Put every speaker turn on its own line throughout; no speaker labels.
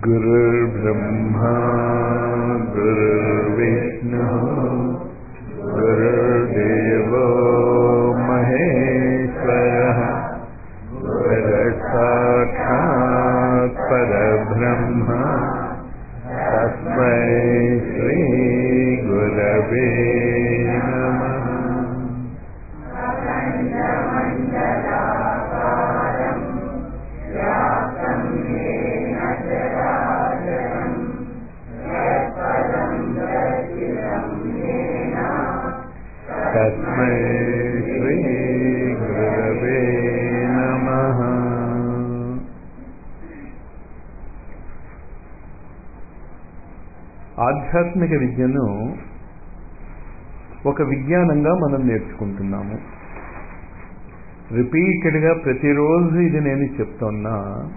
गुरुर्ब्रह्मा गुरुर्विष्णुः गुरुर्देवो महेश्वरः गुरुसाक्षात् परब्रह्म तस्मै श्रीगुरवे नमः तस्मै श्रीगुरवे नमः ఆధ్యాత్మిక విద్యను ఒక విజ్ఞానంగా మనం నేర్చుకుంటున్నాము రిపీటెడ్గా ప్రతిరోజు ఇది నేను చెప్తున్నా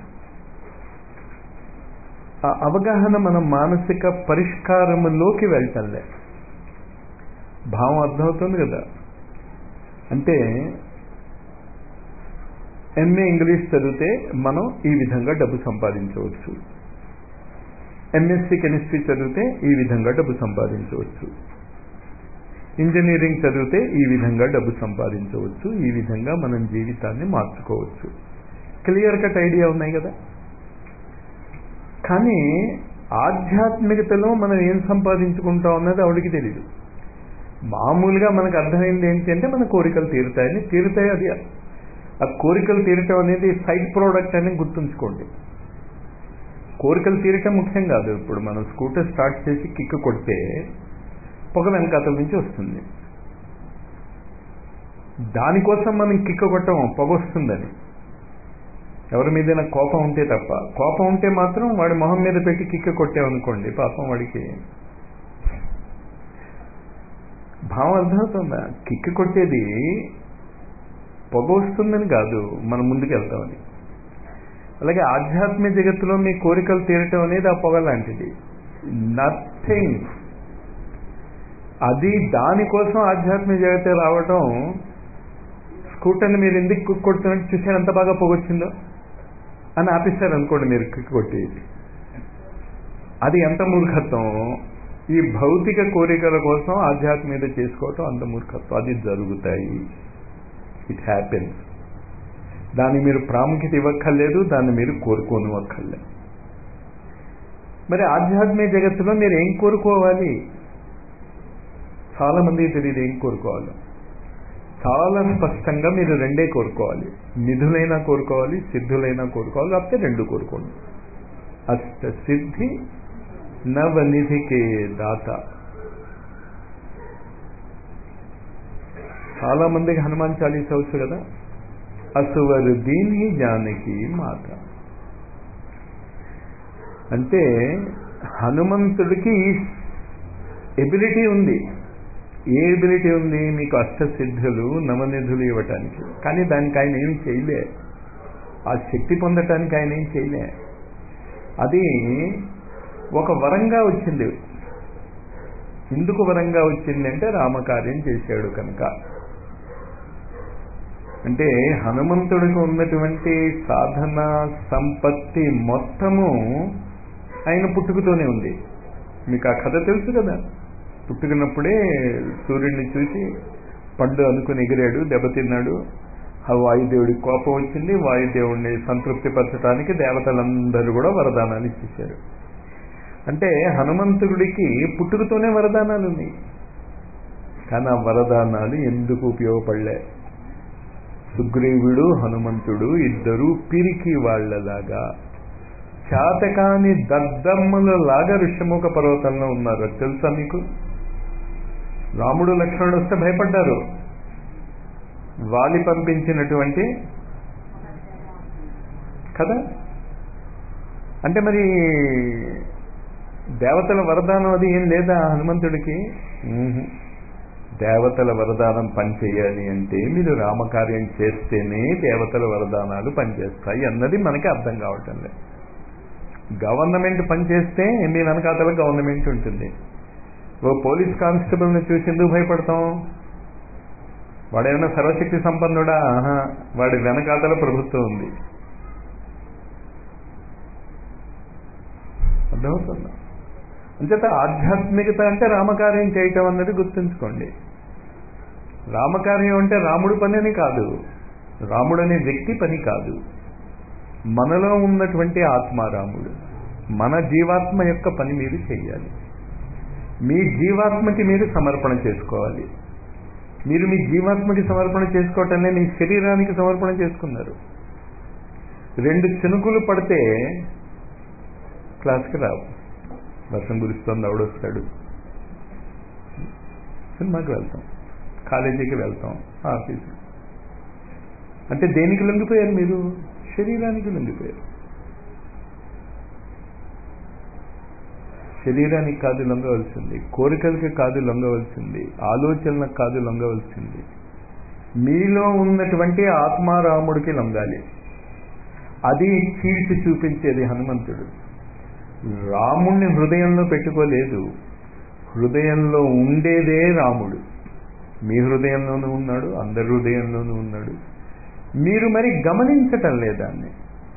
ఆ అవగాహన మన మానసిక పరిష్కారములోకి వెళ్ళటంలే భావం అర్థమవుతుంది కదా అంటే ఎంఏ ఇంగ్లీష్ చదివితే మనం ఈ విధంగా డబ్బు సంపాదించవచ్చు ఎంఎస్సి కెమిస్ట్రీ చదివితే ఈ విధంగా డబ్బు సంపాదించవచ్చు ఇంజనీరింగ్ చదివితే ఈ విధంగా డబ్బు సంపాదించవచ్చు ఈ విధంగా మనం జీవితాన్ని మార్చుకోవచ్చు క్లియర్ కట్ ఐడియా ఉన్నాయి కదా కానీ ఆధ్యాత్మికతలో మనం ఏం సంపాదించుకుంటాం అన్నది ఆవిడికి తెలియదు మామూలుగా మనకు అర్థమైంది ఏంటి అంటే మన కోరికలు తీరుతాయని తీరుతాయి అది ఆ కోరికలు తీరటం అనేది సైడ్ ప్రోడక్ట్ అని గుర్తుంచుకోండి కోరికలు తీరటం ముఖ్యం కాదు ఇప్పుడు మనం స్కూటర్ స్టార్ట్ చేసి కిక్ కొడితే పొగ వెనకాతల నుంచి వస్తుంది దానికోసం మనం కిక్ కొట్టం పొగ వస్తుందని ఎవరి మీద కోపం ఉంటే తప్ప కోపం ఉంటే మాత్రం వాడి మొహం మీద పెట్టి కిక్క కొట్టామనుకోండి పాపం వాడికి భావం అర్థమవుతుందా కిక్కు కొట్టేది పొగ వస్తుందని కాదు మనం ముందుకు వెళ్తామని అలాగే ఆధ్యాత్మిక జగత్తులో మీ కోరికలు తీరటం అనేది ఆ పొగ లాంటిది నథింగ్ అది దానికోసం ఆధ్యాత్మిక జగతే రావటం స్కూటర్ని మీరు ఎందుకు కుక్ కొడుతున్నట్టు చూసారు ఎంత బాగా పొగొచ్చిందో అని ఆపిస్తారు అనుకోండి మీరు కుక్ కొట్టి అది ఎంత మూర్ఖత్వం ఈ భౌతిక కోరికల కోసం ఆధ్యాత్మికత చేసుకోవటం అంత మూర్ఖత్వం అది జరుగుతాయి ఇట్ హ్యాపెన్స్ దాన్ని మీరు ప్రాముఖ్యత ఇవ్వక్కర్లేదు దాన్ని మీరు కోరుకోను అక్కర్లేదు మరి ఆధ్యాత్మిక జగత్తులో మీరు ఏం కోరుకోవాలి చాలా మందికి తెలియదు ఏం కోరుకోవాలి చాలా స్పష్టంగా మీరు రెండే కోరుకోవాలి నిధులైనా కోరుకోవాలి సిద్ధులైనా కోరుకోవాలి లేకపోతే రెండు కోరుకోండి అష్ట సిద్ధి నవనిధికే దాత చాలా మందికి హనుమాన్ చాలీస వచ్చు కదా అసువరు దీని జానకి మాత అంటే హనుమంతుడికి ఎబిలిటీ ఉంది ఏ ఎబిలిటీ ఉంది మీకు అష్టసిద్ధులు నవనిధులు ఇవ్వటానికి కానీ దానికి ఆయన ఏం చేయలే ఆ శక్తి పొందటానికి ఆయన ఏం చేయలే అది ఒక వరంగా వచ్చింది ఎందుకు వరంగా వచ్చింది అంటే రామకార్యం చేశాడు కనుక అంటే హనుమంతుడికి ఉన్నటువంటి సాధన సంపత్తి మొత్తము ఆయన పుట్టుకతోనే ఉంది మీకు ఆ కథ తెలుసు కదా పుట్టుకున్నప్పుడే సూర్యుడిని చూసి పండు అనుకుని ఎగిరాడు దెబ్బతిన్నాడు ఆ వాయుదేవుడికి కోపం వచ్చింది వాయుదేవుడిని సంతృప్తి పరచడానికి దేవతలందరూ కూడా వరదానాలు ఇచ్చేశారు అంటే హనుమంతుడికి పుట్టుకతోనే వరదానాలు ఉన్నాయి కానీ ఆ వరదానాలు ఎందుకు ఉపయోగపడలే సుగ్రీవుడు హనుమంతుడు ఇద్దరు పిరికి వాళ్లలాగా చాతకాని దద్దమ్మలలాగా ఋషముఖ పర్వతంలో ఉన్నారు తెలుసా మీకు రాముడు లక్ష్మణుడు వస్తే భయపడ్డారు వాలి పంపించినటువంటి కదా అంటే మరి దేవతల వరదానం అది ఏం లేదా హనుమంతుడికి దేవతల వరదానం పనిచేయాలి అంటే మీరు రామకార్యం చేస్తేనే దేవతల వరదానాలు పనిచేస్తాయి అన్నది మనకి అర్థం కావటం లేదు గవర్నమెంట్ పనిచేస్తే మీ వెనకాతల గవర్నమెంట్ ఉంటుంది ఓ పోలీస్ కానిస్టేబుల్ని చూసి ఎందుకు భయపడతాం వాడేమైనా సర్వశక్తి సంపన్నుడా ఆహా వాడి వెనకాతల ప్రభుత్వం ఉంది అర్థమవుతుందా అంచేత ఆధ్యాత్మికత అంటే రామకార్యం చేయటం అన్నది గుర్తుంచుకోండి రామకార్యం అంటే రాముడు పని అని కాదు రాముడు అనే వ్యక్తి పని కాదు మనలో ఉన్నటువంటి ఆత్మారాముడు మన జీవాత్మ యొక్క పని మీరు చేయాలి మీ జీవాత్మకి మీరు సమర్పణ చేసుకోవాలి మీరు మీ జీవాత్మకి సమర్పణ చేసుకోవటంలో మీ శరీరానికి సమర్పణ చేసుకున్నారు రెండు చినుకులు పడితే క్లాస్కి రావు వర్షం కురుస్తుంది ఎవడొస్తాడు సినిమాకి వెళ్తాం కాలేజీకి వెళ్తాం ఆఫీసు అంటే దేనికి లొంగిపోయారు మీరు శరీరానికి లొంగిపోయారు శరీరానికి కాదు లొంగవలసింది కోరికలకి కాదు లొంగవలసింది ఆలోచనలకు కాదు లొంగవలసింది మీలో ఉన్నటువంటి ఆత్మారాముడికి లొంగాలి అది చీల్చి చూపించేది హనుమంతుడు రాముణ్ణి హృదయంలో పెట్టుకోలేదు హృదయంలో ఉండేదే రాముడు మీ హృదయంలోనూ ఉన్నాడు అందరి హృదయంలోనూ ఉన్నాడు మీరు మరి గమనించటం లేదాన్ని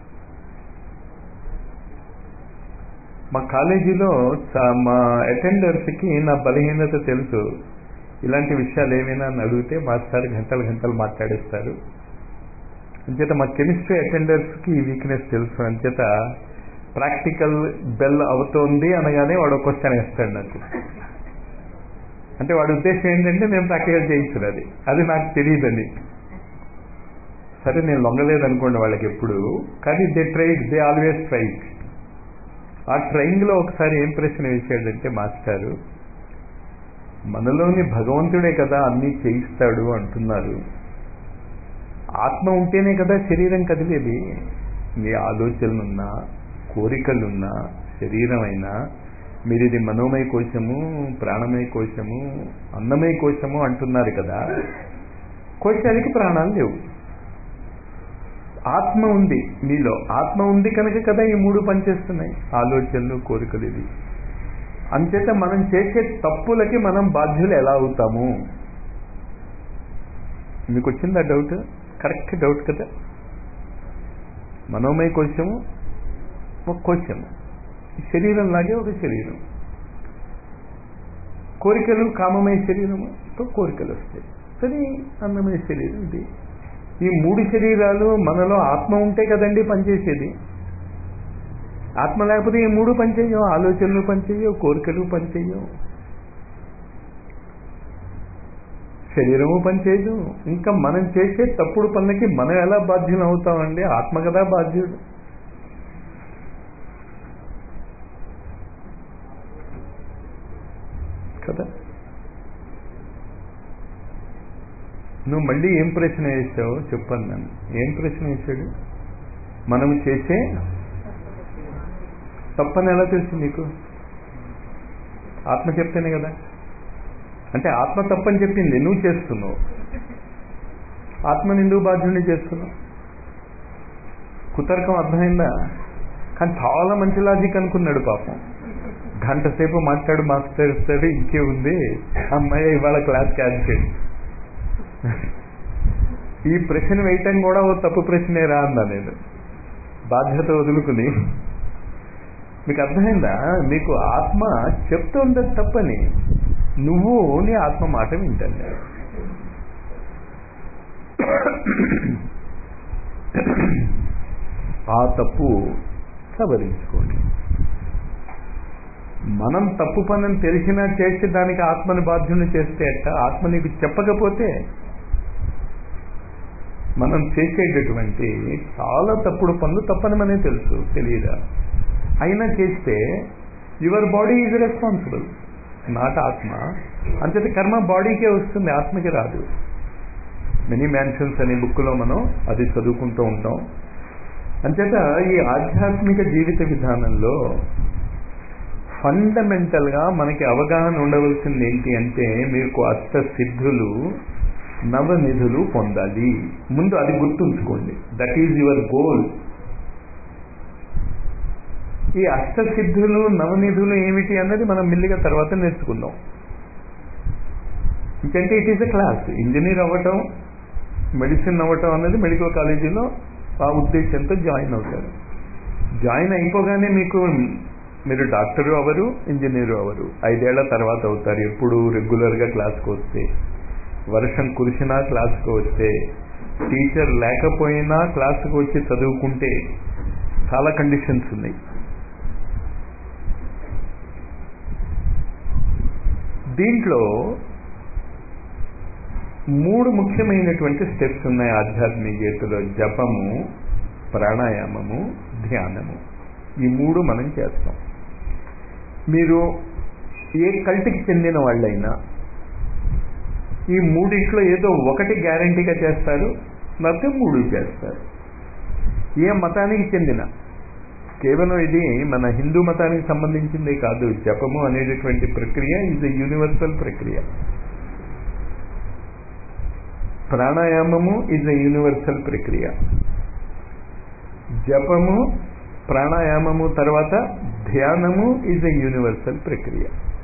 మా కాలేజీలో మా అటెండర్స్కి నా బలహీనత తెలుసు ఇలాంటి విషయాలు ఏమైనా అని అడిగితే మాస్టర్ గంటలు గంటలు మాట్లాడేస్తారు అంచేత మా కెమిస్ట్రీ అటెండర్స్కి ఈ వీక్నెస్ తెలుసు అంచేత ప్రాక్టికల్ బెల్ అవుతోంది అనగానే వాడు క్వశ్చన్ వేస్తాడు నాకు అంటే వాడి ఉద్దేశం ఏంటంటే మేము ప్రాక్టికల్ చేయించుడు అది అది నాకు తెలియదని సరే నేను లొంగలేదు అనుకోండి వాళ్ళకి ఎప్పుడు కానీ they tried they always tried ఆ ట్రైన్లో ఒకసారి ఏం ప్రశ్న వేసాడంటే మాస్టారు మనలోని భగవంతుడే కదా అన్నీ చేయిస్తాడు అంటున్నారు ఆత్మ ఉంటేనే కదా శరీరం కదిలేది మీ ఆలోచనలున్నా కోరికలున్నా శరీరం అయినా మీరు ఇది మనోమయ కోశము ప్రాణమయ కోశము అన్నమయ కోశము అంటున్నారు కదా కోశానికి ప్రాణాలు లేవు ఆత్మ ఉంది మీలో ఆత్మ ఉంది కనుక కదా ఈ మూడు పనిచేస్తున్నాయి ఆలోచనలు కోరికలు ఇది అంచేత మనం చేసే తప్పులకి మనం బాధ్యులు ఎలా అవుతాము మీకు వచ్చిందా డౌట్ కరెక్ట్ డౌట్ కదా మనోమయ కోశము ఒక కోశము శరీరం లాగే ఒక శరీరం కోరికలు కామమయ శరీరముతో కోరికలు వస్తాయి సరే అన్నమయ శరీరం ఇది ఈ మూడు శరీరాలు మనలో ఆత్మ ఉంటే కదండి పనిచేసేది ఆత్మ లేకపోతే ఈ మూడు పనిచేయవు ఆలోచనలు పనిచేయవు కోరికలు పనిచేయవు శరీరము పనిచేయదు ఇంకా మనం చేసే తప్పుడు పనులకి మనం ఎలా బాధ్యులు అవుతామండి ఆత్మ కదా బాధ్యుడు కదా నువ్వు మళ్ళీ ఏం ప్రశ్న వేసావు చెప్పాను నన్ను ఏం ప్రశ్న వేసాడు మనం చేసే తప్పని ఎలా తెలుసు నీకు ఆత్మ చెప్తేనే కదా అంటే ఆత్మ తప్పని చెప్పింది నువ్వు చేస్తున్నావు ఆత్మని ఎందుకు బాధ్యుని చేస్తున్నావు కుతర్కం అర్థమైందా కానీ చాలా మంచి లాజిక్ అనుకున్నాడు పాపం గంట సేపు మాట్లాడు మాస్టర్ ఇస్తాడు ఇంకే ఉంది అమ్మాయి ఇవాళ క్లాస్ క్యాన్సిల్ ఈ ప్రశ్న వేయటం కూడా ఓ తప్పు ప్రశ్నే రా అన్నా నేను బాధ్యత వదులుకుని మీకు అర్థమైందా మీకు ఆత్మ చెప్తుంది తప్పని నువ్వు నీ ఆత్మ మాట వింటాను ఆ తప్పు సవరించుకోండి మనం తప్పు పనులు తెలిసినా చేసి దానికి ఆత్మని బాధ్యుని చేస్తే అట్ట ఆత్మ నీకు చెప్పకపోతే మనం చేసేటటువంటి చాలా తప్పుడు పనులు తప్పని మనే తెలుసు తెలియదా అయినా చేస్తే your body is responsible not ఆత్మ అంతటి కర్మ బాడీకే వస్తుంది ఆత్మకి రాదు మెనీ మ్యాన్షన్స్ అనే బుక్లో మనం అది చదువుకుంటూ ఉంటాం అంచేత ఈ ఆధ్యాత్మిక జీవిత విధానంలో ఫండమెంటల్గా మనకి అవగాహన ఉండవలసింది ఏంటి అంటే మీకు అష్ట సిద్ధులు నవనిధులు పొందాలి ముందు అది గుర్తుంచుకోండి దట్ ఈజ్ యువర్ గోల్ ఈ అష్టసిద్ధులు నవనిధులు ఏమిటి అన్నది మనం మెల్లిగా తర్వాత నేర్చుకుందాం ఇంకంటే it is a class engineer అవ్వటం మెడిసిన్ అవ్వటం అన్నది మెడికల్ కాలేజీలో ఆ ఉద్దేశంతో జాయిన్ అవుతారు జాయిన్ అయిపోగానే మీకు మీరు డాక్టరు అవరు ఇంజనీరు అవరు ఐదేళ్ల తర్వాత అవుతారు ఎప్పుడు రెగ్యులర్గా క్లాస్కి వస్తే వర్షం కురిసినా క్లాస్కి వస్తే టీచర్ లేకపోయినా క్లాస్కి వచ్చి చదువుకుంటే చాలా కండిషన్స్ ఉన్నాయి దీంట్లో మూడు ముఖ్యమైనటువంటి స్టెప్స్ ఉన్నాయి ఆధ్యాత్మిక గీతలో జపము ప్రాణాయామము ధ్యానము ఈ మూడు మనం చేస్తాం మీరు ఏ కల్టికి చెందిన వాళ్ళైనా ఈ మూడింట్లో ఏదో ఒకటి గ్యారంటీగా చేస్తారు లేకపోతే మూడు చేస్తారు ఏ మతానికి చెందిన కేవలం ఇది మన హిందూ మతానికి సంబంధించింది కాదు జపము అనేటటువంటి ప్రక్రియ ఇది యూనివర్సల్ ప్రక్రియ ప్రాణాయామము ఇస్ ఎ యూనివర్సల్ ప్రక్రియ జపము ప్రాణాయామము తర్వాత ధ్యానము ఇస్ ఎ యూనివర్సల్ ప్రక్రియ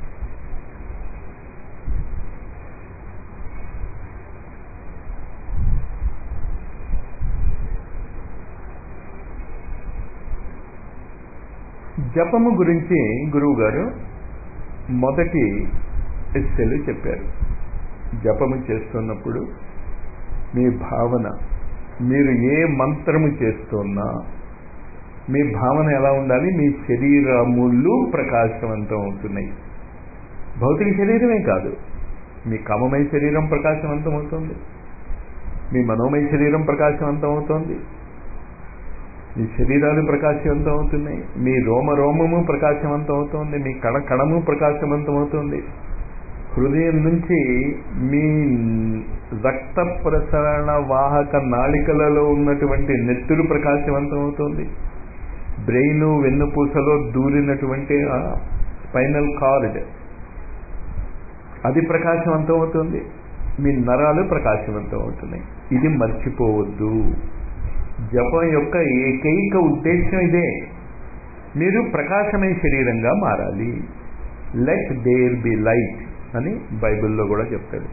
జపము గురించి గురువు గారు మొదటి ఎస్సెలు చెప్పారు జపము చేస్తున్నప్పుడు మీ భావన మీరు ఏ మంత్రము చేస్తున్నా మీ భావన ఎలా ఉండాలి మీ శరీరములు ప్రకాశవంతం అవుతున్నాయి భౌతిక శరీరమే కాదు మీ కామమయ శరీరం ప్రకాశవంతం అవుతుంది మీ మనోమయ శరీరం ప్రకాశవంతం అవుతోంది మీ శరీరాలు ప్రకాశవంతం అవుతున్నాయి మీ రోమ రోమము ప్రకాశవంతం అవుతుంది మీ కణ కణము ప్రకాశవంతం అవుతుంది హృదయం నుంచి మీ రక్త ప్రసరణ వాహక నాళికలలో ఉన్నటువంటి నెత్తురు ప్రకాశవంతం అవుతుంది బ్రెయిన్ వెన్నుపూసలో దూరినటువంటి స్పైనల్ కార్డ్ అది ప్రకాశవంతం అవుతుంది మీ నరాలు ప్రకాశవంతం అవుతున్నాయి ఇది మర్చిపోవద్దు జపం యొక్క ఏకైక ఉద్దేశం ఇదే మీరు ప్రకాశమయ శరీరంగా మారాలి లెట్ దేర్ బి లైట్ అని బైబిల్లో కూడా చెప్తాడు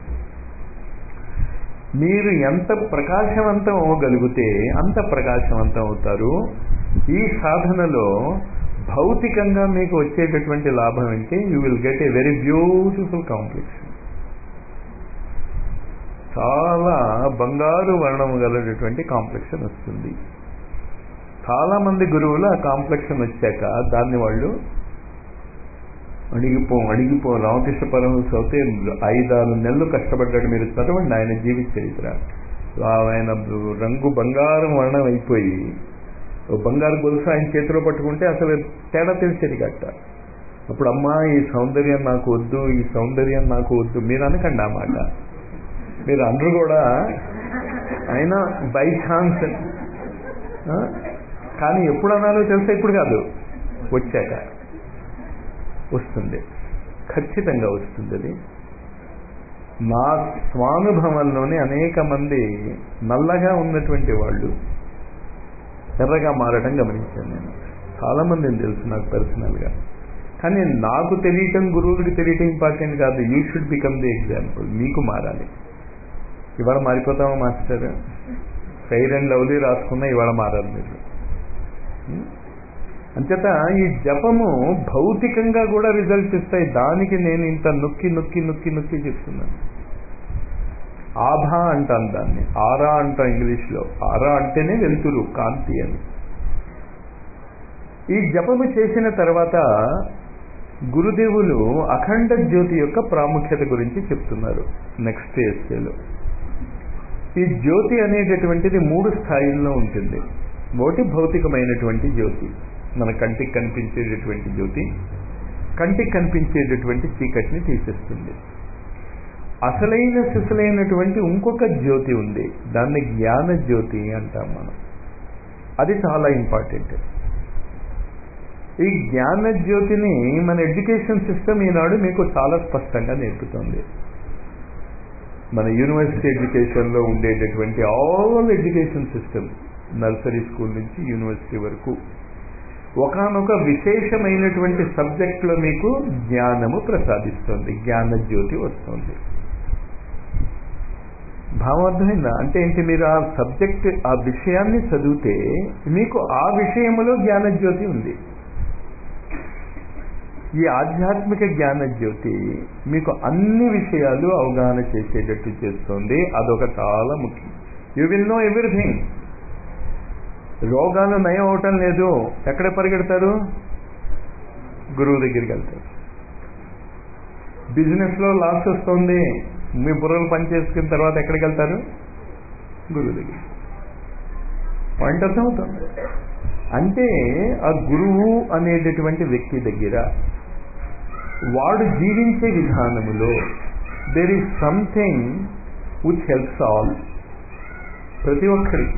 మీరు ఎంత ప్రకాశవంతం అవ్వగలిగితే అంత ప్రకాశవంతం అవుతారు ఈ సాధనలో భౌతికంగా మీకు వచ్చేటటువంటి లాభం అంటే you will get a very beautiful complexion చాలా బంగారు వర్ణం గలటువంటి కాంప్లెక్షన్ వస్తుంది చాలా మంది గురువులు ఆ కాంప్లెక్షన్ వచ్చాక దాన్ని వాళ్ళు అడిగిపో అడిగిపో రామకృష్ణ పరమహంస అయితే ఐదారు నెలలు కష్టపడ్డాడు మీరు చదవండి ఆయన జీవిత చరిత్ర ఆయన రంగు బంగారం వర్ణం అయిపోయి బంగారు గొలుసు ఆయన చేతిలో పట్టుకుంటే అసలు తేడా తెలిసేది కట్ట అప్పుడు అమ్మా ఈ సౌందర్యం నాకు వద్దు ఈ సౌందర్యం నాకు వద్దు మీరు అనకండి ఆ మాట మీరు అందరూ కూడా అయినా బై ఛాన్స్ కానీ ఎప్పుడు అనాలో తెలిసే ఇప్పుడు కాదు వచ్చాక వస్తుంది ఖచ్చితంగా వస్తుంది అది నా స్వానుభవంలోనే అనేక మంది నల్లగా ఉన్నటువంటి వాళ్ళు ఎర్రగా మారడం గమనించాను నేను చాలా మందిని తెలుసు నాకు పర్సనల్గా కానీ నాకు తెలియటం గురువులకి తెలియటం ఇంపార్టెంట్ కాదు you should become the example మీకు మారాలి ఇవాళ మారిపోతామా మాస్టర్ ఫెయిర్ అండ్ లవ్లీ రాసుకున్నా ఇవాళ మారాలి మీరు అంచేత ఈ జపము భౌతికంగా కూడా రిజల్ట్స్ ఇస్తాయి దానికి నేను ఇంత నొక్కి నొక్కి నొక్కి నొక్కి చెప్తున్నాను ఆభా అంటాను దాన్ని ఆరా అంటాం ఇంగ్లీష్లో ఆరా అంటేనే వెలుతురు కాంతి అని ఈ జపము చేసిన తర్వాత గురుదేవులు అఖండ జ్యోతి యొక్క ప్రాముఖ్యత గురించి చెప్తున్నారు నెక్స్ట్ ఎస్ఏలో ఈ జ్యోతి అనేటటువంటిది మూడు స్థాయిల్లో ఉంటుంది ఒకటి భౌతికమైనటువంటి జ్యోతి మన కంటికి కనిపించేటటువంటి జ్యోతి కంటికి కనిపించేటటువంటి చీకటిని తీసేస్తుంది అసలైన సిసలైనటువంటి ఇంకొక జ్యోతి ఉంది దాన్ని జ్ఞాన జ్యోతి అంటాం మనం అది చాలా ఇంపార్టెంట్ ఈ జ్ఞాన జ్యోతిని మన ఎడ్యుకేషన్ సిస్టమ్ ఈనాడు మీకు చాలా స్పష్టంగా నేర్పుతుంది మన యూనివర్సిటీ ఎడ్యుకేషన్లో ఉండేటటువంటి all education system nursery school నుంచి యూనివర్సిటీ వరకు ఒకనొక విశేషమైనటువంటి సబ్జెక్ట్లో మీకు జ్ఞానము ప్రసాదిస్తుంది జ్ఞాన జ్యోతి వస్తుంది భావం అర్థమైందా అంటే ఏంటి మీరు ఆ సబ్జెక్ట్ ఆ విషయాన్ని చదివితే మీకు ఆ విషయంలో జ్ఞానజ్యోతి ఉంది ఈ ఆధ్యాత్మిక జ్ఞాన జ్యోతి మీకు అన్ని విషయాలు అవగాహన చేసేటట్టు చేస్తుంది అదొక చాలా ముఖ్యం యూ విల్ నో ఎవ్రీథింగ్ రోగాలు నయం అవటం లేదు ఎక్కడ పరిగెడతారు గురువు దగ్గరికి వెళ్తారు బిజినెస్ లో లాస్ వస్తుంది మీ బుర్రలు పనిచేసుకున్న తర్వాత ఎక్కడికి వెళ్తారు గురువు దగ్గర పాయింట్ అర్థమవుతుంది అంటే ఆ గురువు అనేటటువంటి వ్యక్తి దగ్గర వాడు జీవించే విధానములో there is something which helps all ప్రతి ఒక్కరికి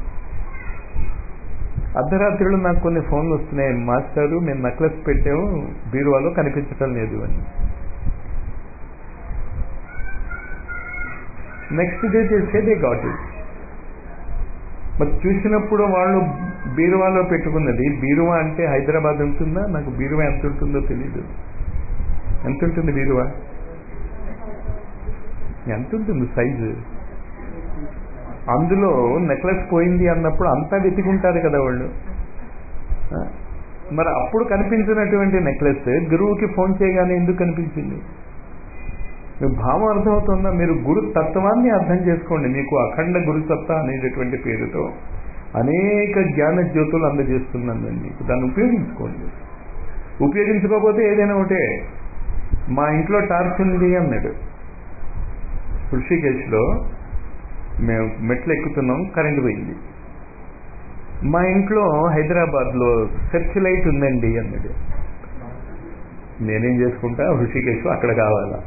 అర్ధరాత్రిలో నాకు కొన్ని ఫోన్లు వస్తున్నాయి మాస్టారు మేము నక్లెస్ పెట్టాము బీరువాలో కనిపించటం లేదు అని నెక్స్ట్ డే చేసే దే గాట్ ఇట్ మరి చూసినప్పుడు వాళ్ళు బీరువాలో పెట్టుకున్నది బీరువా అంటే హైదరాబాద్ ఉంటుందా నాకు బీరువా ఎంత ఉంటుందో తెలియదు ఎంత ఉంటుంది బీరువా ఎంత ఉంటుంది సైజు అందులో నెక్లెస్ పోయింది అన్నప్పుడు అంతా వెతుకుంటారు కదా వాళ్ళు ఆ? మరి అప్పుడు కనిపించినటువంటి నెక్లెస్ గురువుకి ఫోన్ చేయగానే ఎందుకు కనిపించింది మీకు భావం అర్థమవుతుందా మీరు గురు తత్వాన్ని అర్థం చేసుకోండి మీకు అఖండ గురు సత్తా అనేటటువంటి పేరుతో అనేక జ్ఞాన జ్యోతులు అందజేస్తున్నాను మీకు దాన్ని ఉపయోగించుకోండి ఉపయోగించుకోకపోతే ఏదైనా ఒకటే మా ఇంట్లో టార్చ్ ఉంది అన్నాడు ఋషికేశ్లో మేము మెట్లు ఎక్కుతున్నాం కరెంట్ పోయింది మా ఇంట్లో హైదరాబాద్లో సెర్చ్ లైట్ ఉందండి అన్నాడు నేనేం చేసుకుంటా ఋషికేశ్ అక్కడ కావాలా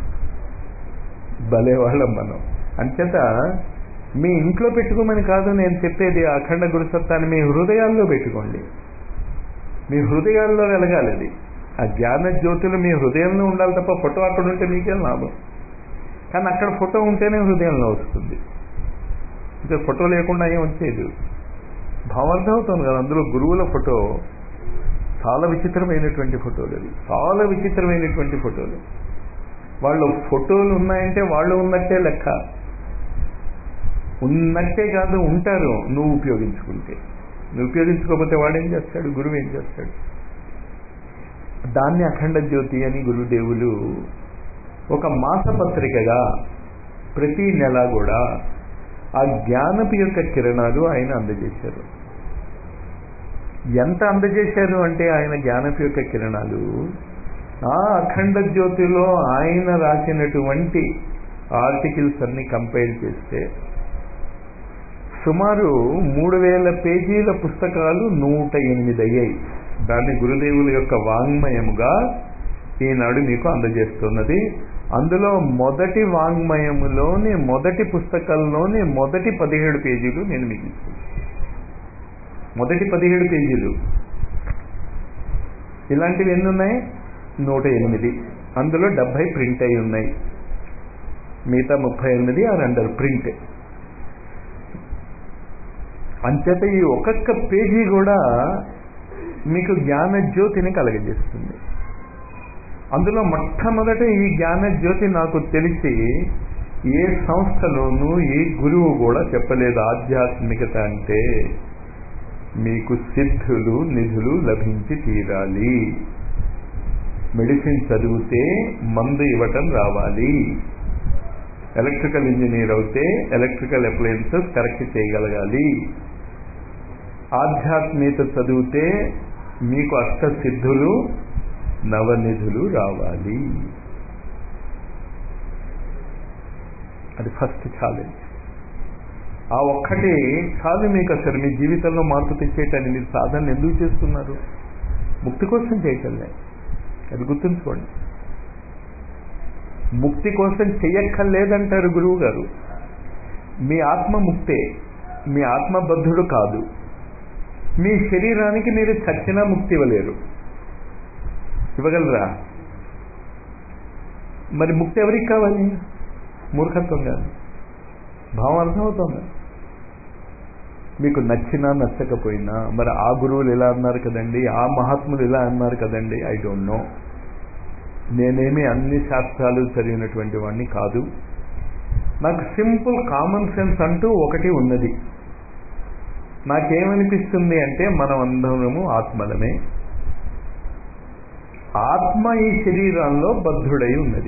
భలే వాళ్ళం మనం అంచేత మీ ఇంట్లో పెట్టుకోమని కాదు నేను చెప్పేది అఖండ గురుసత్తాన్ని మీ హృదయాల్లో పెట్టుకోండి మీ హృదయాల్లో వెలగాలి అది ఆ జ్ఞాన జ్యోతులు మీ హృదయంలో ఉండాలి తప్ప ఫోటో అక్కడ ఉంటే మీకేం లాభం కానీ అక్కడ ఫోటో ఉంటేనే హృదయంలో వస్తుంది ఇంకా ఫోటో లేకుండా ఏం వచ్చేది భావార్థం అవుతుంది కదా అందులో గురువుల ఫోటో చాలా విచిత్రమైనటువంటి ఫోటోలు అవి చాలా విచిత్రమైనటువంటి ఫోటోలు వాళ్ళు ఫోటోలు ఉన్నాయంటే వాళ్ళు ఉన్నట్టే లెక్క ఉన్నట్టే కాదు ఉంటారు నువ్వు ఉపయోగించుకుంటే నువ్వు ఉపయోగించుకోకపోతే వాడేం చేస్తాడు గురువు ఏం చేస్తాడు దాన్ని అఖండ జ్యోతి అని గురుదేవులు ఒక మాసపత్రికగా ప్రతి నెల కూడా ఆ జ్ఞానపు యొక్క కిరణాలు ఆయన అందజేశారు ఎంత అందజేశారు అంటే ఆయన జ్ఞానపు యొక్క కిరణాలు ఆ అఖండ జ్యోతిలో ఆయన రాసినటువంటి ఆర్టికల్స్ అన్ని కంపైల్ చేస్తే సుమారు మూడు వేల పేజీల పుస్తకాలు నూట ఎనిమిది అయ్యాయి దాన్ని గురుదేవుల యొక్క వాంగ్మయముగా ఈనాడు మీకు అందజేస్తున్నది అందులో మొదటి వాంగ్మయములోని మొదటి పుస్తకంలోని మొదటి పదిహేడు పేజీలు నేను మీకు ఇస్తున్నాను మొదటి పదిహేడు పేజీలు ఇలాంటివి ఎన్ని ఉన్నాయి నూట ఎనిమిది అందులో డెబ్బై ప్రింట్ అయి ఉన్నాయి మిగతా ముప్పై ఎనిమిది ఆర్ అండర్ ప్రింట్ అంచేత ఈ ఒక్కొక్క పేజీ కూడా మీకు జ్ఞాన జ్యోతిని కలగజేస్తుంది అందులో మొట్టమొదట ఈ జ్ఞాన జ్యోతి నాకు తెలిసి ఏ సంస్థలోనూ ఏ గురువు కూడా చెప్పలేదు ఆధ్యాత్మికత అంటే మీకు సిద్ధులు నిధులు లభించి తీరాలి మెడిసిన్ చదివితే మందు ఇవ్వటం రావాలి ఎలక్ట్రికల్ ఇంజనీర్ అవుతే ఎలక్ట్రికల్ అప్లయన్సెస్ కరెక్ట్ చేయగలగాలి ఆధ్యాత్మికత చదివితే మీకు అష్టసిద్ధులు నవనిధులు రావాలి అది ఫస్ట్ ఛాలెంజ్ ఆ ఒక్కటి చాలు మీకు అసలు మీ జీవితంలో మార్పు తెచ్చేయటాన్ని మీరు సాధనలు ఎందుకు చేస్తున్నారు ముక్తి కోసం చేయటంలే అది గుర్తుంచుకోండి ముక్తి కోసం చెయ్యక్కర్లేదంటారు గురువు గారు మీ ఆత్మ ముక్తే మీ ఆత్మబద్ధుడు కాదు మీ శరీరానికి మీరు చచ్చినా ముక్తి ఇవ్వలేరు ఇవ్వగలరా మరి ముక్తి ఎవరికి కావాలి మూర్ఖత్వం కాదు భావం అర్థమవుతుంది మీకు నచ్చినా నచ్చకపోయినా మరి ఆ గురువులు ఇలా అన్నారు కదండి ఆ మహాత్ములు ఇలా అన్నారు కదండి ఐ డోంట్ నో నేనేమి అన్ని శాస్త్రాలు చదివినటువంటి వాడిని కాదు నాకు సింపుల్ కామన్ సెన్స్ అంటూ ఒకటి ఉన్నది నాకేమనిపిస్తుంది అంటే మనం అందరము ఆత్మలమే ఆత్మ ఈ శరీరంలో బద్ధుడై ఉన్నది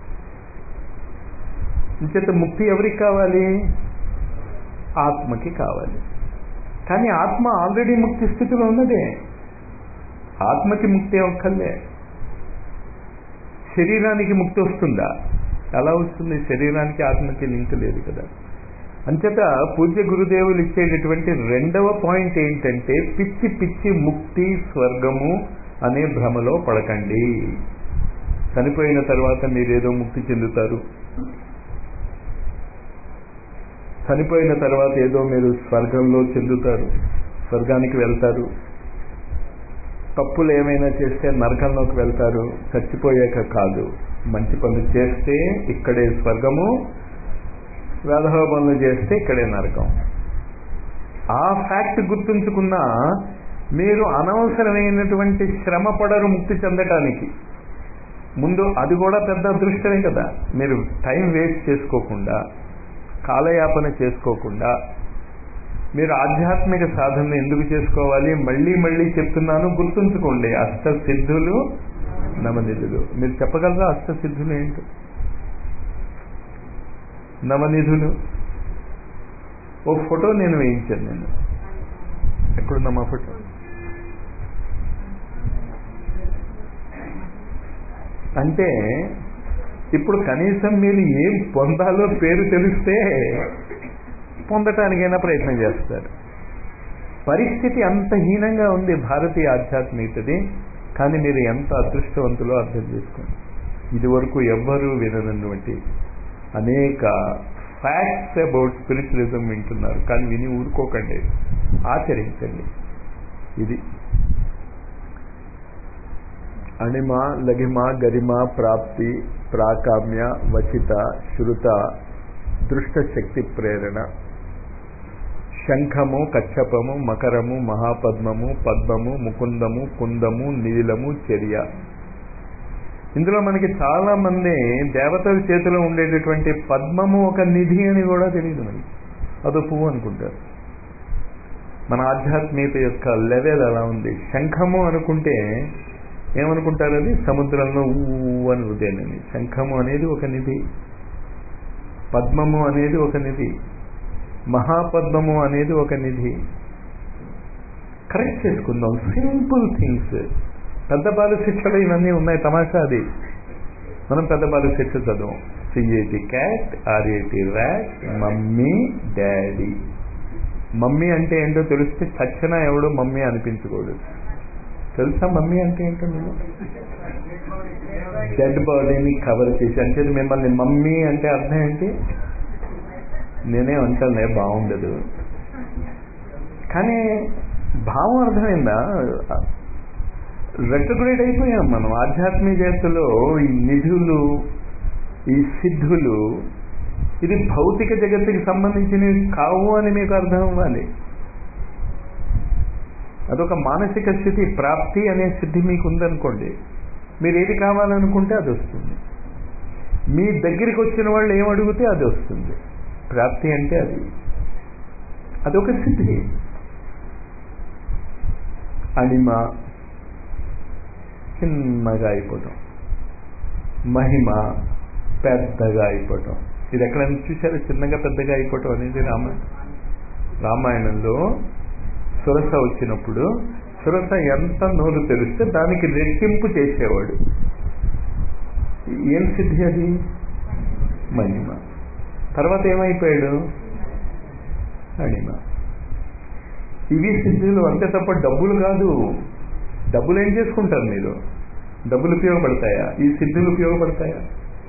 ఇంచేత ముక్తి ఎవరికి కావాలి ఆత్మకి కావాలి కానీ ఆత్మ ఆల్రెడీ ముక్తి స్థితిలో ఉన్నదే ఆత్మకి ముక్తి ఒక్కలే శరీరానికి ముక్తి వస్తుందా ఎలా వస్తుంది శరీరానికి ఆత్మకి లింక్ లేదు కదా అంచేత పూజ్య గురుదేవులు ఇచ్చేటటువంటి రెండవ పాయింట్ ఏంటంటే పిచ్చి పిచ్చి ముక్తి స్వర్గము అనే భ్రమలో పడకండి చనిపోయిన తర్వాత మీరేదో ముక్తి చెందుతారు చనిపోయిన తర్వాత ఏదో మీరు స్వర్గంలో చెందుతారు స్వర్గానికి వెళ్తారు తప్పులు ఏమైనా చేస్తే నరకంలోకి వెళ్తారు చచ్చిపోయాక కాదు మంచి పనులు చేస్తే ఇక్కడే స్వర్గము వేధవ పనులు చేస్తే ఇక్కడే నరకం ఆ ఫ్యాక్ట్ గుర్తుంచుకున్నా మీరు అనవసరమైనటువంటి శ్రమ పడరు ముక్తి చెందటానికి ముందు అది కూడా పెద్ద అదృష్టమే కదా మీరు టైం వేస్ట్ చేసుకోకుండా కాలయాపన చేసుకోకుండా మీరు ఆధ్యాత్మిక సాధనలు ఎందుకు చేసుకోవాలి మళ్ళీ మళ్ళీ చెప్తున్నాను గుర్తుంచుకోండి అష్ట సిద్ధులు నవనిధులు మీరు చెప్పగలరా అష్ట సిద్ధులు ఏంటి నవనిధులు ఓ ఫోటో నేను వేయించాను నేను ఎక్కడున్నా మా ఫోటో అంటే ఇప్పుడు కనీసం మీరు ఏం పొందాలో పేరు తెలిస్తే పొందటానికైనా ప్రయత్నం చేస్తారు పరిస్థితి అంత హీనంగా ఉంది భారతీయ ఆధ్యాత్మికతది కానీ మీరు ఎంత అదృష్టవంతులో అర్థం చేసుకోండి ఇది వరకు ఎవ్వరూ విననటువంటి అనేక ఫ్యాక్ట్స్ అబౌట్ స్పిరిచువలిజం వింటున్నారు కానీ విని ఊరుకోకండి ఆచరించండి ఇది అణిమ లఘిమ గరిమ ప్రాప్తి ప్రాకామ్య వచిత శృత దృష్ట శక్తి ప్రేరణ శంఖము కచ్చపము మకరము మహాపద్మము పద్మము ముకుందము కుందము నీలము చర్య ఇందులో మనకి చాలా మంది దేవతల చేతిలో ఉండేటటువంటి పద్మము ఒక నిధి అని కూడా తెలియదు మనకి అదో పువ్వు అనుకుంటారు మన ఆధ్యాత్మికత యొక్క లెవెల్ అలా ఉంది శంఖము అనుకుంటే ఏమనుకుంటారు అది సముద్రంలో ఊ అని ఉదయనని శంఖము అనేది ఒక నిధి పద్మము అనేది ఒక నిధి మహాపద్మము అనేది ఒక నిధి కరెక్ట్ చేసుకుందాం సింపుల్ థింగ్స్ పెద్ద బాలు శిక్షలు ఇవన్నీ ఉన్నాయి తమాషా అది మనం పెద్ద బాలు శిక్ష చదవం C A T cat R A T rat mummy daddy mummy అంటే ఏంటో తెలిస్తే చచ్చినా ఎవడో మమ్మీ అనిపించుకోడు తెలుసా మమ్మీ అంటే ఏంటో నేను డెడ్ బాడీని కవర్ చేసి అంటే మిమ్మల్ని మమ్మీ అంటే అర్థం ఏంటి నేనే అంటానే బాగుండదు కానీ భావం అర్థమైందా రెట్రగ్రేడ్ అయిపోయాం మనం ఆధ్యాత్మికతలో ఈ నిధులు ఈ సిద్ధులు ఇది భౌతిక జగత్తుకి సంబంధించినవి కావు అని మీకు అర్థం అవ్వాలి అదొక మానసిక స్థితి ప్రాప్తి అనే సిద్ధి మీకు ఉందనుకోండి మీరు ఏది కావాలనుకుంటే అది వస్తుంది మీ దగ్గరికి వచ్చిన వాళ్ళు ఏం అడిగితే అది వస్తుంది ప్రాప్తి అంటే అది అదొక స్థితి అణిమ చిన్నగా అయిపోవటం మహిమ పెద్దగా అయిపోవటం ఇది ఎక్కడైనా చూసారో చిన్నగా పెద్దగా అయిపోవటం అనేది రామాయణం రామాయణంలో సురస వచ్చినప్పుడు సురస ఎంత నోరు తెరిస్తే దానికి రెట్టింపు చేసేవాడు ఏం సిద్ధి అది మహిమ తర్వాత ఏమైపోయాడు అణిమ ఇవి సిద్ధులు అంతే తప్ప డబ్బులు కాదు డబ్బులు ఏం చేసుకుంటారు మీరు డబ్బులు ఉపయోగపడతాయా ఈ సిద్ధులు ఉపయోగపడతాయా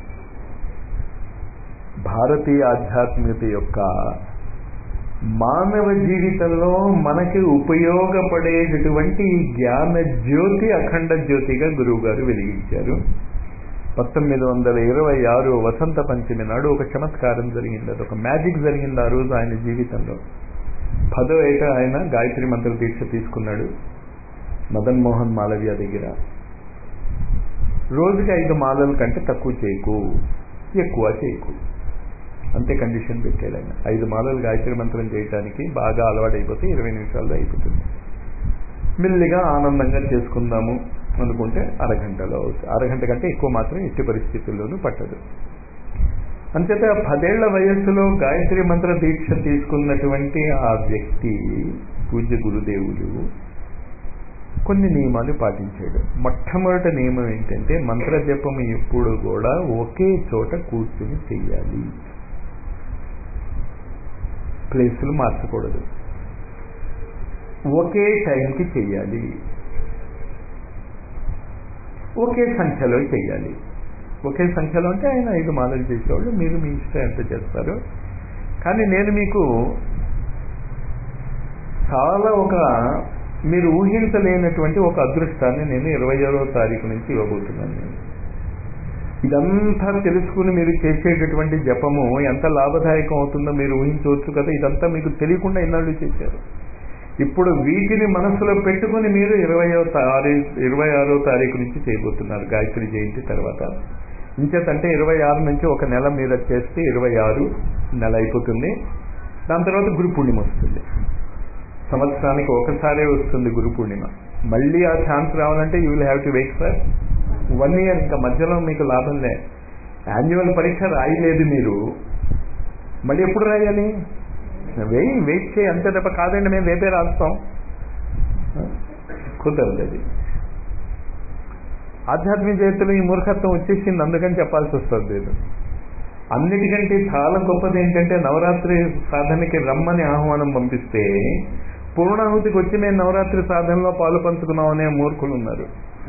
భారతీయ ఆధ్యాత్మికత యొక్క మానవ జీవితంలో మనకి ఉపయోగపడేటటువంటి జ్ఞాన జ్యోతి అఖండ జ్యోతిగా గురువు గారు వెలిగించారు పంతొమ్మిది వందల ఇరవై ఆరు వసంత పంచమి నాడు ఒక చమత్కారం జరిగింది అది ఒక మ్యాజిక్ జరిగింది ఆ రోజు ఆయన జీవితంలో పదో ఏట ఆయన గాయత్రి మంత్ర దీక్ష తీసుకున్నాడు మదన్ మోహన్ మాలవ్య దగ్గర రోజుకి ఐదు మాలల కంటే తక్కువ చేయకు ఎక్కువ చేయకు అంతే కండిషన్ పెట్టాడు ఆయన ఐదు మాలలు గాయత్రి మంత్రం చేయడానికి బాగా అలవాటైపోతే ఇరవై నిమిషాల్లో అయిపోతుంది మెల్లిగా ఆనందంగా చేసుకుందాము అనుకుంటే అరగంటలో అవుతుంది అరగంట కంటే ఎక్కువ మాత్రం ఎట్టి పరిస్థితుల్లోనూ పట్టదు అంచేత పదేళ్ల వయస్సులో గాయత్రి మంత్ర దీక్ష తీసుకున్నటువంటి ఆ వ్యక్తి పూజ్య గురుదేవులు కొన్ని నియమాలు పాటించాడు మొట్టమొదటి నియమం ఏంటంటే మంత్ర జపం ఎప్పుడు కూడా ఒకే చోట కూర్చుని చెయ్యాలి ప్లేసులు మార్చకూడదు ఒకే టైంకి చెయ్యాలి ఒకే సంఖ్యలో చెయ్యాలి ఒకే సంఖ్యలో అంటే ఆయన ఐదు మాలలు చేసేవాళ్ళు మీరు మీ ఇష్టం ఎంత చేస్తారు కానీ నేను మీకు చాలా ఒక మీరు ఊహించలేనటువంటి ఒక అదృష్టాన్ని నేను ఇరవై ఏడవ తారీఖు నుంచి ఇవ్వబోతున్నాను నేను ఇదంతా తెలుసుకుని మీరు చేసేటటువంటి జపము ఎంత లాభదాయకం అవుతుందో మీరు ఊహించవచ్చు కదా ఇదంతా మీకు తెలియకుండా ఇన్నాళ్ళు చేశారు ఇప్పుడు వీటిని మనసులో పెట్టుకుని మీరు ఇరవయో తారీఖు ఇరవై ఆరో తారీఖు నుంచి చేయబోతున్నారు గాయత్రి జయంతి తర్వాత ఇంచేతంటే ఇరవై ఆరు నుంచి ఒక నెల మీద చేస్తే ఇరవై ఆరు నెల అయిపోతుంది దాని తర్వాత గురు పూర్ణిమ వస్తుంది సంవత్సరానికి ఒకసారే వస్తుంది గురు పూర్ణిమ మళ్ళీ ఆ ఛాన్స్ రావాలంటే you will have to wait for one year ఇంకా మధ్యలో మీకు లాభం లే యాన్యువల్ పరీక్ష రాయలేదు మీరు మళ్ళీ ఎప్పుడు రాయాలి వెయ్యి వెయిట్ చేయి అంతే తప్ప కాదండి మేము రేపే రాస్తాం కుదరదు అది ఆధ్యాత్మిక జగత్తులో ఈ మూర్ఖత్వం వచ్చేసింది అందుకని చెప్పాల్సి వస్తుంది నేను అన్నిటికంటే చాలా గొప్పది ఏంటంటే నవరాత్రి సాధనకి రమ్మని ఆహ్వానం పంపిస్తే పూర్ణాహుతికి వచ్చి మేము నవరాత్రి సాధనలో పాలు పంచుకున్నాం అనే మూర్ఖులు ఉన్నారు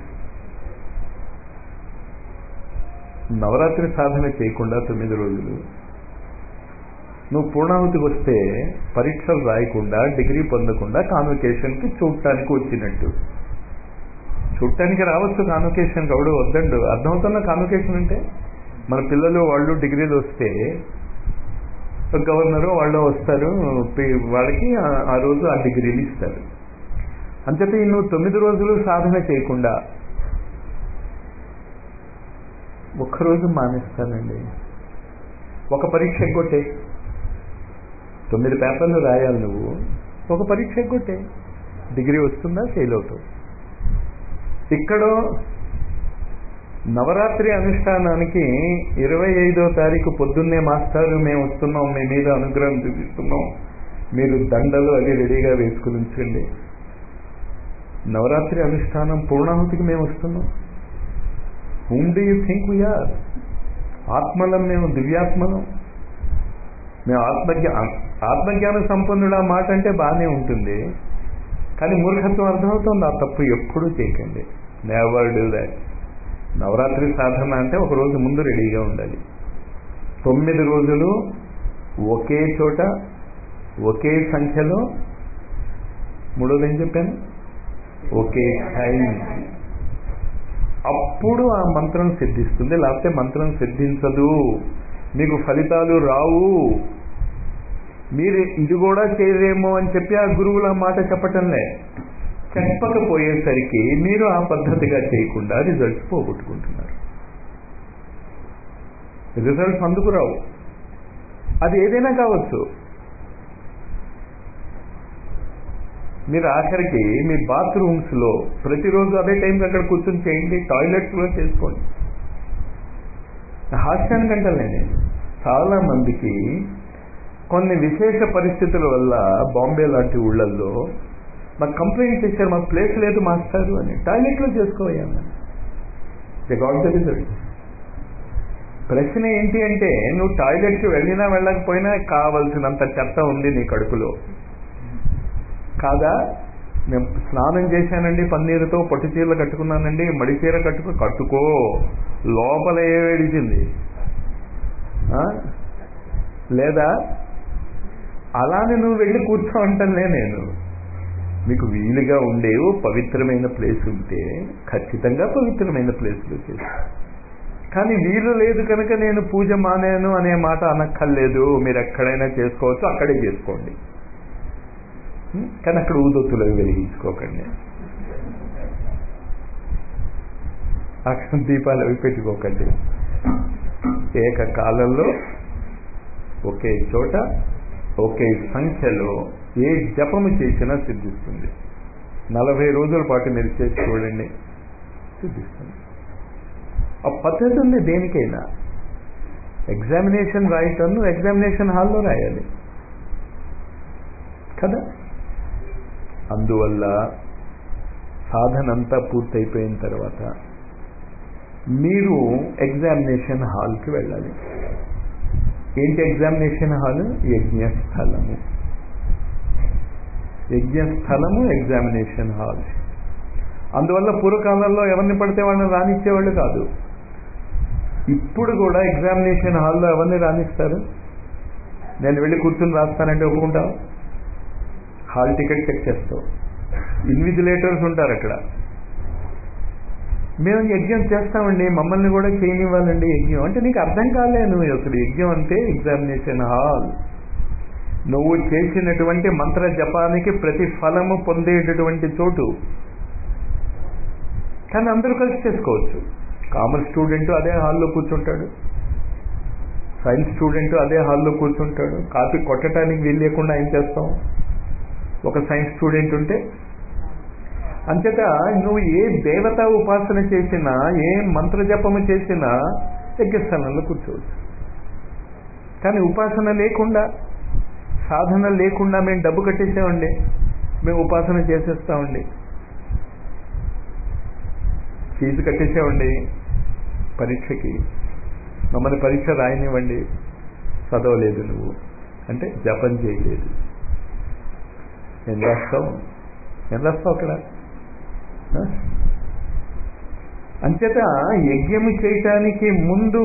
నవరాత్రి సాధన చేయకుండా తొమ్మిది రోజులు నువ్వు పూర్ణాహుతికి వస్తే పరీక్షలు రాయకుండా డిగ్రీ పొందకుండా కాన్వకేషన్కి చూడటానికి వచ్చినట్టు చూడటానికి రావచ్చు కాన్వకేషన్ ఎవడు వద్దండు అర్థమవుతున్న కాన్వకేషన్ అంటే మన పిల్లలు వాళ్ళు డిగ్రీలు వస్తే గవర్నరు వాళ్ళు వస్తారు వాళ్ళకి ఆ రోజు ఆ డిగ్రీలు ఇస్తారు అంతేత నువ్వు తొమ్మిది రోజులు సాధన చేయకుండా ఒక్కరోజు మానేస్తానండి ఒక పరీక్ష ఎగ్గొట్టే తొమ్మిది పేపర్లు రాయాలి నువ్వు ఒక పరీక్ష ఎగ్గొట్టే డిగ్రీ వస్తుందా ఫెయిల్ అవుతావు ఇక్కడ నవరాత్రి అనుష్ఠానానికి ఇరవై ఐదో తారీఖు పొద్దున్నే మాస్టారు మేము వస్తున్నాం మీ మీద అనుగ్రహం చూపిస్తున్నాం మీరు దండలు అది రెడీగా వేసుకుని ఉంచండి నవరాత్రి అనుష్ఠానం పూర్ణాహుతికి మేము వస్తున్నాం whom do you think we are ఆత్మలం మేము దివ్యాత్మలం మేము ఆత్మజ్ఞా ఆత్మజ్ఞాన సంపన్నుడు ఆ మాట అంటే బాగానే ఉంటుంది కానీ మూర్ఖత్వం అర్థమవుతుంది ఆ తప్పు ఎప్పుడూ చేయకండి నెవర్ డూ దాట్ నవరాత్రి సాధన అంటే ఒక రోజు ముందు రెడీగా ఉండాలి తొమ్మిది రోజులు ఒకే చోట ఒకే సంఖ్యలో మూడోది ఏం చెప్పాను ఒకే టైం అప్పుడు ఆ మంత్రం సిద్ధిస్తుంది లేకపోతే మంత్రం సిద్ధించదు మీకు ఫలితాలు రావు మీరు ఇది కూడా చేయరేమో అని చెప్పి ఆ గురువులు ఆ మాట చెప్పటంలే చెప్పకపోయేసరికి మీరు ఆ పద్ధతిగా చేయకుండా రిజల్ట్స్ పోగొట్టుకుంటున్నారు రిజల్ట్స్ అందుకు రావు అది ఏదైనా కావచ్చు మీరు ఆఖరికి మీ బాత్రూమ్స్ లో ప్రతిరోజు అదే టైంకి అక్కడ కూర్చొని చేయండి టాయిలెట్స్ లో చేసుకోండి హాస్యానికంటే నేను చాలా మందికి కొన్ని విశేష పరిస్థితుల వల్ల బాంబే లాంటి ఊళ్ళల్లో మాకు కంప్లైంట్ చేశారు మాకు ప్లేస్ లేదు మాస్టారు అని టాయిలెట్లో చేసుకోవాలి గాడ్ ద రిజల్ట్ ప్రశ్న ఏంటి అంటే నువ్వు టాయిలెట్కి వెళ్ళినా వెళ్ళకపోయినా కావలసినంత చెత్త ఉంది నీ కడుపులో కాదా నేను స్నానం చేశానండి పన్నీరుతో పట్టు చీరలు కట్టుకున్నానండి మడి చీర కట్టుకో కట్టుకో లోపల ఏ వేడిచింది లేదా అలానే నువ్వు వెళ్ళి కూర్చో అంటలే నేను మీకు వీలుగా ఉండేవు పవిత్రమైన ప్లేస్ ఉంటే ఖచ్చితంగా పవిత్రమైన ప్లేస్లో చేసి కానీ వీలు లేదు కనుక నేను పూజ మానేను అనే మాట అనక్కర్లేదు మీరు ఎక్కడైనా చేసుకోవచ్చు అక్కడే చేసుకోండి కానీ అక్కడ ఊదొత్తులు అవి వెలిగించుకోకండి అక్కడ దీపాలు అవి పెట్టుకోకండి ఏకకాలంలో ఒకే చోట ఒకే సంఖ్యలో ఏ జపము చేసినా సిద్ధిస్తుంది నలభై రోజుల పాటు మీరు చేసి చూడండి సిద్ధిస్తుంది ఆ పద్ధతి ఉంది దేనికైనా ఎగ్జామినేషన్ రాయటం నువ్వు ఎగ్జామినేషన్ హాల్లో రాయాలి కదా అందువల్ల సాధన అంతా పూర్తయిపోయిన తర్వాత మీరు ఎగ్జామినేషన్ హాల్కి వెళ్ళాలి ఏంటి ఎగ్జామినేషన్ హాల్ యజ్ఞస్థలము యజ్ఞస్థలము ఎగ్జామినేషన్ హాల్ అందువల్ల పూర్వకాలంలో ఎవరిని పడితే వాళ్ళని రానిచ్చేవాళ్ళు కాదు ఇప్పుడు కూడా ఎగ్జామినేషన్ హాల్లో ఎవరిని రాణిస్తారు నేను వెళ్ళి కూర్చుని రాస్తానంటే ఒప్పుకుంటావు హాల్ టికెట్ చెక్ చేస్తావు ఇన్విజిలేటర్స్ ఉంటారు అక్కడ మేము యజ్ఞం చేస్తామండి మమ్మల్ని కూడా చేయనివ్వాలండి యజ్ఞం అంటే నీకు అర్థం కాలే నువ్వు అసలు యజ్ఞం అంటే ఎగ్జామినేషన్ హాల్ నువ్వు చేసినటువంటి మంత్ర జపానికి ప్రతి ఫలము పొందేటటువంటి చోటు కానీ అందరూ కలిసి చేసుకోవచ్చు కామర్స్ స్టూడెంట్ అదే హాల్లో కూర్చుంటాడు సైన్స్ స్టూడెంట్ అదే హాల్లో కూర్చుంటాడు కాపీ కొట్టడానికి వీలు లేకుండా ఏం చేస్తాం ఒక సైన్స్ స్టూడెంట్ ఉంటే అంచేత నువ్వు ఏ దేవతా ఉపాసన చేసినా ఏ మంత్ర జపము చేసినా యజ్ఞస్థానంలో కూర్చోవచ్చు కానీ ఉపాసన లేకుండా సాధన లేకుండా మేము డబ్బు కట్టేసామండి మేము ఉపాసన చేసేస్తామండి ఫీజు కట్టేసామండి పరీక్షకి మమ్మల్ని పరీక్ష రాయనివ్వండి చదవలేదు నువ్వు అంటే జపం చేయలేదు ఏం రాస్తావు ఏం రాస్తావు అక్కడ అంచేత యజ్ఞము చేయటానికి ముందు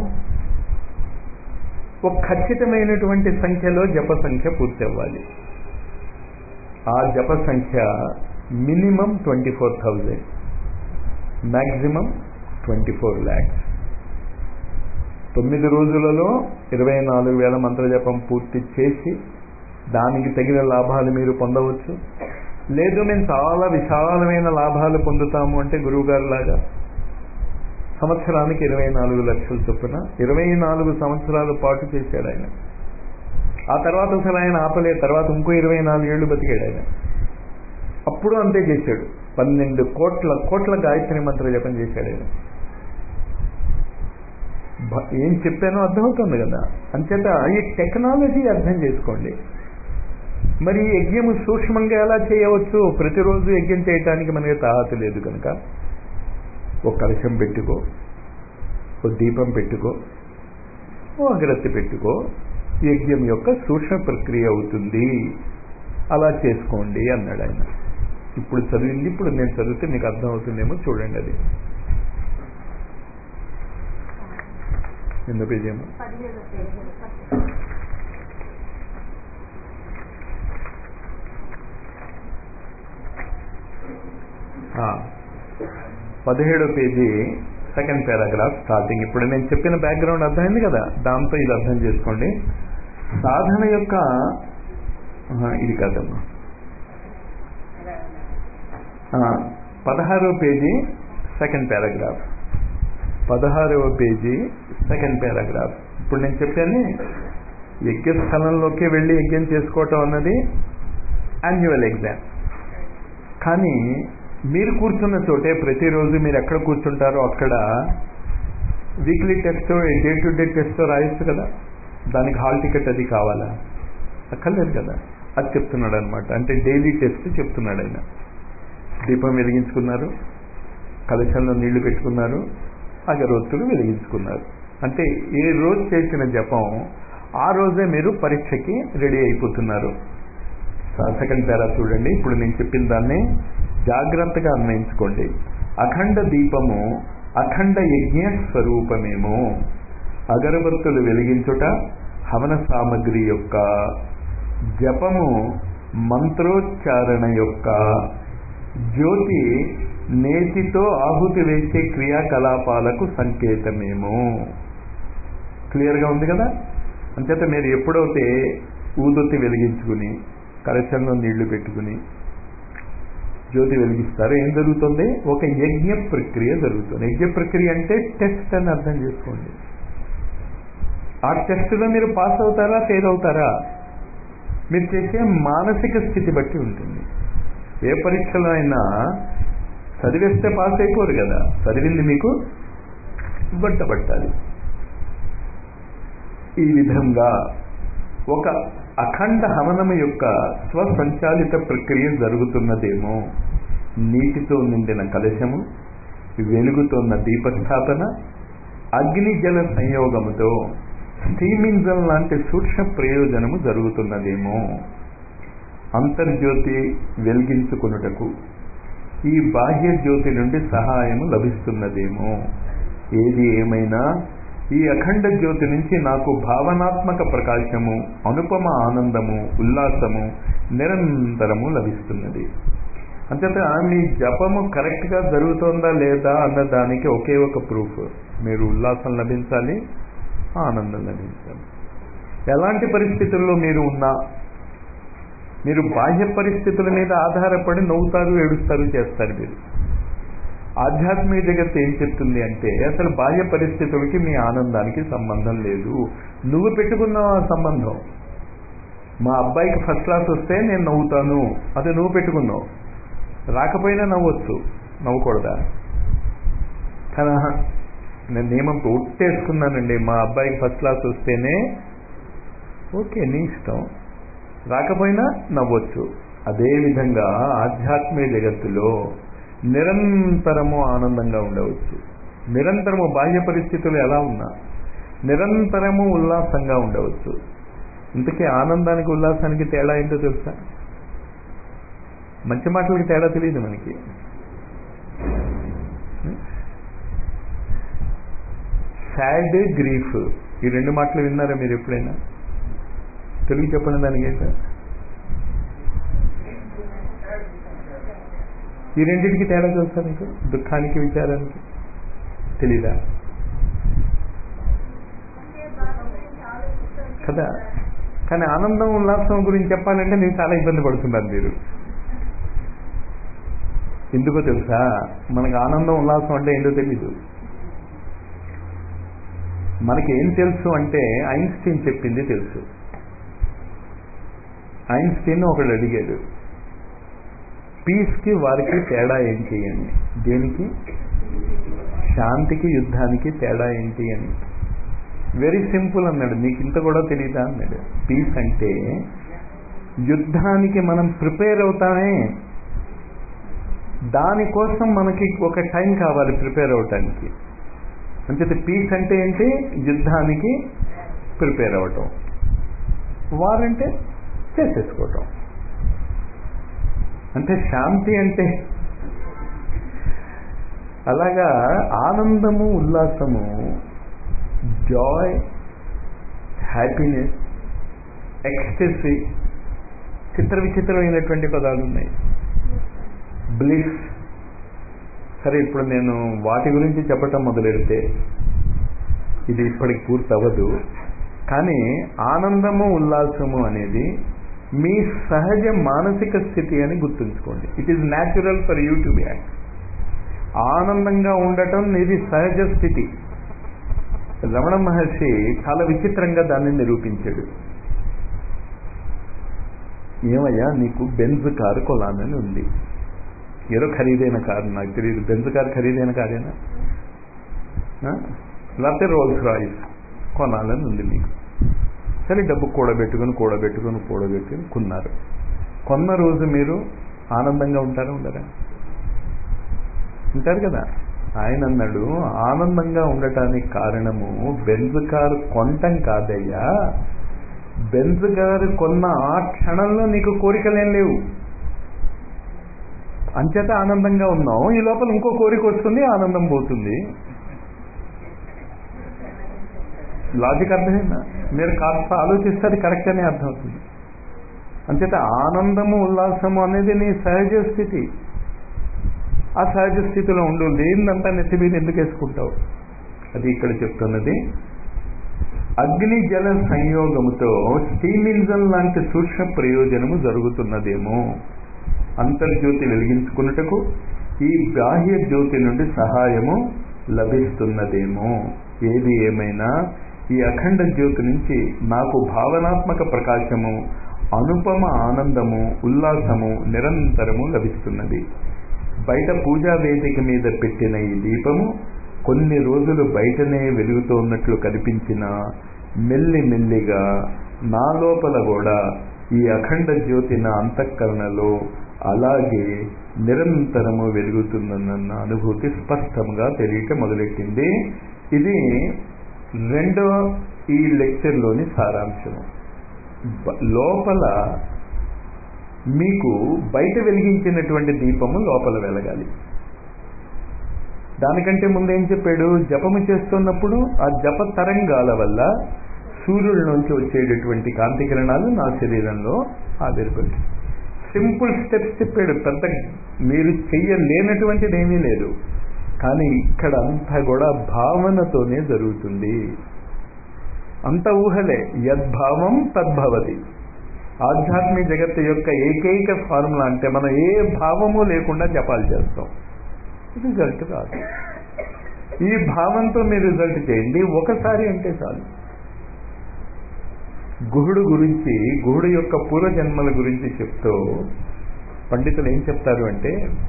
ఒక ఖచ్చితమైనటువంటి సంఖ్యలో జప సంఖ్య పూర్తి అవ్వాలి ఆ జప సంఖ్య minimum twenty four thousand maximum twenty four lakhs తొమ్మిది రోజులలో ఇరవై నాలుగు వేల మంత్రజపం పూర్తి చేసి దానికి తగిన లాభాలు మీరు పొందవచ్చు లేదు మేము చాలా విశాలమైన లాభాలు పొందుతాము అంటే గురువుగారు లాగా సంవత్సరానికి ఇరవై నాలుగు లక్షల చొప్పున ఇరవై నాలుగు సంవత్సరాల పాటు చేశాడు ఆయన ఆ తర్వాత అసలు ఆయన ఆపలేదు తర్వాత ఇంకో ఇరవై నాలుగు ఏళ్ళు బతికాడు ఆయన అప్పుడు అంతే చేశాడు పన్నెండు కోట్ల కోట్ల గాయత్రి మంత్ర జపం చేశాడు ఆయన ఏం చెప్పానో అర్థమవుతుంది కదా అంచేత ఈ టెక్నాలజీ అర్థం చేసుకోండి మరి ఈ యజ్ఞము సూక్ష్మంగా ఎలా చేయవచ్చు ప్రతిరోజు యజ్ఞం చేయటానికి మనకి తాహత లేదు కనుక ఒక కలశం పెట్టుకో ఓ దీపం పెట్టుకో ఓ అగరత్తి పెట్టుకో యజ్ఞం యొక్క సూక్ష్మ ప్రక్రియ అవుతుంది అలా చేసుకోండి అన్నాడు ఆయన ఇప్పుడు చదివింది ఇప్పుడు నేను చదివితే మీకు అర్థం అవుతుందేమో చూడండి అది ఎన్నో పేజీ ఏమో పదిహేడో పేజీ సెకండ్ పారాగ్రాఫ్ స్టార్టింగ్ ఇప్పుడు నేను చెప్పిన బ్యాక్గ్రౌండ్ అర్థమైంది కదా దాంతో ఇది అర్థం చేసుకోండి సాధన యొక్క ఇది కాదమ్మా పదహారవ పేజీ సెకండ్ పారాగ్రాఫ్ పదహారవ పేజీ సెకండ్ పారాగ్రాఫ్ ఇప్పుడు నేను చెప్పాను యజ్ఞ స్థలంలోకి వెళ్ళి యజ్ఞం చేసుకోవటం అన్నది యాన్యువల్ ఎగ్జామ్ కానీ మీరు కూర్చున్న చోటే ప్రతిరోజు మీరు ఎక్కడ కూర్చుంటారో అక్కడ weekly test day to day test రాయొచ్చు కదా దానికి హాల్ టికెట్ అది కావాలా అక్కర్లేదు కదా అది చెప్తున్నాడు అనమాట అంటే డైలీ టెస్ట్ చెప్తున్నాడు ఆయన దీపం వెలిగించుకున్నారు కలశంలో నీళ్లు పెట్టుకున్నారు అగరొత్తులు వెలిగించుకున్నారు అంటే ఏ రోజు చేసిన జపం ఆ రోజే మీరు పరీక్షకి రెడీ అయిపోతున్నారు సెకండ్ పేరా చూడండి ఇప్పుడు నేను చెప్పిన దాన్ని జాగ్రత్తగా అన్వయించుకోండి అఖండ దీపము అఖండ యజ్ఞ స్వరూపమేమో అగరబత్తులు వెలిగించుట హవన సామగ్రి యొక్క జపము మంత్రోచ్చారణ యొక్క జ్యోతి నేతితో ఆహుతి వేసే క్రియాకలాపాలకు సంకేతమేమో క్లియర్గా ఉంది కదా అంచేత మీరు ఎప్పుడైతే ఊదొత్తి వెలిగించుకుని కలశంలో నీళ్లు పెట్టుకుని జ్యోతి వెలిగిస్తారు ఏం జరుగుతుంది ఒక యజ్ఞ ప్రక్రియ జరుగుతుంది యజ్ఞ ప్రక్రియ అంటే టెస్ట్ అని అర్థం చేసుకోండి ఆ టెస్ట్లో మీరు పాస్ అవుతారా ఫెయిల్ అవుతారా మీరు చేసే మానసిక స్థితి బట్టి ఉంటుంది ఏ పరీక్షలో అయినా చదివేస్తే పాస్ అయిపోరు కదా చదివింది మీకు బట్టబట్టాలి ఈ విధంగా ఒక అఖండ హవనము యొక్క స్వసంచాలిత ప్రక్రియ జరుగుతున్నదేమో నీటితో నిండిన కలశము వెలుగుతోన్న దీపస్థాపన అగ్ని జల సంయోగముతో స్టీమింజన్ లాంటి సూక్ష్మ ప్రయోజనము జరుగుతున్నదేమో అంతర్జ్యోతి వెలిగించుకున్నటకు ఈ బాహ్య జ్యోతి నుండి సహాయము లభిస్తున్నదేమో ఏది ఏమైనా ఈ అఖండ జ్యోతి నుంచి నాకు భావనాత్మక ప్రకాశము అనుపమ ఆనందము ఉల్లాసము నిరంతరము లభిస్తున్నది అంతేత మీ జపము కరెక్ట్ గా జరుగుతోందా లేదా అన్న దానికి ఒకే ఒక ప్రూఫ్ మీరు ఉల్లాసం లభించాలి ఆనందం లభించాలి ఎలాంటి పరిస్థితుల్లో మీరు ఉన్నా మీరు బాహ్య పరిస్థితుల మీద ఆధారపడి నవ్వుతారు ఏడుస్తారు చేస్తారు మీరు ఆధ్యాత్మిక జగత్తు ఏం చెప్తుంది అంటే అసలు బాహ్య పరిస్థితులకి మీ ఆనందానికి సంబంధం లేదు నువ్వు పెట్టుకున్నావు ఆ సంబంధం మా అబ్బాయికి ఫస్ట్ క్లాస్ వస్తే నేను నవ్వుతాను అది నువ్వు పెట్టుకున్నావు రాకపోయినా నవ్వచ్చు నవ్వకూడదా కదా నేను నియమం ఒట్టేసుకున్నానండి మా అబ్బాయికి ఫస్ట్ క్లాస్ వస్తేనే ఓకే నీ ఇష్టం రాకపోయినా నవ్వచ్చు అదేవిధంగా ఆధ్యాత్మిక జగత్తులో నిరంతరము ఆనందంగా ఉండవచ్చు నిరంతరము బాహ్య పరిస్థితులు ఎలా ఉన్నా నిరంతరము ఉల్లాసంగా ఉండవచ్చు ఇంతకీ ఆనందానికి ఉల్లాసానికి తేడా ఏంటో తెలుసా మంచి మాటలకి తేడా తెలియదు మనకి సాడ్ గ్రీఫ్ ఈ రెండు మాటలు విన్నారా మీరు ఎప్పుడైనా తెలుగు చెప్పండి దానికి ఏంటో ఈ రెండింటికి తేడా తెలుసా మీకు దుఃఖానికి విచారానికి తెలీదా కదా కానీ ఆనందం ఉల్లాసం గురించి చెప్పాలంటే నేను చాలా ఇబ్బంది పడుతున్నాను మీరు ఎందుకో తెలుసా మనకు ఆనందం ఉల్లాసం అంటే ఏంటో తెలీదు మనకి ఏం తెలుసు అంటే ఐన్స్టీన్ చెప్పింది తెలుసు ఐన్స్టీన్ ఒకడు అడిగాడు పీస్కి వారికి తేడా ఏంటి అని దేనికి శాంతికి యుద్ధానికి తేడా ఏంటి అని వెరీ సింపుల్ అన్నాడు నీకు ఇంత కూడా తెలియదా అన్నాడు పీస్ అంటే యుద్ధానికి మనం ప్రిపేర్ అవుతామే దానికోసం మనకి ఒక టైం కావాలి ప్రిపేర్ అవటానికి అంతే పీస్ అంటే ఏంటి యుద్ధానికి ప్రిపేర్ అవ్వటం వారంటే చేసేసుకోవటం అంటే శాంతి అంటే అలాగా ఆనందము ఉల్లాసము జాయ్ హ్యాపీనెస్ ఎక్స్టెసీ చిత్ర విచిత్రమైనటువంటి పదాలు ఉన్నాయి బ్లిస్ సరే ఇప్పుడు నేను వాటి గురించి చెప్పటం మొదలెడితే ఇది ఇప్పటికి పూర్తి అవ్వదు కానీ ఆనందము ఉల్లాసము అనేది మీ సహజ మానసిక స్థితి అని గుర్తుంచుకోండి it is natural for you to be act ఆనందంగా ఉండటం ఇది సహజ స్థితి రమణ మహర్షి చాలా విచిత్రంగా దాన్ని నిరూపించాడు ఏమయ్యా నీకు బెంజ్ కారు కొలానని ఉంది ఏదో ఖరీదైన కారు నాకు తెలియదు బెంజ్ కారు ఖరీదైన కారేనా లేకపోతే రోల్స్ రాయిస్ కొనాలని ఉంది మీకు సరే డబ్బు కూడబెట్టుకుని కూడబెట్టుకుని కూడబెట్టుకుని కొన్నారు కొన్న రోజు మీరు ఆనందంగా ఉంటారా ఉండరా ఉంటారు కదా ఆయన అన్నాడు ఆనందంగా ఉండటానికి కారణము బెంజ్ కారు కొనటం కాదయ్యా బెంజ్ గారు కొన్న ఆ క్షణంలో నీకు కోరికలేం లేవు అంచేత ఆనందంగా ఉన్నావు ఈ లోపల ఇంకో కోరిక వస్తుంది ఆనందం పోతుంది లాజిక్ అర్థమైందా మీరు కాస్త ఆలోచిస్తే అది కరెక్ట్ అనే అర్థం అవుతుంది అంచేత ఆనందము ఉల్లాసము అనేది నీ సహజ స్థితి ఆ సహజ స్థితిలో ఉండు లేదంతా నెత్తి మీద ఎందుకు వేసుకుంటావు అది ఇక్కడ చెప్తున్నది అగ్ని జల సంయోగముతో స్టీమ్ ఇంజన్ లాంటి సూక్ష్మ ప్రయోజనము జరుగుతున్నదేమో అంతర్జ్యోతి వెలిగించుకున్నటకు ఈ బాహ్య జ్యోతి నుండి సహాయము లభిస్తున్నదేమో ఏది ఏమైనా ఈ అఖండ జ్యోతి నుంచి నాకు భావనాత్మక ప్రకాశము అనుపమ ఆనందము ఉల్లాసము నిరంతరము లభిస్తున్నది బయట పూజా వేదిక మీద పెట్టిన ఈ దీపము కొన్ని రోజులు బయటనే వెలుగుతూ ఉన్నట్లు కనిపించిన మెల్లి మెల్లిగా నా లోపల కూడా ఈ అఖండ జ్యోతి నా అంతఃకరణలో అలాగే నిరంతరము వెలుగుతుందన్న అనుభూతి స్పష్టంగా తెలియక మొదలెట్టింది ఇది రెండవ ఈ లెక్చర్లోని సారాంశం బ- లోపల మీకు బయట వెలిగించినటువంటి దీపము లోపల వెలగాలి దానికంటే ముందు ఏం చెప్పాడు జపము చేస్తున్నప్పుడు ఆ జప తరంగాల వల్ల సూర్యుడి నుంచి వచ్చేటటువంటి కాంతి కిరణాలు నా శరీరంలో ఆవిర్భవి సింపుల్ స్టెప్స్ చెప్పాడు పెద్ద మీరు చెయ్యలేనటువంటిది ఏమీ లేదు కానీ ఇక్కడ అంతా కూడా భావనతోనే జరుగుతుంది అంత ఊహలే యద్భావం తద్భవతి ఆధ్యాత్మిక జగత్తు యొక్క ఏకైక ఫార్ములా అంటే మనం ఏ భావము లేకుండా జపాలు చేస్తాం రిజల్ట్ రాదు ఈ భావంతో మీరు రిజల్ట్ చేయండి ఒకసారి అంటే చాలు గుహుడు గురించి గుహుడు యొక్క పూర్వజన్మల గురించి చెప్తూ పండితులు ఏం చెప్తారు అంటే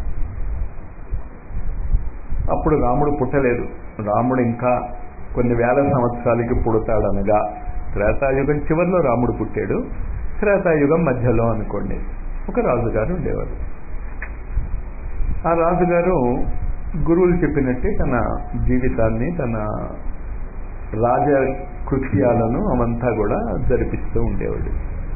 అప్పుడు రాముడు పుట్టలేదు రాముడు ఇంకా కొన్ని వేల సంవత్సరాలకి పుడతాడనగా త్రేతాయుగం చివరిలో రాముడు పుట్టాడు త్రేతాయుగం మధ్యలో అనుకోండి ఒక రాజుగారు ఉండేవారు ఆ రాజుగారు గురువులు చెప్పినట్టే తన జీవితాన్ని తన రాజ కృత్యాలను అవంతా కూడా జరిపిస్తూ ఉండేవాడు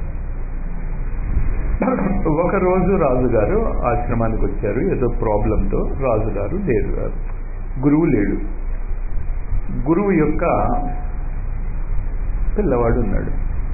ఒక రోజు రాజుగారు ఆశ్రమానికి వచ్చారు ఏదో ప్రాబ్లంతో రాజుగారు లేరు గురువు లేడు గురువు యొక్క పిల్లవాడు ఉన్నాడు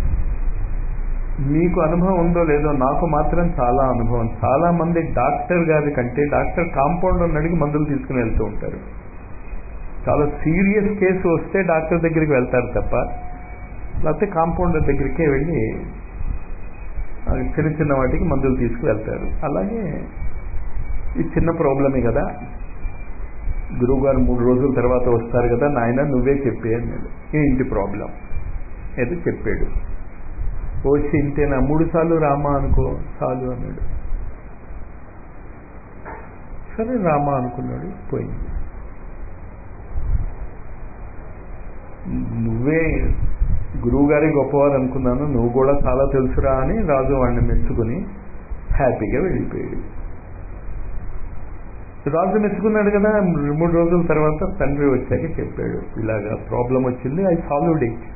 మీకు అనుభవం ఉందో లేదో నాకు మాత్రం చాలా అనుభవం చాలా మంది డాక్టర్ గారి కంటే డాక్టర్ కాంపౌండర్ అడిగి మందులు తీసుకుని వెళ్తూ ఉంటారు చాలా సీరియస్ కేసు వస్తే డాక్టర్ దగ్గరికి వెళ్తారు తప్ప లేకపోతే కాంపౌండర్ దగ్గరికే వెళ్ళి ఆ చిన్న చిన్న వాటికి మందులు తీసుకువెళ్తారు అలాగే ఈ చిన్న ప్రాబ్లమే కదా గురువు గారు మూడు రోజుల తర్వాత వస్తారు కదా నాయన నువ్వే చెప్పే అన్నాడు ఏంటి ప్రాబ్లం ఏదో చెప్పాడు వచ్చి ఇంతేనా మూడు సార్లు రామా అనుకో చాలు అన్నాడు సరే రామా అనుకున్నాడు పోయింది నువ్వే గురువు గారి గొప్పవారు అనుకున్నాను నువ్వు కూడా చాలా తెలుసురా అని రాజు వాడిని మెచ్చుకుని హ్యాపీగా వెళ్ళిపోయాడు రాజు మెచ్చుకున్నాడు కదా మూడు రోజుల తర్వాత తండ్రి వచ్చాక చెప్పాడు ఇలాగా ప్రాబ్లం వచ్చింది ఐ సాల్వ్డ్ ఇట్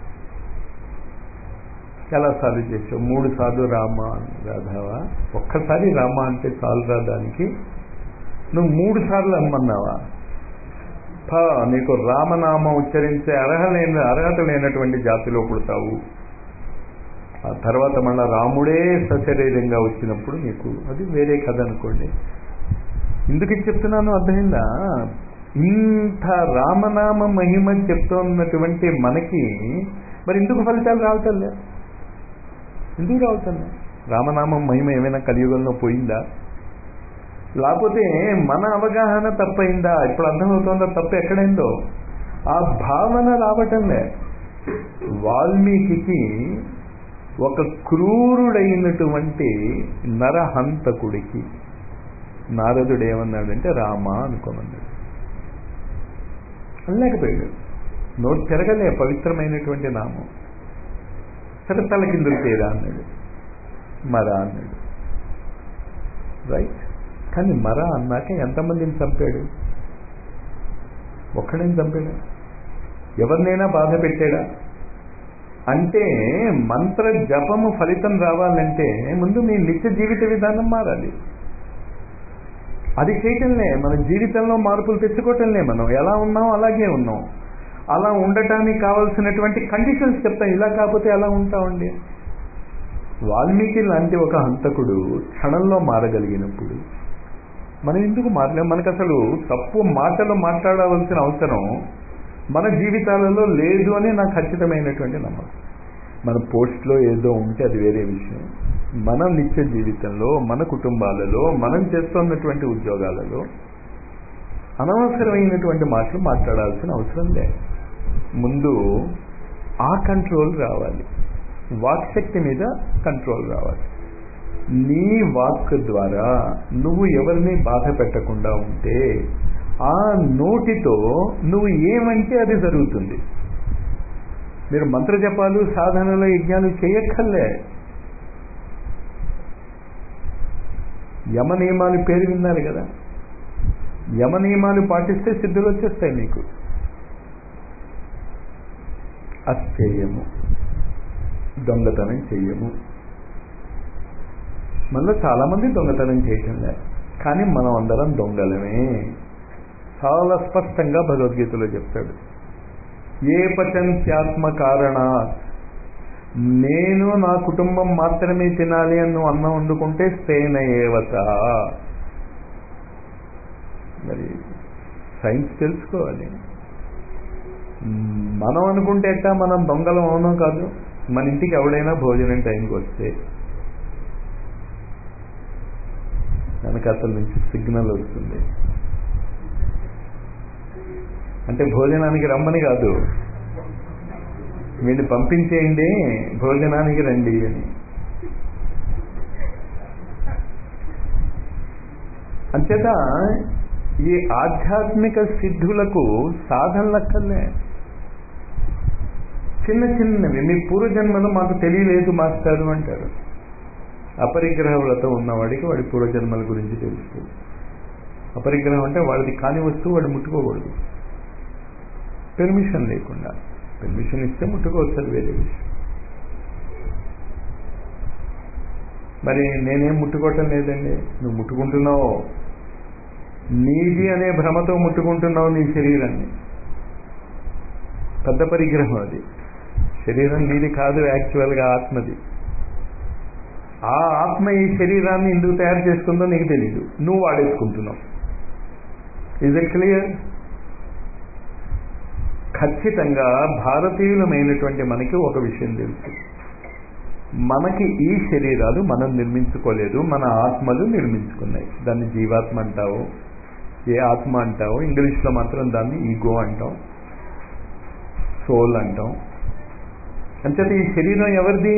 ఎలా సాల్వ్ చేసావు మూడు సార్లు రామ రాధావా ఒక్కసారి రామ అంటే చాలు రా దానికి నువ్వు మూడు సార్లు అమ్మన్నావా ఫ నీకు రామనామం ఉచ్చరించే అర్హ లేని అర్హత లేనటువంటి జాతిలో పుడతావు ఆ తర్వాత మళ్ళా రాముడే సశరీరంగా వచ్చినప్పుడు నీకు అది వేరే కథ అనుకోండి ఎందుకు ఇది చెప్తున్నాను అర్థమైందా ఇంత రామనామ మహిమ చెప్తున్నటువంటి మనకి మరి ఎందుకు ఫలితాలు రావటం లే ఎందుకు రావటం లే రామనామం మహిమ ఏమైనా కలియుగంలో పోయిందా లేకపోతే మన అవగాహన తప్పైందా ఇప్పుడు అర్థమవుతుందా తప్పు ఎక్కడైందో ఆ భావన రావటంలే వాల్మీకి ఒక క్రూరుడైనటువంటి నరహంతకుడికి నారదుడు ఏమన్నాడంటే రామ అనుకోమన్నాడు అనలేకపోయాడు నోరు తిరగలే పవిత్రమైనటువంటి నామం సరే తలకిందులు తీరా అన్నాడు మర అన్నాడు రైట్ కానీ మర అన్నాక ఎంతమందిని చంపాడు ఒక్కడేం చంపాడు ఎవరినైనా బాధ పెట్టాడా అంటే మంత్ర జపము ఫలితం రావాలంటే ముందు మీ నిత్య జీవిత విధానం మారాలి అది చేయటంలే మన జీవితంలో మార్పులు తెచ్చుకోవటంలే మనం ఎలా ఉన్నాం అలాగే ఉన్నాం అలా ఉండటానికి కావలసినటువంటి కండిషన్స్ చెప్తాం ఇలా కాకపోతే ఎలా ఉంటామండి వాల్మీకి లాంటి ఒక హంతకుడు క్షణంలో మారగలిగినప్పుడు మనం ఎందుకు మారలేం మనకు అసలు తప్పు మాటలు మాట్లాడవలసిన అవసరం మన జీవితాలలో లేదు అని నాకు ఖచ్చితమైనటువంటి నమ్మకం మన పోస్ట్లో ఏదో ఉంటే అది వేరే విషయం మన నిత్య జీవితంలో మన కుటుంబాలలో మనం చేస్తున్నటువంటి ఉద్యోగాలలో అనవసరమైనటువంటి మాటలు మాట్లాడాల్సిన అవసరం లేదు ముందు ఆ కంట్రోల్ రావాలి వాక్శక్తి మీద కంట్రోల్ రావాలి నీ వాక్ ద్వారా నువ్వు ఎవరిని బాధ పెట్టకుండా ఉంటే ఆ నోటితో నువ్వు ఏమంటే అది జరుగుతుంది మీరు మంత్ర జపాలు సాధనలు యజ్ఞాలు చేయక్కర్లే యమ నియమాలు పేరు విన్నారు కదా యమ నియమాలు పాటిస్తే సిద్ధులు వచ్చేస్తాయి మీకు అశ్చర్యము దొంగతనం చెయ్యము మనలో చాలా మంది దొంగతనం చేయటం లేదు కానీ మనం అందరం దొంగలమే చాలా స్పష్టంగా భగవద్గీతలో చెప్తాడు ఏ పచంత్యాత్మ కారణ నేను నా కుటుంబం మాత్రమే తినాలి అని నువ్వు అన్నం వండుకుంటే స్థేన ఏవత మరి సైన్స్ తెలుసుకోవాలి మనం అనుకుంటే ఎట్టా మనం దొంగలం అవునో కాదు మన ఇంటికి ఎవడైనా భోజనం టైంకి వస్తే వెనకాతల నుంచి సిగ్నల్ వస్తుంది అంటే భోజనానికి రమ్మని కాదు వీళ్ళు పంపించేయండి భోజనానికి రండి అని అంచేత ఈ ఆధ్యాత్మిక సిద్ధులకు సాధనలక్కర్లే చిన్న చిన్నవి మీ పూర్వజన్మలు మాకు తెలియలేదు మాస్టారు అంటారు అపరిగ్రహ వ్రతం ఉన్నవాడికి వాడి పూర్వజన్మల గురించి తెలుస్తుంది అపరిగ్రహం అంటే వాడిది కాని వస్తువు వాడు ముట్టుకోకూడదు పెర్మిషన్ లేకుండా పెర్మిషన్ ఇస్తే ముట్టుకోవచ్చు అది వేరే విషయం మరి నేనేం ముట్టుకోవటం లేదండి నువ్వు ముట్టుకుంటున్నావు నీది అనే భ్రమతో ముట్టుకుంటున్నావు నీ శరీరాన్ని పెద్ద పరిగ్రహం అది శరీరం నీది కాదు యాక్చువల్గా ఆత్మది ఆ ఆత్మ ఈ శరీరాన్ని ఎందుకు తయారు చేసుకుందో నీకు తెలీదు నువ్వు వాడేసుకుంటున్నావు ఇజ్ ఇట్ క్లియర్ ఖచ్చితంగా భారతీయులమైనటువంటి మనకి ఒక విషయం తెలుసు మనకి ఈ శరీరాలు మనం నిర్మించుకోలేదు మన ఆత్మలు నిర్మించుకున్నాయి దాన్ని జీవాత్మ అంటావు ఏ ఆత్మ అంటావు ఇంగ్లీష్లో మాత్రం దాన్ని ఈగో అంటాం సోల్ అంటాం అంచేత ఈ శరీరం ఎవరిది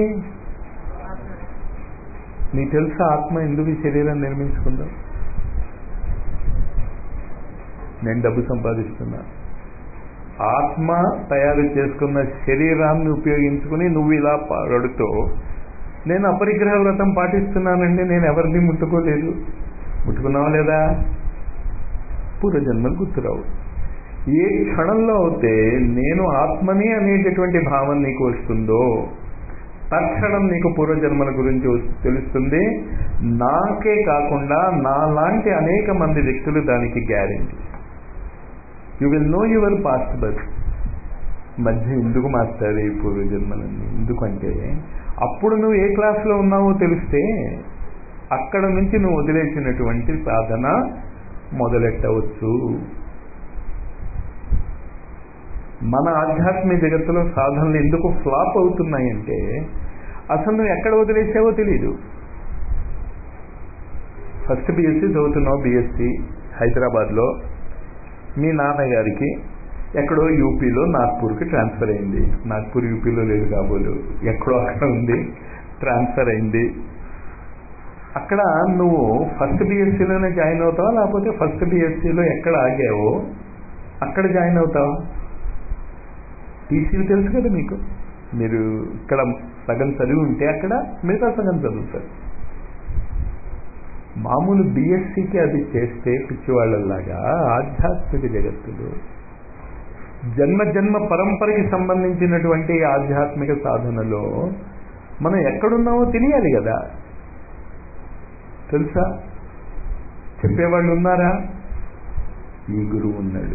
నీకు తెలుసా ఆత్మ ఎందుకు ఈ శరీరం నిర్మించుకుందా నేను డబ్బు సంపాదిస్తున్నా ఆత్మ తయారు చేసుకున్న శరీరాన్ని ఉపయోగించుకుని నువ్వు ఇలా పాడుతూ నేను అపరిగ్రహ వ్రతం పాటిస్తున్నానండి నేను ఎవరిని ముట్టుకోలేదు ముట్టుకున్నావా లేదా పూర్వజన్మలు గుర్తురావు ఏ క్షణంలో అయితే నేను ఆత్మని అనేటటువంటి భావన నీకు వస్తుందో తక్షణం నీకు పూర్వజన్మల గురించి తెలుస్తుంది నాకే కాకుండా నా లాంటి అనేక మంది వ్యక్తులు దానికి guarantee you will know your past birth మధ్య ఎందుకు మాస్టర్ ఈ పూర్వజన్మలన్నీ ఎందుకంటే అప్పుడు నువ్వు ఏ క్లాస్లో ఉన్నావో తెలిస్తే అక్కడ నుంచి నువ్వు వదిలేసినటువంటి సాధన మొదలెట్టవచ్చు మన ఆధ్యాత్మిక జగత్తులో సాధనలు ఎందుకు ఫ్లాప్ అవుతున్నాయంటే అసలు నువ్వు ఎక్కడ వదిలేసావో తెలీదు ఫస్ట్ బీఎస్సీ చదువుతున్నావు బీఎస్సీ హైదరాబాద్లో మీ నాన్నగారికి ఎక్కడో యూపీలో నాగ్పూర్కి ట్రాన్స్ఫర్ అయింది నాగ్పూర్ యూపీలో లేదు కాబోలు ఎక్కడో అక్కడ ఉంది ట్రాన్స్ఫర్ అయింది అక్కడ నువ్వు ఫస్ట్ బీఎస్సీలోనే జాయిన్ అవుతావా లేకపోతే ఫస్ట్ బీఎస్సీలో ఎక్కడ ఆగావో అక్కడ జాయిన్ అవుతావా టీసీలు తెలుసు కదా మీకు మీరు ఇక్కడ సగం చదివి ఉంటే అక్కడ మిగతా సగం చదువుతారు మామూలు బీఎస్సీకి అది చేస్తే పిచ్చివాళ్ళలాగా ఆధ్యాత్మిక జగత్తులు జన్మ జన్మ పరంపరకి సంబంధించినటువంటి ఆధ్యాత్మిక సాధనలో మనం ఎక్కడున్నామో తెలియాలి కదా తెలుసా చెప్పేవాళ్ళు ఉన్నారా ఈ గురువు ఉన్నాడు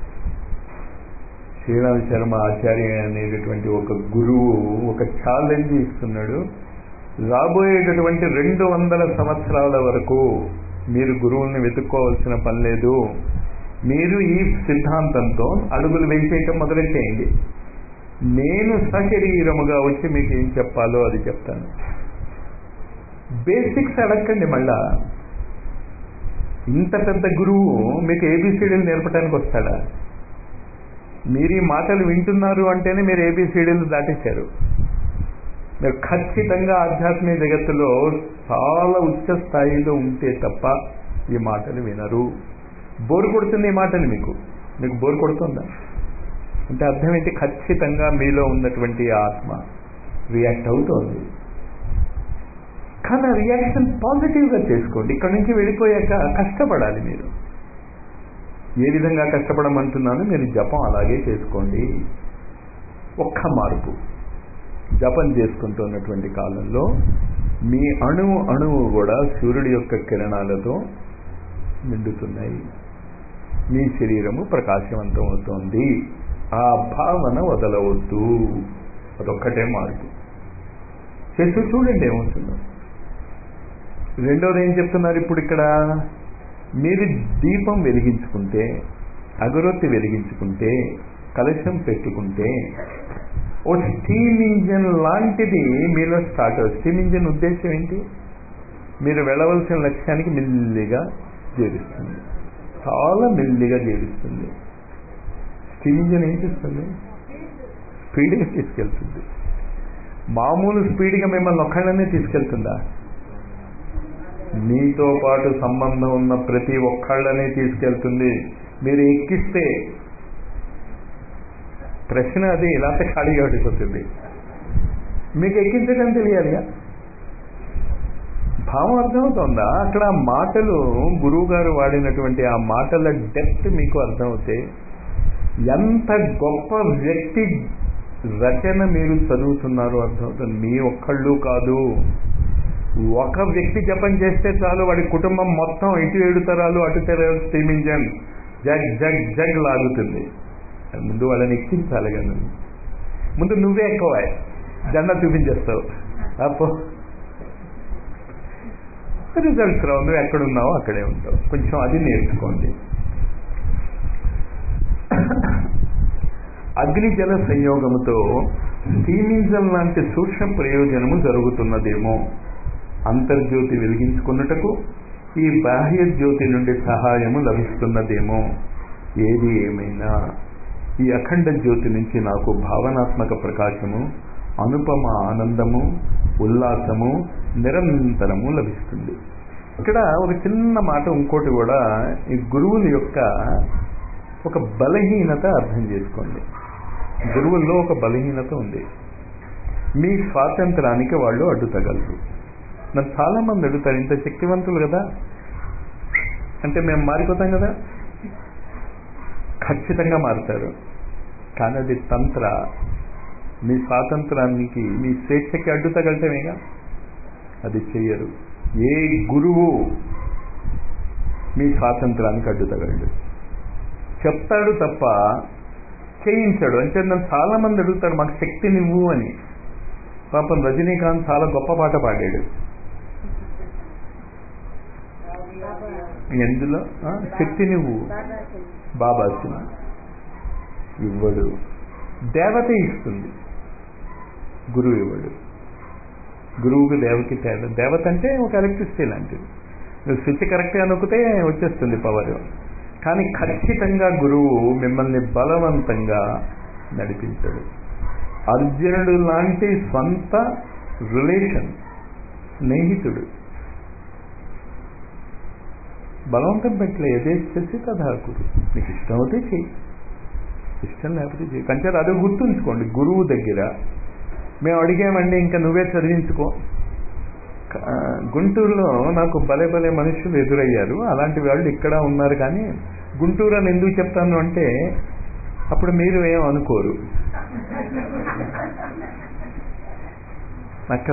శ్రీరామ్ శర్మ ఆచార్య అనేటటువంటి ఒక గురువు ఒక ఛాలెంజ్ ఇస్తున్నాడు రాబోయేటటువంటి రెండు వందల సంవత్సరాల వరకు మీరు గురువుల్ని వెతుక్కోవాల్సిన పని లేదు మీరు ఈ సిద్ధాంతంతో అడుగులు వేసేయటం మొదలెట్టేయండి నేను సశరీరముగా వచ్చి మీకు ఏం చెప్పాలో అది చెప్తాను బేసిక్స్ అడగండి మళ్ళా ఇంత పెద్ద గురువు మీకు ఏబిసిడీలు నేర్పడానికి వస్తాడా మీరు ఈ మాటలు వింటున్నారు అంటేనే మీరు ఏబిసిడీలు దాటేశారు మీరు ఖచ్చితంగా ఆధ్యాత్మిక జగత్తులో చాలా ఉచ్చ స్థాయిలో ఉంటే తప్ప ఈ మాటలు వినరు బోరు కొడుతుంది ఈ మాటలు మీకు మీకు బోరు కొడుతుందా అంటే అర్థం ఏంటి ఖచ్చితంగా మీలో ఉన్నటువంటి ఆత్మ రియాక్ట్ అవుతోంది కానీ ఆ రియాక్షన్ పాజిటివ్గా చేసుకోండి ఇక్కడ నుంచి వెళ్ళిపోయాక కష్టపడాలి మీరు ఏ విధంగా కష్టపడమంటున్నాను మీరు జపం అలాగే చేసుకోండి ఒక్క మార్పు జపం చేసుకుంటున్నటువంటి కాలంలో మీ అణువు అణువు కూడా సూర్యుడి యొక్క కిరణాలతో నిండుతున్నాయి మీ శరీరము ప్రకాశవంతం అవుతోంది ఆ భావన వదలవద్దు అదొక్కటే మార్పు చేసి చూడండి ఏమవుతుందో రెండోది ఏం చెప్తున్నారు ఇప్పుడు ఇక్కడ మీరు దీపం వెలిగించుకుంటే అగరొత్తి వెలిగించుకుంటే కలశం పెట్టుకుంటే ఓ స్టీమ్ ఇంజిన్ లాంటిది మీలో స్టార్ట్ అవుతుంది స్టీమ్ ఇంజిన్ ఉద్దేశం ఏంటి మీరు వెళ్ళవలసిన లక్ష్యానికి మెల్లిగా చేరుస్తుంది చాలా మెల్లిగా చేరుస్తుంది స్టీమ్ ఇంజిన్ ఏం చేస్తుంది స్పీడ్గా తీసుకెళ్తుంది మామూలు స్పీడ్గా మిమ్మల్ని ఒక్కళ్ళనే తీసుకెళ్తుందా మీతో పాటు సంబంధం ఉన్న ప్రతి ఒక్కళ్ళనే తీసుకెళ్తుంది మీరు ఎక్కిస్తే ప్రశ్న అది ఇలాంటి ఖాళీగా ఉండిపోతుంది మీకు ఎక్కించడం తెలియాలిగా భావం అర్థమవుతుందా అక్కడ ఆ మాటలు గురువు గారు వాడినటువంటి ఆ మాటల డెప్త్ మీకు అర్థమవుతే ఎంత గొప్ప వ్యక్తి రచన మీరు చదువుతున్నారో అర్థమవుతుంది మీ ఒక్కళ్ళు కాదు ఒక వ్యక్తి జపం చేస్తే చాలు వాడి కుటుంబం మొత్తం ఇటు ఏడు తరాలు అటు తరాలు స్టీమ్ ఇంజన్ జగ్ జగ్ జగ్ లాగుతుంది ముందు వాళ్ళని ఎక్కించాలి కదా ముందు నువ్వే ఎక్కువ జెండా చూపించేస్తావు అప్పో రిజల్ట్స్ రావు నువ్వు ఎక్కడున్నావో అక్కడే ఉంటావు కొంచెం అది నేర్చుకోండి అగ్ని జల సంయోగముతో స్టీమింజం లాంటి సూక్ష్మ ప్రయోజనము జరుగుతున్నదేమో అంతర్జ్యోతి వెలిగించుకున్నటకు ఈ బాహ్య జ్యోతి నుండి సహాయము లభిస్తున్నదేమో ఏది ఏమైనా ఈ అఖండ జ్యోతి నుంచి నాకు భావనాత్మక ప్రకాశము అనుపమ ఆనందము ఉల్లాసము నిరంతరము లభిస్తుంది ఇక్కడ ఒక చిన్న మాట ఇంకోటి కూడా ఈ గురువుల యొక్క ఒక బలహీనత అర్థం చేసుకోండి గురువుల్లో ఒక బలహీనత ఉంది మీ స్వాతంత్రానికి వాళ్ళు అడ్డుతగలరు నన్ను చాలా మంది అడుగుతారు ఇంత శక్తివంతులు కదా అంటే మేము మారిపోతాం కదా ఖచ్చితంగా మారుతారు కానీ అది తంత్ర మీ స్వాతంత్రానికి మీ స్వేచ్ఛకి అడ్డు తగలటమేగా అది చెయ్యరు ఏ గురువు మీ స్వాతంత్రానికి అడ్డు తగలడు చెప్తాడు తప్ప చేయించాడు అంటే నన్ను చాలా మంది అడుగుతారు మాకు శక్తినివ్వు అని పాపం రజనీకాంత్ చాలా గొప్ప పాట పాడాడు ఎందులో శక్తినివ్వు బాబా సినిమా ఇవ్వడు దేవత ఇస్తుంది గురువు ఇవ్వడు గురువుకి దేవకి తేడా దేవత అంటే ఒక ఎలక్ట్రిసిటీ లాంటిది నువ్వు స్విచ్ కరెక్ట్గా నొక్కితే వచ్చేస్తుంది పవర్ కానీ ఖచ్చితంగా గురువు మిమ్మల్ని బలవంతంగా నడిపించాడు అర్జునుడు లాంటి స్వంత రిలేషన్ స్నేహితుడు బలవంతం పెట్టలే యథేచ్ఛసి తథా గురు నీకు ఇష్టం అవుతే చెయ్యి ఇష్టం లేకపోతే చెయ్యి కంచారు అది గుర్తుంచుకోండి గురువు దగ్గర మేము అడిగామండి ఇంకా నువ్వే చదివించుకో గుంటూరులో నాకు భలే భలే మనుషులు ఎదురయ్యారు అలాంటి వాళ్ళు ఇక్కడ ఉన్నారు కానీ గుంటూరు అని ఎందుకు చెప్తాను అంటే అప్పుడు మీరు ఏం అనుకోరు అక్కడ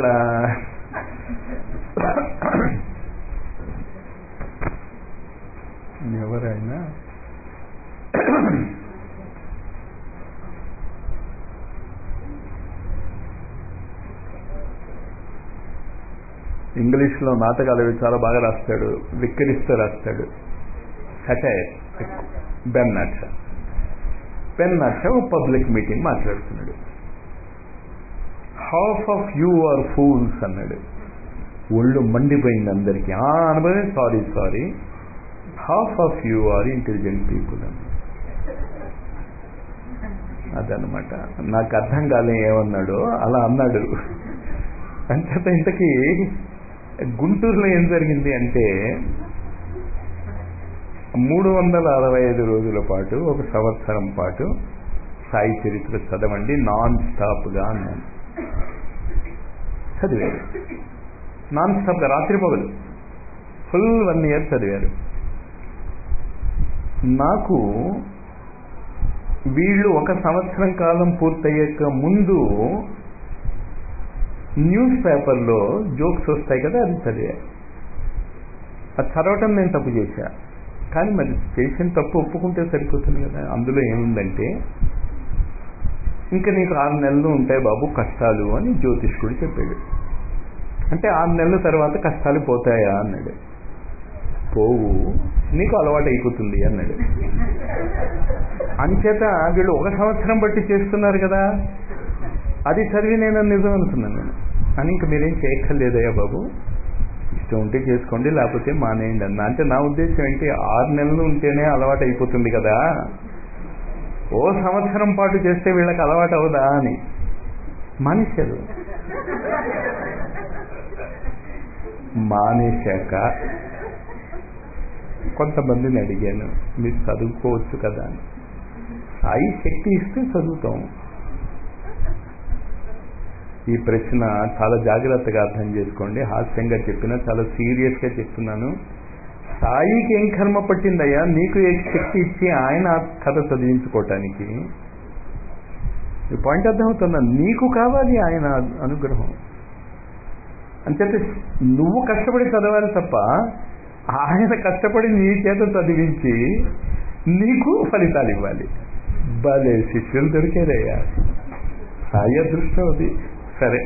ఎవరైనా ఇంగ్లీష్లో నాటకాలు అవి చాలా బాగా రాస్తాడు విక్కరిస్తూ రాస్తాడు సటైర్ బెన్ నాట్ష బెన్ నాట్ష ఓ పబ్లిక్ మీటింగ్ మాట్లాడుతున్నాడు half of you are fools అన్నాడు ఒళ్ళు మండిపోయింది అందరికీ ఆ అనుభవే sorry sorry half of you are intelligent people అని అదనమాట నాకు అర్థం కాలే ఏమన్నాడో అలా అన్నాడు అంచేత ఇంతకీ గుంటూరులో ఏం జరిగింది అంటే మూడు వందల అరవై ఐదు రోజుల పాటు ఒక సంవత్సరం పాటు సాయి చరిత్ర చదవండి నాన్ స్టాప్గా అన్నాను చదివారు నాన్ స్టాప్గా రాత్రి పగలు ఫుల్ వన్ ఇయర్ చదివారు నాకు వీళ్ళు ఒక సంవత్సరం కాలం పూర్తయ్యాక ముందు న్యూస్ పేపర్లో జోక్స్ వస్తాయి కదా అది చదివా అది చదవటం నేను తప్పు చేశా కానీ మరి చేసిన తప్పు ఒప్పుకుంటే సరిపోతుంది కదా అందులో ఏముందంటే ఇంకా నీకు ఆరు నెలలు ఉంటాయి బాబు కష్టాలు అని జ్యోతిష్కుడు చెప్పాడు అంటే ఆరు నెలల తర్వాత కష్టాలు పోతాయా అన్నాడు పోవు నీకు అలవాటు అయిపోతుంది అన్నాడు అంచేత వీళ్ళు ఒక సంవత్సరం బట్టి చేస్తున్నారు కదా అది చదివి నేను నిజం అనుకున్నాను నేను అని ఇంక మీరేం చేయక్కర్లేదయ్యా బాబు ఇష్టం ఉంటే చేసుకోండి లేకపోతే మానేయండి అన్న అంటే నా ఉద్దేశం ఏంటి ఆరు నెలలు ఉంటేనే అలవాటు అయిపోతుంది కదా ఓ సంవత్సరం పాటు చేస్తే వీళ్ళకి అలవాటు అవుదా అని మానేశారు మానేశాక కొంతమందిని అడిగాను మీరు చదువుకోవచ్చు కదా అని సాయి శక్తి ఇస్తే చదువుతాం ఈ ప్రశ్న చాలా జాగ్రత్తగా అర్థం చేసుకోండి హాస్యంగా చెప్పినా చాలా సీరియస్గా చెప్తున్నాను సాయికి ఏం కర్మ పట్టిందయ్యా నీకు ఏ శక్తి ఇచ్చి ఆయన కథ చదివించుకోవటానికి ఈ పాయింట్ అర్థమవుతుందా నీకు కావాలి ఆయన అనుగ్రహం అంచేతే నువ్వు కష్టపడి చదవాలి తప్ప ఆయన కష్టపడి నీ చేత చదివించి నీకు ఫలితాలు ఇవ్వాలి భలే శిష్యులు దొరికేదయ్యా సాయి అదృష్టం అది సరే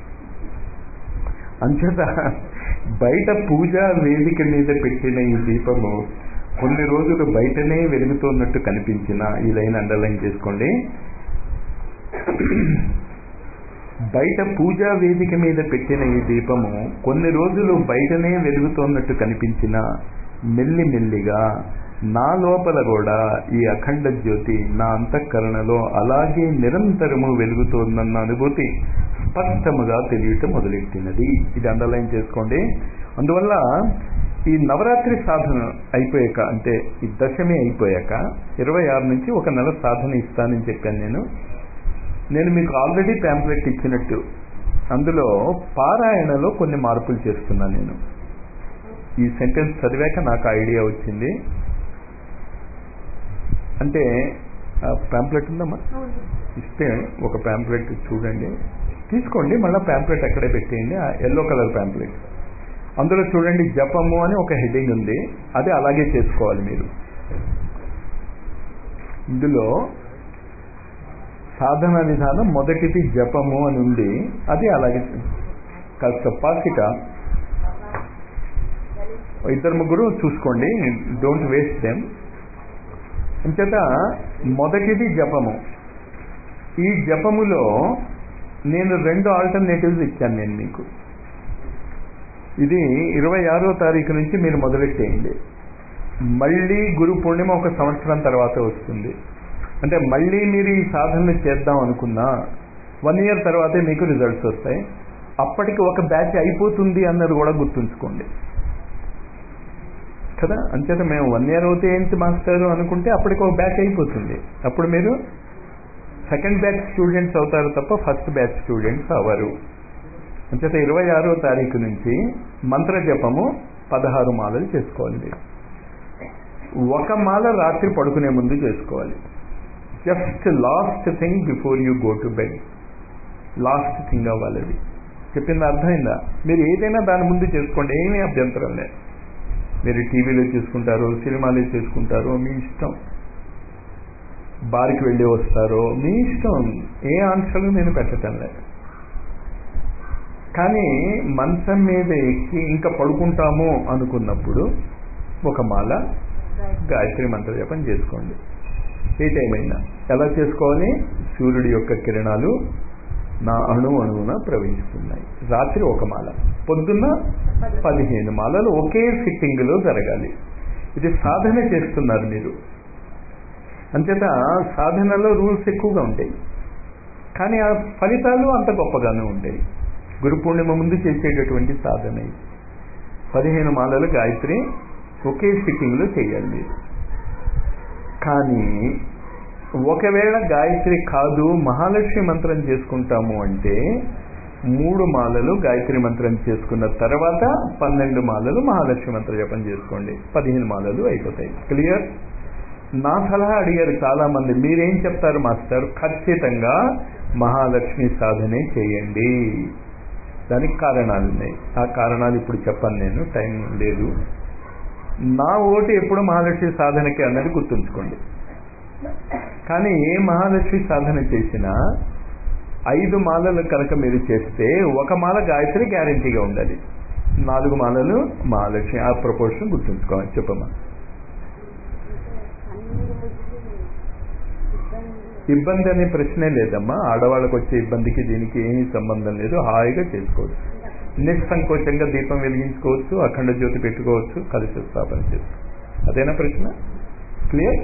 అంచేత బయట పూజా వేదిక మీద పెట్టిన ఈ దీపము కొన్ని రోజులు బయటనే వెలుగుతున్నట్టు కనిపించిన ఈ లైన్ అండర్లైన్ చేసుకోండి బయట పూజా వేదిక మీద పెట్టిన ఈ దీపము కొన్ని రోజులు బయటనే వెలుగుతోన్నట్టు కనిపించిన మెల్లి మెల్లిగా నా లోపల కూడా ఈ అఖండ జ్యోతి నా అంతఃకరణలో అలాగే నిరంతరము వెలుగుతోందన్న అనుభూతి స్పష్టముగా తెలియటం మొదలెట్టినది ఇది అండర్లైన్ చేసుకోండి అందువల్ల ఈ నవరాత్రి సాధన అయిపోయాక అంటే ఈ దశమి అయిపోయాక ఇరవై ఆరు నుంచి ఒక నెల సాధన ఇస్తానని చెప్పాను నేను నేను మీకు ఆల్రెడీ ప్యాంప్లెట్ ఇచ్చినట్టు అందులో పారాయణలో కొన్ని మార్పులు చేస్తున్నాను నేను ఈ సెంటెన్స్ చదివాక నాకు ఐడియా వచ్చింది అంటే ప్యాంప్లెట్ ఉందమ్మా ఇస్తే ఒక ప్యాంప్లెట్ చూడండి తీసుకోండి మళ్ళీ ప్యాంప్లెట్ అక్కడే పెట్టేయండి ఎల్లో కలర్ ప్యాంప్లెట్ అందులో చూడండి జపము అని ఒక హెడ్డింగ్ ఉంది అది అలాగే చేసుకోవాలి మీరు ఇందులో సాధన విధానం మొదటిది జపము అని ఉంది అది అలాగే కాస్త పాసిక ఇద్దరు ముగ్గురు చూసుకోండి డోంట్ వేస్ట్ దెమ్ అంచేత మొదటిది జపము ఈ జపములో నేను రెండు ఆల్టర్నేటివ్స్ ఇచ్చాను నేను మీకు ఇది ఇరవై ఆరో తారీఖు నుంచి మీరు మొదలెట్టేయండి మళ్ళీ గురు పూర్ణిమ ఒక సంవత్సరం తర్వాత వస్తుంది అంటే మళ్ళీ మీరు ఈ సాధనలు చేద్దాం అనుకున్నా వన్ ఇయర్ తర్వాతే మీకు రిజల్ట్స్ వస్తాయి అప్పటికి ఒక బ్యాచ్ అయిపోతుంది అన్నది కూడా గుర్తుంచుకోండి కదా అంచేత మేము వన్ ఇయర్ అవుతే ఏంటి మాస్టర్ అనుకుంటే అప్పటికి ఒక బ్యాచ్ అయిపోతుంది అప్పుడు మీరు సెకండ్ బ్యాచ్ స్టూడెంట్స్ అవుతారు తప్ప ఫస్ట్ బ్యాచ్ స్టూడెంట్స్ అవ్వరు అంచేత ఇరవై ఆరో తారీఖు నుంచి మంత్ర జపము పదహారు మాలలు చేసుకోవాలి మీరు ఒక మాల రాత్రి పడుకునే ముందు చేసుకోవాలి just last thing before you go to bed last thing అవ్వాలి అది చెప్పింది అర్థమైందా మీరు ఏదైనా దాని ముందు చేసుకోండి ఏమీ అభ్యంతరం లేదు మీరు టీవీలో చూసుకుంటారు సినిమాలో చూసుకుంటారు మీ ఇష్టం బార్కి వెళ్ళి వస్తారో మీ ఇష్టం ఏ ఆన్సర్లు నేను పెట్టడం లేదు కానీ మంచం మీద ఎక్కి ఇంకా పడుకుంటాము అనుకున్నప్పుడు ఒక మాల గాయత్రి మంత్ర జపం చేసుకోండి ఏ టైం అయినా ఎలా చేసుకోవాలి సూర్యుడి యొక్క కిరణాలు నా అణు అణువున ప్రవహిస్తున్నాయి రాత్రి ఒక మాల పొద్దున్న పదిహేను మాలలు ఒకే సిట్టింగ్లో జరగాలి ఇది సాధన చేస్తున్నారు మీరు అంచేత సాధనలో రూల్స్ ఎక్కువగా ఉంటాయి కానీ ఆ ఫలితాలు అంత గొప్పగానే ఉంటాయి గురు పూర్ణిమ ముందు చేసేటటువంటి సాధన ఇది పదిహేను మాలలు గాయత్రి ఒకే సిట్టింగ్లో చేయాలి మీరు కానీ ఒకవేళ గాయత్రి కాదు మహాలక్ష్మి మంత్రం చేసుకుంటాము అంటే మూడు మాలలు గాయత్రి మంత్రం చేసుకున్న తర్వాత పన్నెండు మాలలు మహాలక్ష్మి మంత్ర జపం చేసుకోండి పదిహేను మాలలు అయిపోతాయి క్లియర్ నా సలహా అడిగారు చాలా మంది మీరేం చెప్తారు మాస్టర్ ఖచ్చితంగా మహాలక్ష్మి సాధనే చేయండి దానికి కారణాలు ఉన్నాయి ఆ కారణాలు ఇప్పుడు చెప్పను నేను టైం లేదు నా ఓటు ఎప్పుడు మహాలక్ష్మి సాధనకి అన్నది గుర్తుంచుకోండి కానీ ఏ మహాలక్ష్మి సాధన చేసినా ఐదు మాలలు కనుక మీరు చేస్తే ఒక మాల గాయత్రి గ్యారంటీగా ఉండాలి నాలుగు మాలలు మహాలక్ష్మి ఆ ప్రపోర్షన్ గుర్తుంచుకోవాలి చెప్పమ్మా ఇబ్బంది అనే ప్రశ్నే లేదమ్మా ఆడవాళ్ళకు వచ్చే ఇబ్బందికి దీనికి ఏమీ సంబంధం లేదు హాయిగా చేసుకోవచ్చు నిస్సంకోచంగా దీపం వెలిగించుకోవచ్చు అఖండ జ్యోతి పెట్టుకోవచ్చు కలిసి స్థాపన చేసుకోవచ్చు అదేనా ప్రశ్న క్లియర్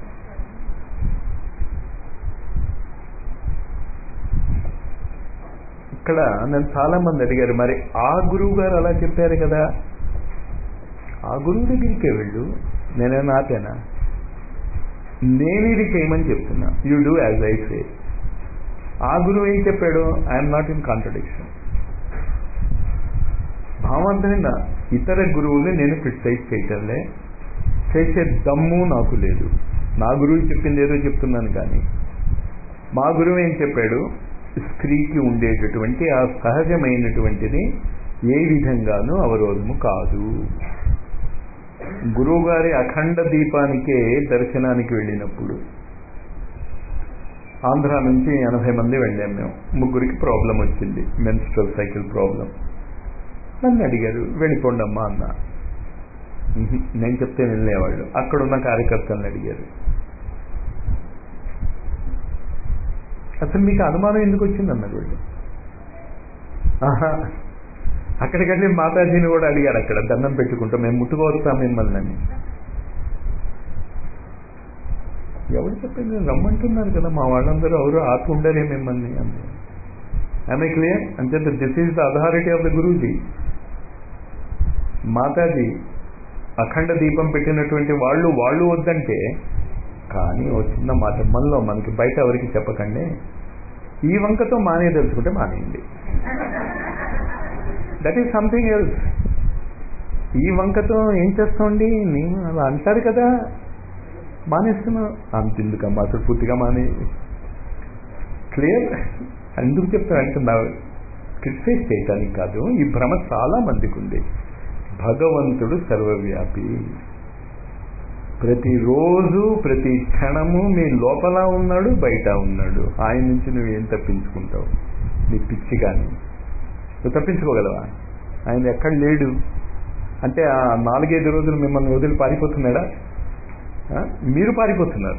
ఇక్కడ నన్ను చాలా మంది అడిగారు మరి ఆ గురువు గారు అలా చెప్పారు కదా ఆ గురువు దగ్గరికే వెళ్ళు నేనేనా ఆపేనా నేను ఇది చేయమని చెప్తున్నా you do as I say ఆ గురువు ఏం చెప్పాడు ఐఎమ్ నాట్ ఇన్ కాంట్రడిక్షన్ భావంతమైన ఇతర గురువుల్ని నేను క్రిటిసైజ్ చేయటంలే చేసే దమ్ము నాకు లేదు నా గురువు చెప్పింది ఏదో చెప్తున్నాను కానీ మా గురువు ఏం చెప్పాడు స్త్రీకి ఉండేటటువంటి ఆ సహజమైనటువంటిది ఏ విధంగానూ అవరోధము కాదు గురువు గారి అఖండ దీపానికే దర్శనానికి వెళ్ళినప్పుడు ఆంధ్ర నుంచి ఎనభై మంది వెళ్ళాం మేము ముగ్గురికి ప్రాబ్లం వచ్చింది మెన్స్ట్రల్ సైకిల్ ప్రాబ్లం నన్ను అడిగారు వెళ్ళిపోండమ్మా అన్న నేను చెప్తే వెళ్ళేవాళ్ళు అక్కడున్న కార్యకర్తలను అడిగారు అసలు మీకు అనుమానం ఎందుకు వచ్చింది అన్నారు వాళ్ళు ఆహా అక్కడికి వెళ్ళి మాతాజీని కూడా అడిగారు అక్కడ దండం పెట్టుకుంటాం మేము ముట్టుకోవస్తాం మిమ్మల్ని అని ఎవరు చెప్పింది రమ్మంటున్నారు కదా మా వాళ్ళందరూ ఎవరు ఆపి ఉండరే మిమ్మల్ని అని ఐ క్లియర్ అంటే this is the authority of the Guruji Mataji అఖండ దీపం పెట్టినటువంటి వాళ్ళు వాళ్ళు వద్దంటే కానీ ఓ చిన్న మాట మనలో మనకి బయట ఎవరికి చెప్పకండి ఈ వంకతో మానే తెలుసుకుంటే మానేయండి దట్ ఈస్ సంథింగ్ ఎల్స్ ఈ వంకతో ఏం చేస్తామండి నేను అలా అంటారు కదా మానేస్తున్నా అంతెందుకమ్మా అసలు పూర్తిగా మానే క్లియర్ ఎందుకు చెప్తానంటే నా క్రిటిసైజ్ చేయడానికి కాదు ఈ భ్రమ చాలా మందికి ఉంది భగవంతుడు సర్వవ్యాపి ప్రతిరోజు ప్రతి క్షణము మీ లోపల ఉన్నాడు బయట ఉన్నాడు ఆయన నుంచి నువ్వు ఏం తప్పించుకుంటావు నీ పిచ్చి కానీ నువ్వు తప్పించుకోగలవా ఆయన ఎక్కడ లేడు అంటే ఆ నాలుగైదు రోజులు మిమ్మల్ని వదిలి పారిపోతున్నాడా మీరు పారిపోతున్నారు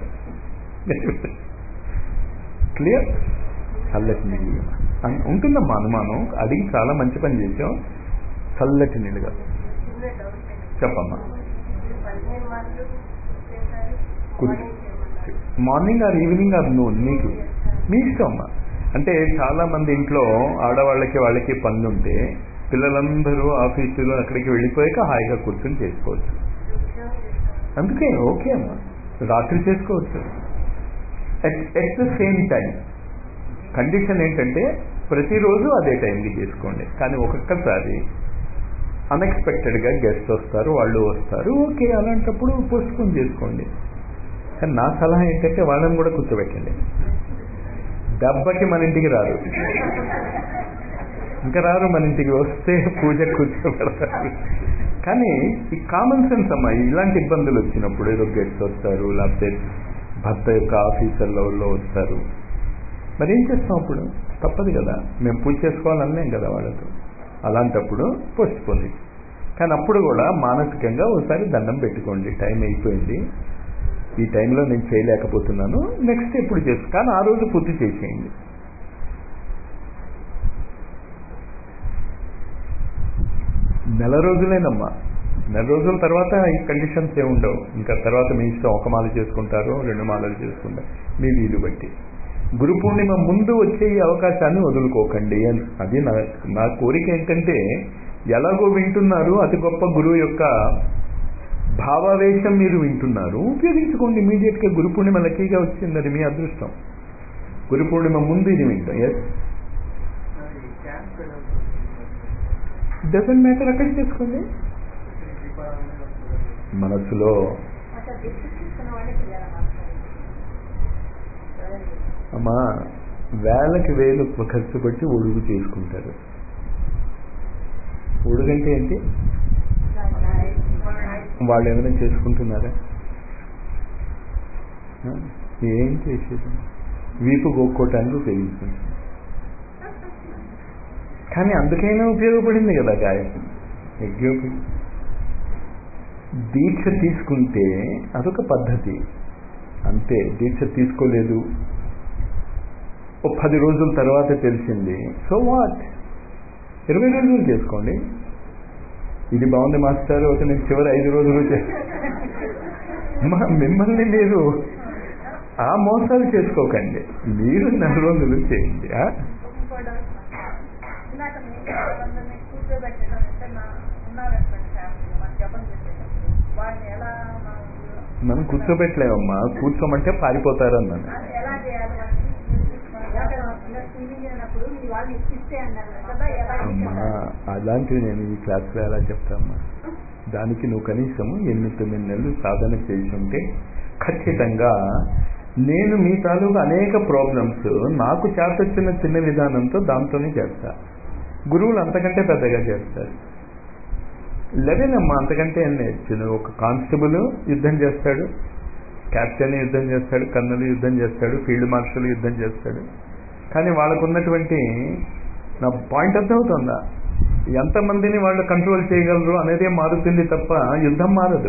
క్లియర్ చల్లటి నీళ్ళు ఉంటుందమ్మా అనుమానం అడిగి చాలా మంచి పని చేసాం చల్లటి నీళ్ళుగా చెప్పమ్మా morning or evening or noon మీకు మీ ఇష్టం అమ్మా అంటే చాలా మంది ఇంట్లో ఆడవాళ్ళకి వాళ్ళకి పనులుంటే పిల్లలందరూ ఆఫీసులో అక్కడికి వెళ్ళిపోయాక హాయిగా కూర్చొని చేసుకోవచ్చు అందుకే ఓకే అమ్మా రాత్రి చేసుకోవచ్చు at the same time condition ఏంటంటే ప్రతిరోజు అదే టైంకి చేసుకోండి కానీ ఒక్కొక్కసారి అన్ఎక్స్పెక్టెడ్గా గెస్ట్ వస్తారు వాళ్ళు వస్తారు ఓకే అలాంటప్పుడు పోస్ట్పోన్ చేసుకోండి కానీ నా సలహా ఏంటంటే వాళ్ళని కూడా కూర్చోబెట్టండి దెబ్బకి మన ఇంటికి రారు ఇంకా రారు మన ఇంటికి వస్తే పూజ కూర్చోబెడతారు కానీ ఈ కామన్ సెన్స్ అమ్మా ఇలాంటి ఇబ్బందులు వచ్చినప్పుడు ఏదో గెస్ట్ వస్తారు లేకపోతే భర్త యొక్క ఆఫీసర్లో వస్తారు మరి ఏం చేస్తాం అప్పుడు తప్పదు కదా మేము పూజ చేసుకోవాలన్నాం కదా వాళ్ళతో అలాంటప్పుడు పోస్ట్ పోంది కానీ అప్పుడు కూడా మానసికంగా ఒకసారి దండం పెట్టుకోండి టైం అయిపోయింది ఈ టైంలో నేను చేయలేకపోతున్నాను నెక్స్ట్ ఎప్పుడు చేస్తాను కానీ ఆ రోజు పూర్తి చేసేయండి నెల రోజులేనమ్మా నెల రోజుల తర్వాత ఈ కండిషన్స్ ఏముండవు ఇంకా తర్వాత మీ ఇష్టం ఒక మాల చేసుకుంటారు రెండు మాలలు చేసుకుంటారు మీ వీలు బట్టి గురు పూర్ణిమ ముందు వచ్చే ఈ అవకాశాన్ని వదులుకోకండి అని అది నా నా కోరిక ఏంటంటే ఎలాగో వింటున్నారు అతి గొప్ప గురువు యొక్క భావావేశం మీరు వింటున్నారు ఉపయోగించుకోండి ఇమీడియట్ గా గురు పూర్ణిమ లక్కీగా వచ్చింది అది మీ అదృష్టం గురు పూర్ణిమ ముందు ఇది వింటాం ఎస్
మరి క్యాంప్
డజంట్ మ్యాటర్ అక్కడ చేసుకోండి
దీపావళి వస్తుంది
మనసులో
అసలు దిక్కు తీసుకున్న వాళ్ళే పిల్లల మాస్టర్
అమ్మా వేలకి వేలు ఖర్చు పెట్టి ఒడుగు చేసుకుంటారు ఒడుగంటే ఏంటి వాళ్ళు ఏమైనా చేసుకుంటున్నారా ఆ? ఏం చేసేది వీపు గోక్కోటానికి ఉపయోగిస్తుంది కానీ అందుకైనా ఉపయోగపడింది కదా గాయం యజ్ఞోపి దీక్ష తీసుకుంటే అదొక పద్ధతి అంతే దీక్ష తీసుకోలేదు ఓ పది రోజుల తర్వాత తెలిసింది సో వాట్ ఇరవై రోజులు చేసుకోండి ఇది బాగుంది మాస్టర్ ఒక నేను చివరి ఐదు రోజులు చే- మా మిమ్మల్ని మీరు ఆ మోసాలు చేసుకోకండి మీరు నెల రోజులు చేయండి ఆ?
ఇందాక మీ వాళ్ళందరినీ కూర్చోబెట్టడం అంటే నా ఉన్నారనుకోండి ఫ్యామిలీ మన జపం చేసేటప్పుడు వాళ్ళని ఎలా మనం
మనం కూర్చోబెట్టలేమమ్మా కూర్చోమంటే పారిపోతారన్నాను
అది ఎలా చేయాలి వాళ్ళని టీవీ లేనప్పుడు మీ వాళ్ళు ఇస్తే అన్నారు కదా ఎలా
అమ్మా అలాంటివి నేను ఈ క్లాస్లో ఎలా చెప్తామ్మా దానికి నువ్వు కనీసం ఎనిమిది తొమ్మిది నెలలు సాధన చేసి ఉంటే ఖచ్చితంగా నేను మీ తాలూకు అనేక ప్రాబ్లమ్స్ నాకు చేతొచ్చిన చిన్న విధానంతో దాంతోనే చేస్తా గురువులు అంతకంటే పెద్దగా చేస్తారు లెవెన్ అమ్మా అంతకంటే ఏం లేదు నువ్వు ఒక కానిస్టేబుల్ యుద్ధం చేస్తాడు క్యాప్టెన్ యుద్ధం చేస్తాడు కర్నల్ యుద్ధం చేస్తాడు ఫీల్డ్ మార్షల్ యుద్ధం చేస్తాడు కానీ వాళ్ళకున్నటువంటి నా పాయింట్ అర్థమవుతుందా ఎంతమందిని వాళ్ళు కంట్రోల్ చేయగలరు అనేదే మారుతుంది తప్ప యుద్ధం మారదు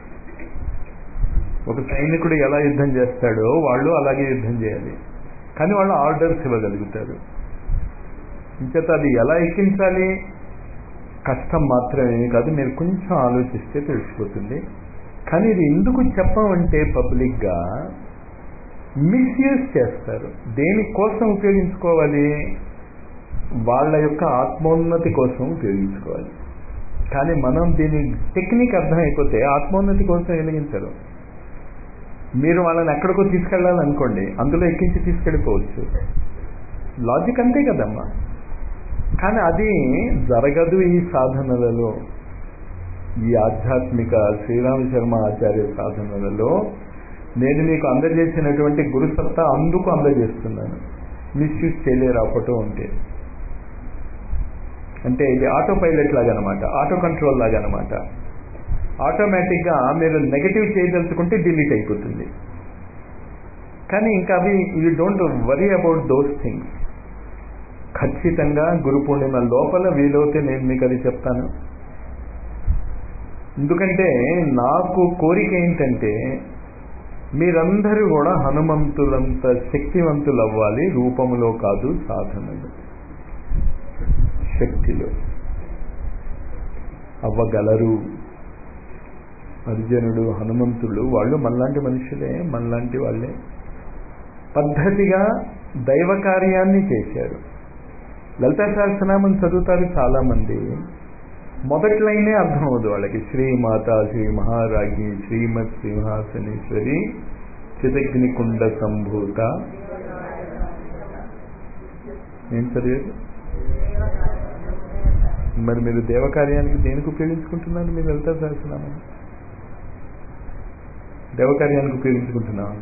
ఒక సైనికుడు ఎలా యుద్ధం చేస్తాడో వాళ్ళు అలాగే యుద్ధం చేయాలి కానీ వాళ్ళు ఆర్డర్స్ ఇవ్వగలుగుతారు ఇంచేత అది ఎలా ఎక్కించాలి కష్టం మాత్రమే కాదు మీరు కొంచెం ఆలోచిస్తే తెలిసిపోతుంది కానీ ఇది ఎందుకు చెప్పమంటే పబ్లిక్గా మిస్యూజ్ చేస్తారు దేనికోసం ఉపయోగించుకోవాలి వాళ్ళ యొక్క ఆత్మోన్నతి కోసం ఉపయోగించుకోవాలి కానీ మనం దీని టెక్నిక్ అర్థమైపోతే ఆత్మోన్నతి కోసం వెలిగించరు మీరు వాళ్ళని ఎక్కడికో తీసుకెళ్ళాలనుకోండి అందులో ఎక్కించి తీసుకెళ్ళిపోవచ్చు లాజిక్ అంతే కదమ్మా కానీ అది జరగదు ఈ సాధనలలో ఈ ఆధ్యాత్మిక శ్రీరామ శర్మ ఆచార్య సాధనలలో నేను మీకు అందజేసినటువంటి గురుసత్తా అందుకు అందజేస్తున్నాను మిస్యూజ్ చేయలేరాపటం ఉంటే అంటే ఇది ఆటో పైలట్ లాగా అనమాట ఆటో కంట్రోల్ లాగా అనమాట ఆటోమేటిక్గా మీరు నెగటివ్ చేయదలుచుకుంటే డిలీట్ అయిపోతుంది కానీ ఇంకా అవి you don't worry about those things ఖచ్చితంగా గురు పూర్ణిమ లోపల వీలవుతే నేను మీకు అది చెప్తాను ఎందుకంటే నాకు కోరిక ఏంటంటే మీరందరూ కూడా హనుమంతులంత శక్తివంతులు అవ్వాలి రూపములో కాదు సాధనలు శక్తిలో అవ్వగలరు అర్జునుడు హనుమంతుడు వాళ్ళు మనలాంటి మనుషులే మనలాంటి వాళ్ళే పద్ధతిగా దైవ కార్యాన్ని చేశారు లలితా సహస్రనామం చదువుతారు చాలా మంది మొదటి లైనే అర్థం అవదు వాళ్ళకి శ్రీమాత శ్రీ మహారాజ్ఞి శ్రీమత్ సింహాసనేశ్వరి చితగ్నికుండ సంభూత ఏం చదివేది మరి మీరు దేవకార్యానికి దేనికి ఉపయోగించుకుంటున్నారు మీరు లలితా సహస్రనామం దేవకార్యానికి ఉపయోగించుకుంటున్నాం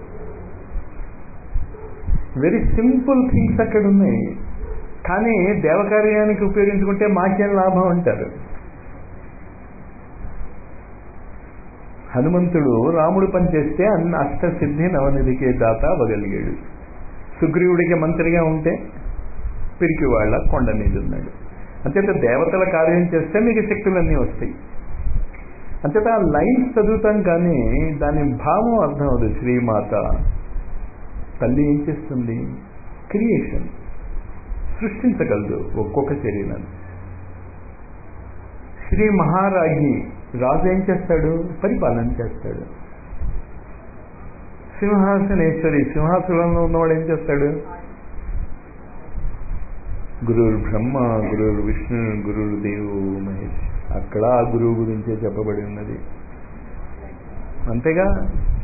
వెరీ సింపుల్ థింగ్స్ అక్కడ ఉన్నాయి కానీ దేవకార్యానికి ఉపయోగించుకుంటే మాకేం లాభం అంటారు హనుమంతుడు రాముడు పనిచేస్తే అన్న అష్టసిద్ధి నవనిధికే దాత అవ్వగలిగాడు సుగ్రీవుడికి మంత్రిగా ఉంటే పిరికి వాళ్ళ కొండ మీద ఉన్నాడు అంతేత దేవతల కార్యం చేస్తే మీకు శక్తులన్నీ వస్తాయి అంతేత ఆ లైన్స్ చదువుతాం కానీ దాని భావం అర్థం అవుతుంది శ్రీమాత తల్లి ఏం చేస్తుంది క్రియేషన్ సృష్టించగలదు ఒక్కొక్క శరీరాన్ని శ్రీ మహారాజ్ఞి రాజు ఏం చేస్తాడు పరిపాలన చేస్తాడు సింహాసనేశ్వరి సింహాసనంలో ఉన్నవాడు ఏం చేస్తాడు గురువు బ్రహ్మ గురువు విష్ణు గురువు దేవు మహేష్ అక్కడ ఆ గురువు గురించే చెప్పబడి ఉన్నది అంతేగా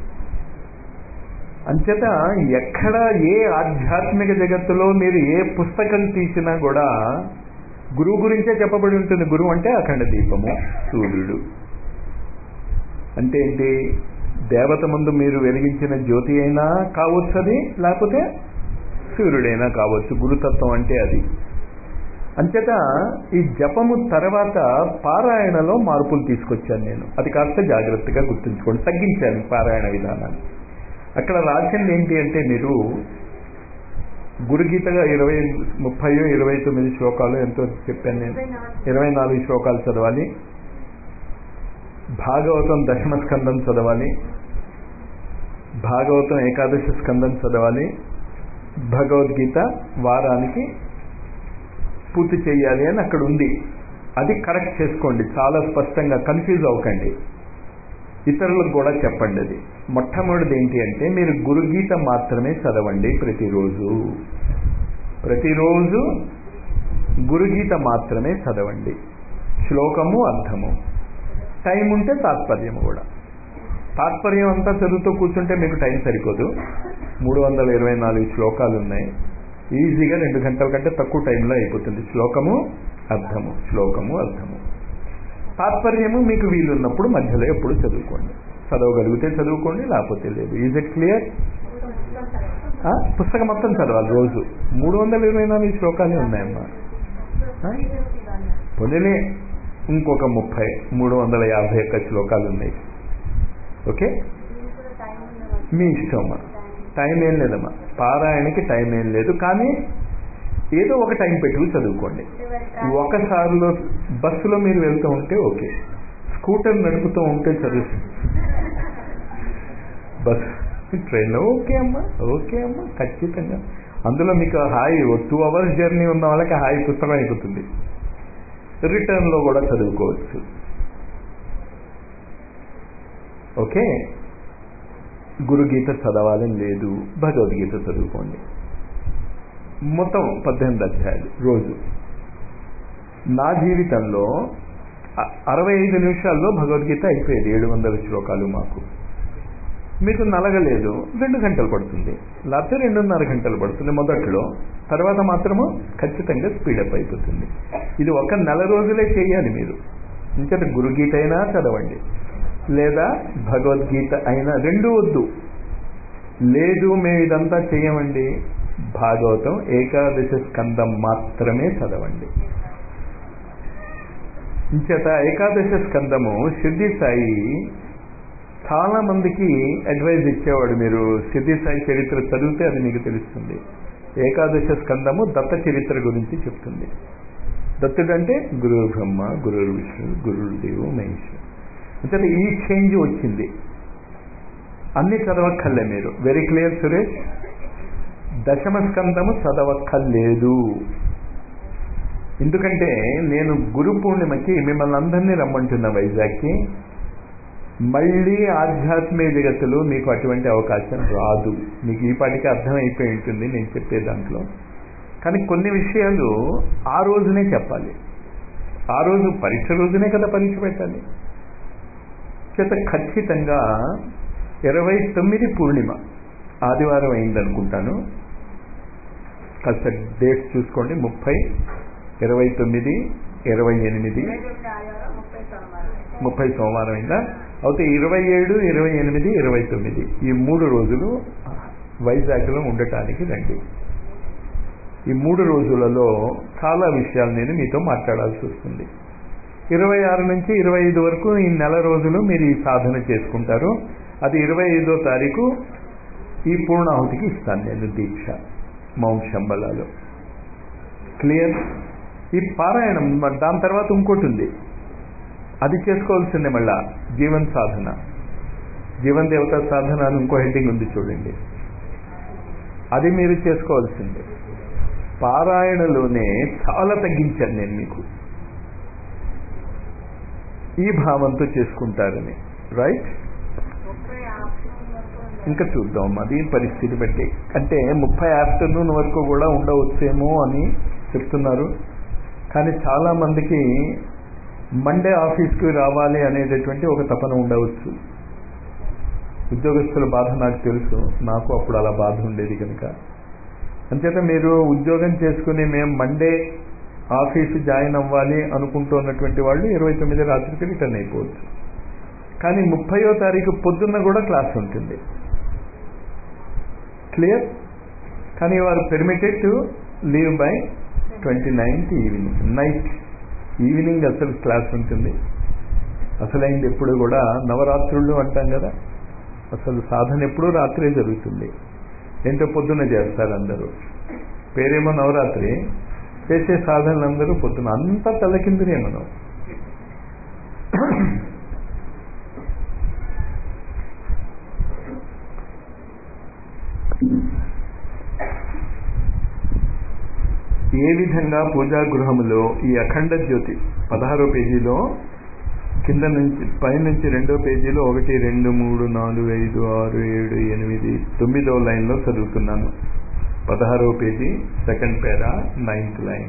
అంచేత ఎక్కడ ఏ ఆధ్యాత్మిక జగత్తులో మీరు ఏ పుస్తకం తీసినా కూడా గురువు గురించే చెప్పబడి ఉంటుంది గురువు అంటే అఖండ దీపము సూర్యుడు అంటే ఏంటి దేవత ముందు మీరు వెలిగించిన జ్యోతి అయినా కావచ్చు అది లేకపోతే సూర్యుడైనా కావచ్చు గురుతత్వం అంటే అది అంచేత ఈ జపము తర్వాత పారాయణలో మార్పులు తీసుకొచ్చాను నేను అది కాస్త జాగ్రత్తగా గుర్తుంచుకోండి తగ్గించాను పారాయణ విధానాన్ని అక్కడ రాసింది ఏంటి అంటే మీరు గురుగీతగా ఇరవై ముప్పై ఇరవై తొమ్మిది శ్లోకాలు ఎంతో చెప్పాను నేను ఇరవై నాలుగు శ్లోకాలు చదవాలి భాగవతం దశమ స్కందం చదవాలి భాగవతం ఏకాదశి స్కందం చదవాలి భగవద్గీత వారానికి పూర్తి చేయాలి అని అక్కడ ఉంది అది కరెక్ట్ చేసుకోండి చాలా స్పష్టంగా కన్ఫ్యూజ్ అవ్వకండి ఇతరులకు కూడా చెప్పండి అది మొట్టమొదటిది ఏంటి అంటే మీరు గురుగీత మాత్రమే చదవండి ప్రతిరోజు ప్రతిరోజు గురుగీత మాత్రమే చదవండి శ్లోకము అర్థము టైం ఉంటే తాత్పర్యం కూడా తాత్పర్యం అంతా చదువుతూ కూర్చుంటే మీకు టైం సరిపోదు మూడు వందల ఇరవై నాలుగు శ్లోకాలు ఉన్నాయి ఈజీగా రెండు గంటల కంటే తక్కువ టైంలో అయిపోతుంది శ్లోకము అర్థము శ్లోకము అర్థము తాత్పర్యము మీకు వీలున్నప్పుడు మధ్యలో ఎప్పుడు చదువుకోండి చదవగలిగితే చదువుకోండి లేకపోతే లేదు ఈజ్ ఇట్ క్లియర్ పుస్తకం మొత్తం చదవాలి రోజు మూడు వందల ఇరవై నాలుగు శ్లోకాలే ఉన్నాయమ్మా పొందిలే ఇంకొక ముప్పై మూడు వందల యాభై ఒక్క శ్లోకాలు ఉన్నాయి ఓకే మీ ఇష్టమ్మా టైం ఏం లేదమ్మా పారాయణకి టైం ఏం లేదు కానీ ఏదో ఒక టైం పెట్టుకు చదువుకోండి ఒకసారిలో బస్సులో మీరు వెళ్తూ ఉంటే ఓకే స్కూటర్ నడుపుతూ ఉంటే చదువు బస్ ట్రైన్లో ఓకే అమ్మా ఓకే అమ్మా ఖచ్చితంగా అందులో మీకు హాయి టూ అవర్స్ జర్నీ ఉన్న వాళ్ళకి హాయి పుస్తకం అయిపోతుంది రిటర్న్లో కూడా చదువుకోవచ్చు ఓకే గురుగీత చదవాలని లేదు భగవద్గీత చదువుకోండి మొత్తం పద్దెనిమిది అధ్యాయాలు రోజు నా జీవితంలో అరవై ఐదు నిమిషాల్లో భగవద్గీత అయిపోయేది ఏడు వందల శ్లోకాలు మాకు మీకు నలగలేదు రెండు గంటలు పడుతుంది లేకపోతే రెండున్నర గంటలు పడుతుంది మొదట్లో తర్వాత మాత్రము ఖచ్చితంగా స్పీడప్ అయిపోతుంది ఇది ఒక నెల రోజులే చేయాలి మీరు ఇంకా గురుగీత అయినా చదవండి లేదా భగవద్గీత అయినా రెండు వద్దు లేదు మేము ఇదంతా చేయమండి భాగవతం ఏకాదశ స్కందం మాత్రమే చదవండి ఇంచేత ఏకాదశ స్కందము సిద్ధి సాయి చాలా మందికి అడ్వైజ్ ఇచ్చేవాడు మీరు సిద్ధి సాయి చరిత్ర చదివితే అది మీకు తెలుస్తుంది ఏకాదశ స్కందము దత్త చరిత్ర గురించి చెప్తుంది దత్తుడు అంటే గురువు బ్రహ్మ గురువు విష్ణు గురువు దేవు మహేశ్వరు అంటే ఈ చేంజ్ వచ్చింది అన్ని చదవక్కర్లే మీరు వెరీ క్లియర్ సురేష్ దశమ స్కందము చదవక్కర్లేదు ఎందుకంటే నేను గురు పూర్ణిమకి మిమ్మల్ని అందరినీ రమ్మంటున్నా వైజాగ్కి మళ్ళీ ఆధ్యాత్మిక జగత్తులో మీకు అటువంటి అవకాశం రాదు మీకు ఈ పాటికి అర్థమైపోయి ఉంటుంది నేను చెప్పే దాంట్లో కానీ కొన్ని విషయాలు ఆ రోజునే చెప్పాలి ఆ రోజు పరీక్ష రోజునే కదా పరీక్ష పెట్టాలి చేత ఖచ్చితంగా ఇరవై తొమ్మిది పూర్ణిమ ఆదివారం అయిందనుకుంటాను కాస్త డేట్స్ చూసుకోండి ముప్పై ఇరవై తొమ్మిది ఇరవై ఎనిమిది ముప్పై సోమవారం అయిందా అయితే ఇరవై ఏడు ఇరవై ఎనిమిది ఇరవై తొమ్మిది ఈ మూడు రోజులు వైజాగ్లో ఉండటానికి రండి ఈ మూడు రోజులలో చాలా విషయాలు నేను మీతో మాట్లాడాల్సి వస్తుంది ఇరవై ఆరు నుంచి ఇరవై ఐదు వరకు ఈ నెల రోజులు మీరు ఈ సాధన చేసుకుంటారు అది ఇరవై ఐదో తారీఖు ఈ పూర్ణాహుతికి ఇస్తాను నేను దీక్ష మౌంట్ శంబలాలో క్లియర్ ఈ పారాయణం దాని తర్వాత ఇంకోటి ఉంది అది చేసుకోవాల్సిందే మళ్ళా జీవన్ సాధన జీవన్ దేవత సాధన అని ఇంకో హెడ్డింగ్ ఉంది చూడండి అది మీరు చేసుకోవాల్సిందే పారాయణలోనే చాలా తగ్గించాను నేను మీకు ఈ భావంతో చేసుకుంటారని రైట్
వరకు ఉంది.
ఇంకా చూద్దాం అది పరిస్థితి బట్టి అంటే ముప్పై ఆఫ్టర్నూన్ వరకు కూడా ఉండవచ్చేమో అని చెప్తున్నారు కానీ చాలా మందికి మండే ఆఫీస్కి రావాలి అనేటటువంటి ఒక తపన ఉండవచ్చు ఉద్యోగస్తుల బాధ నాకు తెలుసు నాకు అప్పుడు అలా బాధ ఉండేది కనుక అంచేత మీరు ఉద్యోగం చేసుకుని మేము మండే ఆఫీసు జాయిన్ అవ్వాలి అనుకుంటున్నటువంటి వాళ్ళు ఇరవై తొమ్మిది రాత్రికి రిటర్న్ అయిపోవచ్చు కానీ ముప్పయో తారీఖు పొద్దున్న కూడా క్లాస్ ఉంటుంది క్లియర్ కానీ వారు permitted to leave by twenty ninth evening night evening అసలు క్లాస్ ఉంటుంది అసలైంది ఎప్పుడు కూడా నవరాత్రులు అంటాం కదా అసలు సాధన ఎప్పుడూ రాత్రే జరుగుతుంది ఏంటో పొద్దున్న చేస్తారు అందరూ పేరేమో నవరాత్రి చేసే సాధనలు అందరూ పొద్దున అంతా తలకిందురే మనం ఏ విధంగా పూజా గృహములో ఈ అఖండ జ్యోతి పదహారో పేజీలో కింద నుంచి పై నుంచి రెండో పేజీలో ఒకటి రెండు మూడు నాలుగు ఐదు ఆరు ఏడు ఎనిమిది తొమ్మిదో లైన్లో చదువుతున్నాను పదహారవ page second para ninth line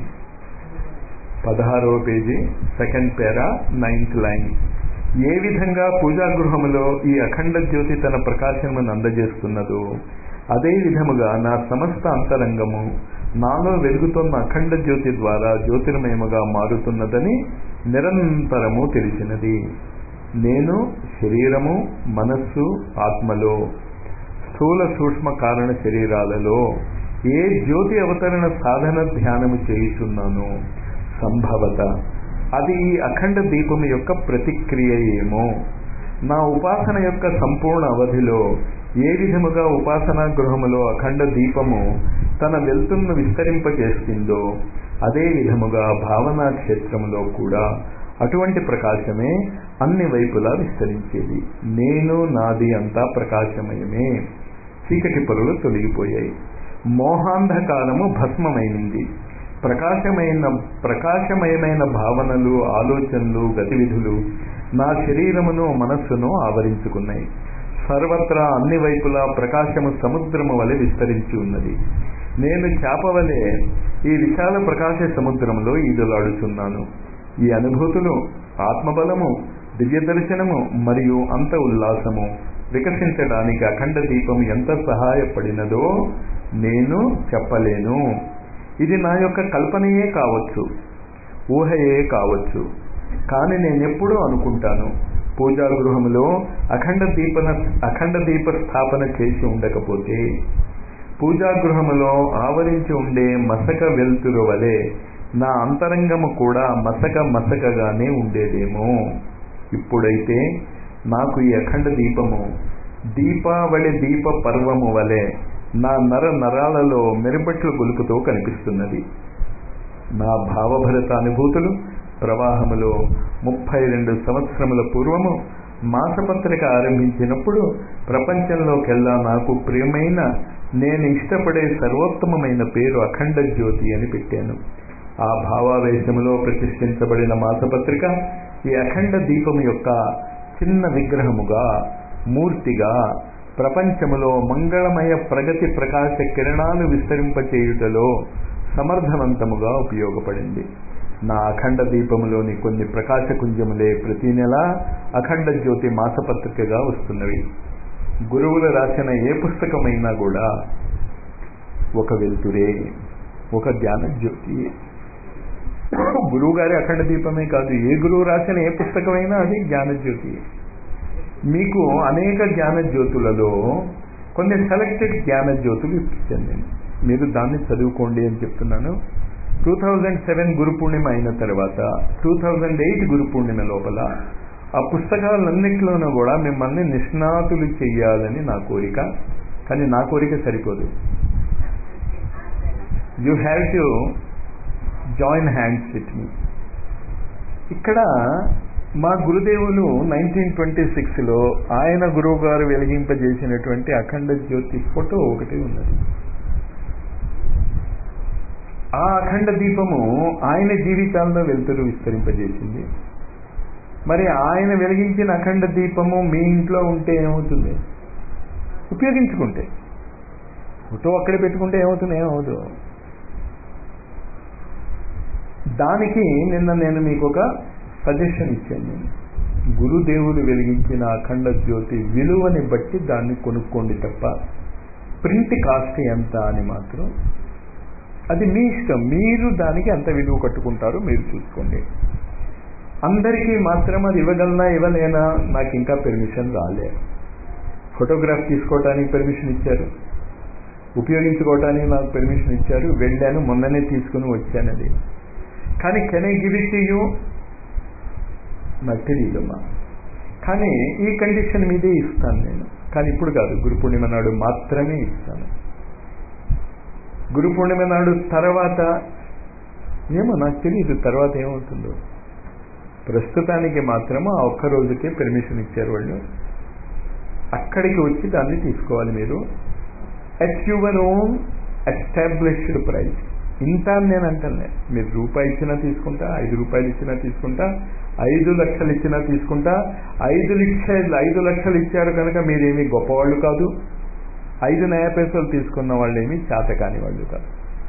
పదహారవ page second para ninth line ఏ విధంగా పూజా గృహములో ఈ అఖండ జ్యోతి తన ప్రకాశమును అందజేస్తున్నదో అదే విధముగా నా సమస్త అంతరంగము నాలో వెలుగుతున్న అఖండ జ్యోతి ద్వారా జ్యోతిర్మయముగా మారుతున్నదని నిరంతరము తెలిసినది నేను శరీరము మనస్సు ఆత్మలో స్థూల సూక్ష్మ కారణ శరీరాలలో ఏ జ్యోతి అవతరణ సాధన ధ్యానము చేయుచున్నాను సంభవత అది ఈ అఖండ దీపము యొక్క ప్రతిక్రియ ఏమో నా ఉపాసన యొక్క సంపూర్ణ అవధిలో ఏ విధముగా ఉపాసనా గృహములో అఖండ దీపము తన వెలుతురును విస్తరింపజేస్తుందో అదే విధముగా భావనా క్షేత్రములో కూడా అటువంటి ప్రకాశమే అన్ని వైపులా విస్తరించేది నేను నాది అంతా ప్రకాశమయమే చీకటి పొరలు తొలగిపోయాయి మోహాంధకారము భస్మమైంది ప్రకాశమైన ప్రకాశమయమైన భావనలు ఆలోచనలు గతివిధులు నా శరీరమును మనస్సును ఆవరించుకున్నాయి సర్వత్రా అన్ని వైపులా ప్రకాశము సముద్రము వలె విస్తరించి ఉన్నది నేను చేపవలే ఈ విశాల ప్రకాశ సముద్రంలో ఈదులాడుచున్నాను ఈ అనుభూతులు ఆత్మబలము దివ్య దర్శనము మరియు అంత ఉల్లాసము వికసించడానికి అఖండ దీపం ఎంత సహాయపడినదో నేను చెప్పలేను ఇది నా యొక్క కల్పనయే కావచ్చు ఊహయే కావచ్చు కానీ నేనెప్పుడూ అనుకుంటాను పూజా గృహంలో అఖండ దీపన అఖండ దీప స్థాపన చేసి ఉండకపోతే పూజా గృహములో ఆవరించి ఉండే మసక వెలుతురు వలె నా అంతరంగము కూడా మసక మసకగానే ఉండేదేమో ఇప్పుడైతే నాకు ఈ అఖండ దీపము దీపావళి దీప పర్వము వలె నా నర నరాలలో మెరుపట్లు గొలుపుతో కనిపిస్తున్నది నా భావభరత అనుభూతులు ప్రవాహములో ముప్పై రెండు సంవత్సరముల పూర్వము మాసపత్రిక ఆరంభించినప్పుడు ప్రపంచంలోకెల్లా నాకు ప్రియమైన నేను ఇష్టపడే సర్వోత్తమమైన పేరు అఖండ జ్యోతి అని పెట్టాను ఆ భావావేశములో ప్రతిష్ఠించబడిన మాసపత్రిక ఈ అఖండ దీపము యొక్క చిన్న విగ్రహముగా మూర్తిగా ప్రపంచములో మంగళమయ ప్రగతి ప్రకాశ కిరణాలు విస్తరింపచేయుటలో సమర్థవంతముగా ఉపయోగపడింది నా అఖండ దీపములోని కొన్ని ప్రకాశ కుంజములే ప్రతి నెల అఖండ జ్యోతి మాసపత్రికగా వస్తున్నవి గురువులు రాసిన ఏ పుస్తకమైనా కూడా ఒక వెలుతురే ఒక జ్ఞాన జ్యోతి గురువు గారి అఖండ దీపమే కాదు ఏ గురువు రాసిన ఏ పుస్తకమైనా అది జ్ఞాన జ్యోతి మీకు అనేక జ్ఞాన జ్యోతులలో కొన్ని సెలెక్టెడ్ జ్ఞాన జ్యోతులు ఇప్పించాను నేను మీరు దాన్ని చదువుకోండి అని చెప్తున్నాను two thousand seven Guru Purnima అయిన తర్వాత two thousand eight Guru Purnima లోపల ఆ పుస్తకాలన్నింటిలోనూ కూడా మిమ్మల్ని నిష్ణాతులు చెయ్యాలని నా కోరిక కానీ నా కోరిక సరిపోదు you have to join hands with మీ ఇక్కడ మా గురుదేవులు నైన్టీన్ ట్వంటీ సిక్స్లో ఆయన గురువు గారు వెలిగింపజేసినటువంటి అఖండ జ్యోతి ఫోటో ఒకటి ఉన్నది ఆ అఖండ దీపము ఆయన జీవితాల్లో వెలుతురు విస్తరింపజేసింది మరి ఆయన వెలిగించిన అఖండ దీపము మీ ఇంట్లో ఉంటే ఏమవుతుంది ఉపయోగించుకుంటే ఫోటో అక్కడే పెట్టుకుంటే ఏమవుతుంది ఏమవుదు దానికి నిన్న నేను మీకు ఒక సజెషన్ ఇచ్చాను నేను గురుదేవులు వెలిగించిన అఖండ జ్యోతి విలువని బట్టి దాన్ని కొనుక్కోండి తప్ప ప్రింట్ కాస్ట్ ఎంత అని మాత్రం అది మీ ఇష్టం మీరు దానికి ఎంత విలువ కట్టుకుంటారో మీరు చూసుకోండి అందరికీ మాత్రం అది ఇవ్వగలనా ఇవ్వలేనా నాకు ఇంకా పెర్మిషన్ రాలే ఫోటోగ్రాఫ్ తీసుకోవడానికి పెర్మిషన్ ఇచ్చారు ఉపయోగించుకోవటానికి నాకు పెర్మిషన్ ఇచ్చారు వెళ్ళాను మొన్ననే తీసుకుని వచ్చాను అది కానీ can I give it to you నాకు తెలియదమ్మా కానీ ఈ కండిషన్ మీదే ఇస్తాను నేను కానీ ఇప్పుడు కాదు గురు పూర్ణిమ నాడు మాత్రమే ఇస్తాను గురు పూర్ణిమ నాడు తర్వాత ఏమో నాకు తెలియదు తర్వాత ఏమవుతుందో ప్రస్తుతానికి మాత్రము ఆ ఒక్క రోజుకే పెర్మిషన్ ఇచ్చారు వాళ్ళు అక్కడికి వచ్చి దాన్ని తీసుకోవాలి మీరు at your own established price ఇంత అని నేను అంటాను మీరు రూపాయి ఇచ్చినా తీసుకుంటా ఐదు రూపాయలు ఇచ్చినా తీసుకుంటా ఐదు లక్షలు ఇచ్చినా తీసుకుంటా ఐదు ఇచ్చే ఐదు లక్షలు ఇచ్చారు కనుక మీరేమి గొప్పవాళ్ళు కాదు ఐదు నయా పైసలు తీసుకున్న వాళ్ళు ఏమి చేత కాని వాళ్ళు కాదు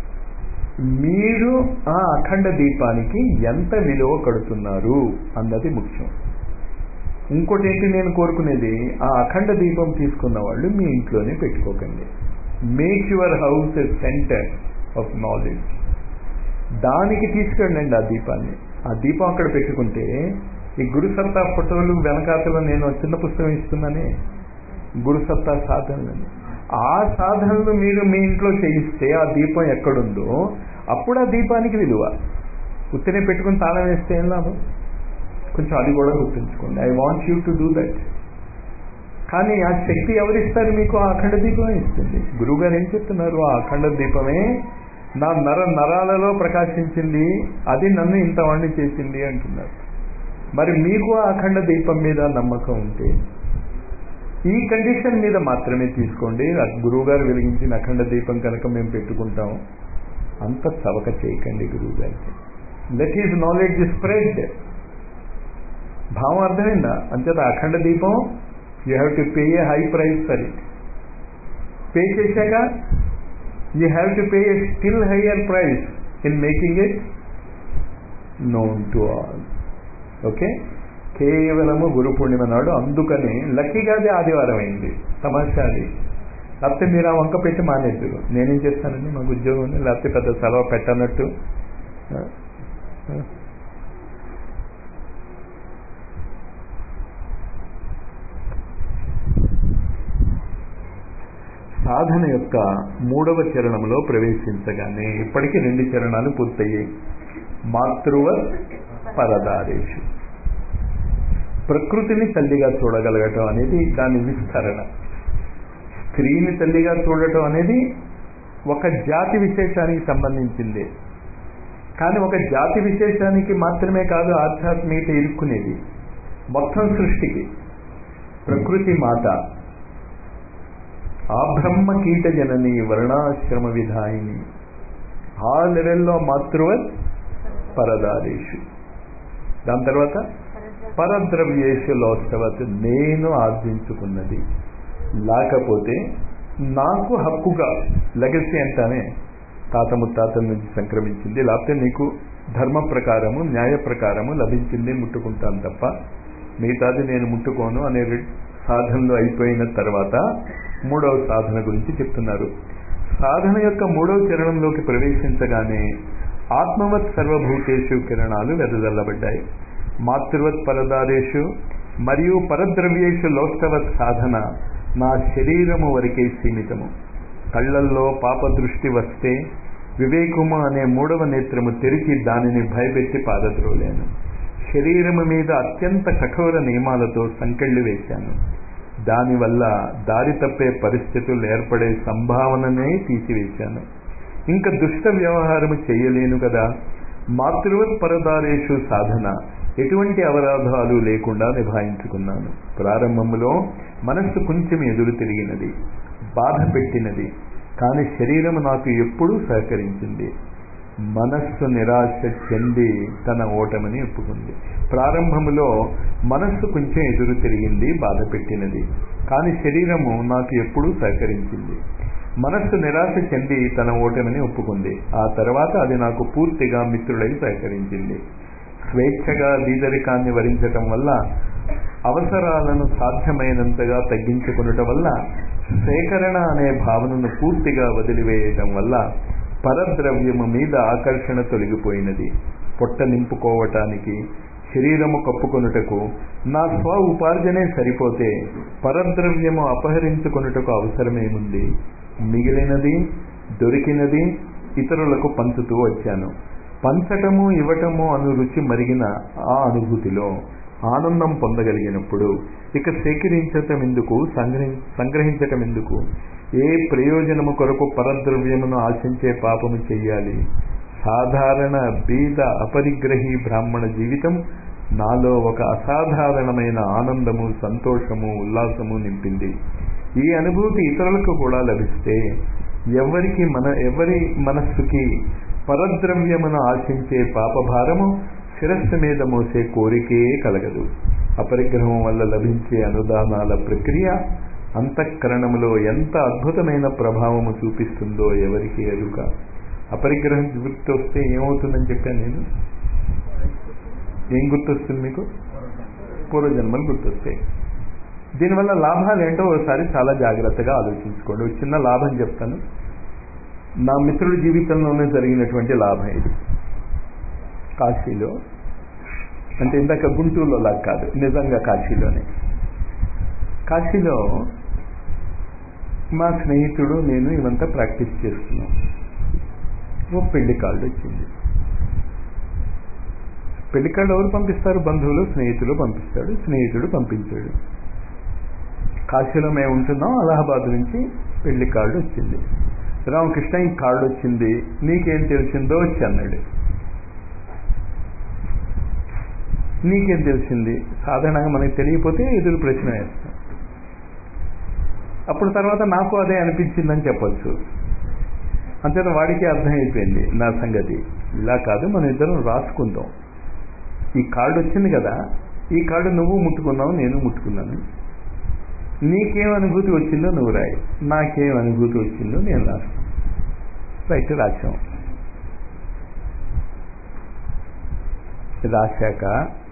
మీరు ఆ అఖండ దీపానికి ఎంత విలువ కడుతున్నారు అన్నది ముఖ్యం ఇంకోటి ఏంటి నేను కోరుకునేది ఆ అఖండ దీపం తీసుకున్న వాళ్ళు మీ ఇంట్లోనే పెట్టుకోకండి make your house a centre of knowledge దానికి తీసుకెళ్ళండి ఆ దీపాన్ని ఆ దీపం అక్కడ పెట్టుకుంటే ఈ గురుసత్తా ఫోటోలు వెనకాతలో నేను చిన్న పుస్తకం ఇస్తున్నానే గురుసత్తా సాధనలని ఆ సాధనలు మీరు మీ ఇంట్లో చేయిస్తే ఆ దీపం ఎక్కడుందో అప్పుడు ఆ దీపానికి విలువ ఉత్తనే పెట్టుకుని తాళం వేస్తే ఏం లాభం కొంచెం అది కూడా గుర్తుంచుకోండి I want you to do that కానీ ఆ శక్తి ఎవరిస్తారు మీకు ఆ అఖండ దీపమే ఇస్తుంది గురువు గారు ఏం చెప్తున్నారు ఆ అఖండ దీపమే నా నర నరాలలో ప్రకాశించింది అది నన్ను ఇంతవాణ్ణి చేసింది అంటున్నారు మరి మీకు ఆ అఖండ దీపం మీద నమ్మకం ఉంటే ఈ కండిషన్ మీద మాత్రమే తీసుకోండి గురువు గారు వెలిగించిన అఖండ దీపం కనుక మేము పెట్టుకుంటాం అంత చవక చేయకండి గురువు గారికి లెట్ ఈజ్ నాలెడ్జ్ స్ప్రెడ్ భావం అర్థమైందా అంచేత అఖండ దీపం you have to pay a high price for it pay చేశాక you have to pay a still higher price in making it known to all okay కేవలము గురు పూర్ణిమ నాడు అందుకని లక్కీగా అది ఆదివారం అయింది తమాషా అది లేకపోతే మీరు ఆ వంక పెట్టి మానేద్దురు నేనేం చేస్తానండి మాకు ఉద్యోగం ఉంది లేకపోతే పెద్ద సెలవు పెట్టనట్టు సాధన యొక్క మూడవ చరణంలో ప్రవేశించగానే ఇప్పటికీ రెండు చరణాలు పూర్తయ్యాయి మాతృవ పరదారేషు ప్రకృతిని తల్లిగా చూడగలగటం అనేది దాని విస్తరణ స్త్రీని తల్లిగా చూడటం అనేది ఒక జాతి విశేషానికి సంబంధించింది కానీ ఒక జాతి విశేషానికి మాత్రమే కాదు ఆధ్యాత్మికత ఇరుక్కునేది మొత్తం సృష్టికి ప్రకృతి మాత ఆ బ్రహ్మ కీట జనని వర్ణాశ్రమ విధాయిని ఆ లెవెల్లో మాతృవ పరదారేషు దాని తర్వాత పరద్రవ్యేషు లోత్సవత్ నేను ఆర్జించుకున్నది లేకపోతే నాకు హక్కుగా లెగసీ అంటానే తాత ముత్తాతల నుంచి సంక్రమించింది లేకపోతే నీకు ధర్మ ప్రకారము న్యాయ ప్రకారము లభించింది ముట్టుకుంటాను తప్ప మిగతాది నేను ముట్టుకోను అనే సాధనలు అయిపోయిన తర్వాత మూడవ సాధన గురించి చెప్తున్నారు సాధన యొక్క మూడవ చరణంలోకి ప్రవేశించగానే ఆత్మవత్ సర్వభూతేషు కిరణాలు వెదజల్లబడ్డాయి మాతృవత్ పరదారేషు మరియు పరద్రవ్యేషు లోష్టవత్ సాధన నా శరీరము వరకే సీమితము కళ్ళల్లో పాప దృష్టి వస్తే వివేకము అనే మూడవ నేత్రము తెరిచి దానిని భయపెట్టి పాదద్రోలేను శరీరము మీద అత్యంత కఠోర నియమాలతో సంకెళ్ళు వేశాను దానివల్ల దారి తప్పే పరిస్థితులు ఏర్పడే సంభావననే తీసివేశాను ఇంకా దుష్ట వ్యవహారము చేయలేను కదా మాతృవత్ పరదారేషు సాధన ఎటువంటి అవరాధాలు లేకుండా నిభాయించుకున్నాను ప్రారంభంలో మనస్సు కొంచెం ఎదురు తిరిగినది బాధ పెట్టినది కానీ శరీరం నాకు ఎప్పుడూ సహకరించింది మనస్సు నిరాశ చెంది తన ఓటమని ఒప్పుకుంది ప్రారంభములో మనస్సు కొంచెం ఎదురు తిరిగింది బాధ పెట్టినది కానీ శరీరము నాకు ఎప్పుడూ సహకరించింది మనస్సు నిరాశ చెంది తన ఓటమని ఒప్పుకుంది ఆ తర్వాత అది నాకు పూర్తిగా మిత్రుడై సహకరించింది స్వేచ్ఛగా బీదరికాన్ని వరించటం వల్ల అవసరాలను సాధ్యమైనంతగా తగ్గించుకునటం వల్ల సేకరణ అనే భావనను పూర్తిగా వదిలివేయటం వల్ల పరద్రవ్యము మీద ఆకర్షణ తొలగిపోయినది పొట్ట నింపుకోవటానికి శరీరము కప్పుకొనుటకు నా స్వ ఉపార్జనే సరిపోతే పరద్రవ్యము అపహరించుకొనుటకు అవసరమేముంది మిగిలినది దొరికినది ఇతరులకు పంచుతూ వచ్చాను పంచటము ఇవ్వటము అను రుచి మరిగిన ఆ అనుభూతిలో ఆనందం పొందగలిగినప్పుడు ఇక సేకరించటం ఎందుకు సంగ్రహి సంగ్రహించటం ఎందుకు ఏ ప్రయోజనము కొరకు పరద్రవ్యమును ఆశించే పాపము చెయ్యాలి సాధారణ బీద అపరిగ్రహి బ్రాహ్మణ జీవితం నాలో ఒక అసాధారణమైన ఆనందము సంతోషము ఉల్లాసము నింపింది ఈ అనుభూతి ఇతరులకు కూడా లభిస్తే ఎవరికి మన ఎవరి మనస్సుకి పరద్రవ్యమును ఆశించే పాపభారము శిరస్సు మీద మోసే కోరికే కలగదు అపరిగ్రహం వల్ల లభించే అనుదానాల ప్రక్రియ అంతఃకరణములో ఎంత అద్భుతమైన ప్రభావము చూపిస్తుందో ఎవరికి ఎరుక అపరిగ్రహం గుర్తు వస్తే ఏమవుతుందని చెప్పాను నేను ఏం గుర్తొస్తుంది మీకు పూర్వజన్మలు గుర్తొస్తాయి దీనివల్ల లాభాలు ఏంటో ఒకసారి చాలా జాగ్రత్తగా ఆలోచించుకోండి ఒక చిన్న లాభం చెప్తాను నా మిత్రుడి జీవితంలోనే జరిగినటువంటి లాభం ఇది కాశీలో అంటే ఇందాక గుంటూరులో లాగా కాదు నిజంగా కాశీలోనే కాశీలో మా స్నేహితుడు నేను ఇవంతా ప్రాక్టీస్ చేస్తున్నాం ఓ పెళ్లి కార్డు వచ్చింది పెళ్లి కార్డు ఎవరు పంపిస్తారు బంధువులు స్నేహితులు పంపిస్తాడు స్నేహితుడు పంపించాడు కాశీలో మేము ఉంటున్నాం అలహాబాద్ నుంచి పెళ్లి కార్డు వచ్చింది రామకృష్ణ ఈ కార్డు వచ్చింది నీకేం తెలిసిందో వచ్చి అన్నాడు నీకేం తెలిసింది సాధారణంగా మనకి తెలియకపోతే ఎదురు ప్రశ్న వేస్తాం అప్పుడు తర్వాత నాకు అదే అనిపించిందని చెప్పొచ్చు అంతేత వాడికి అర్థమైపోయింది నా సంగతి ఇలా కాదు మన ఇద్దరం రాసుకుందాం ఈ కార్డు వచ్చింది కదా ఈ కార్డు నువ్వు ముట్టుకున్నావు నేను ముట్టుకున్నాను నీకేం అనుభూతి వచ్చిందో నువ్వు రాయి నాకేం అనుభూతి వచ్చిందో నేను రాస్తాను రైట్ రాశాం రాశాక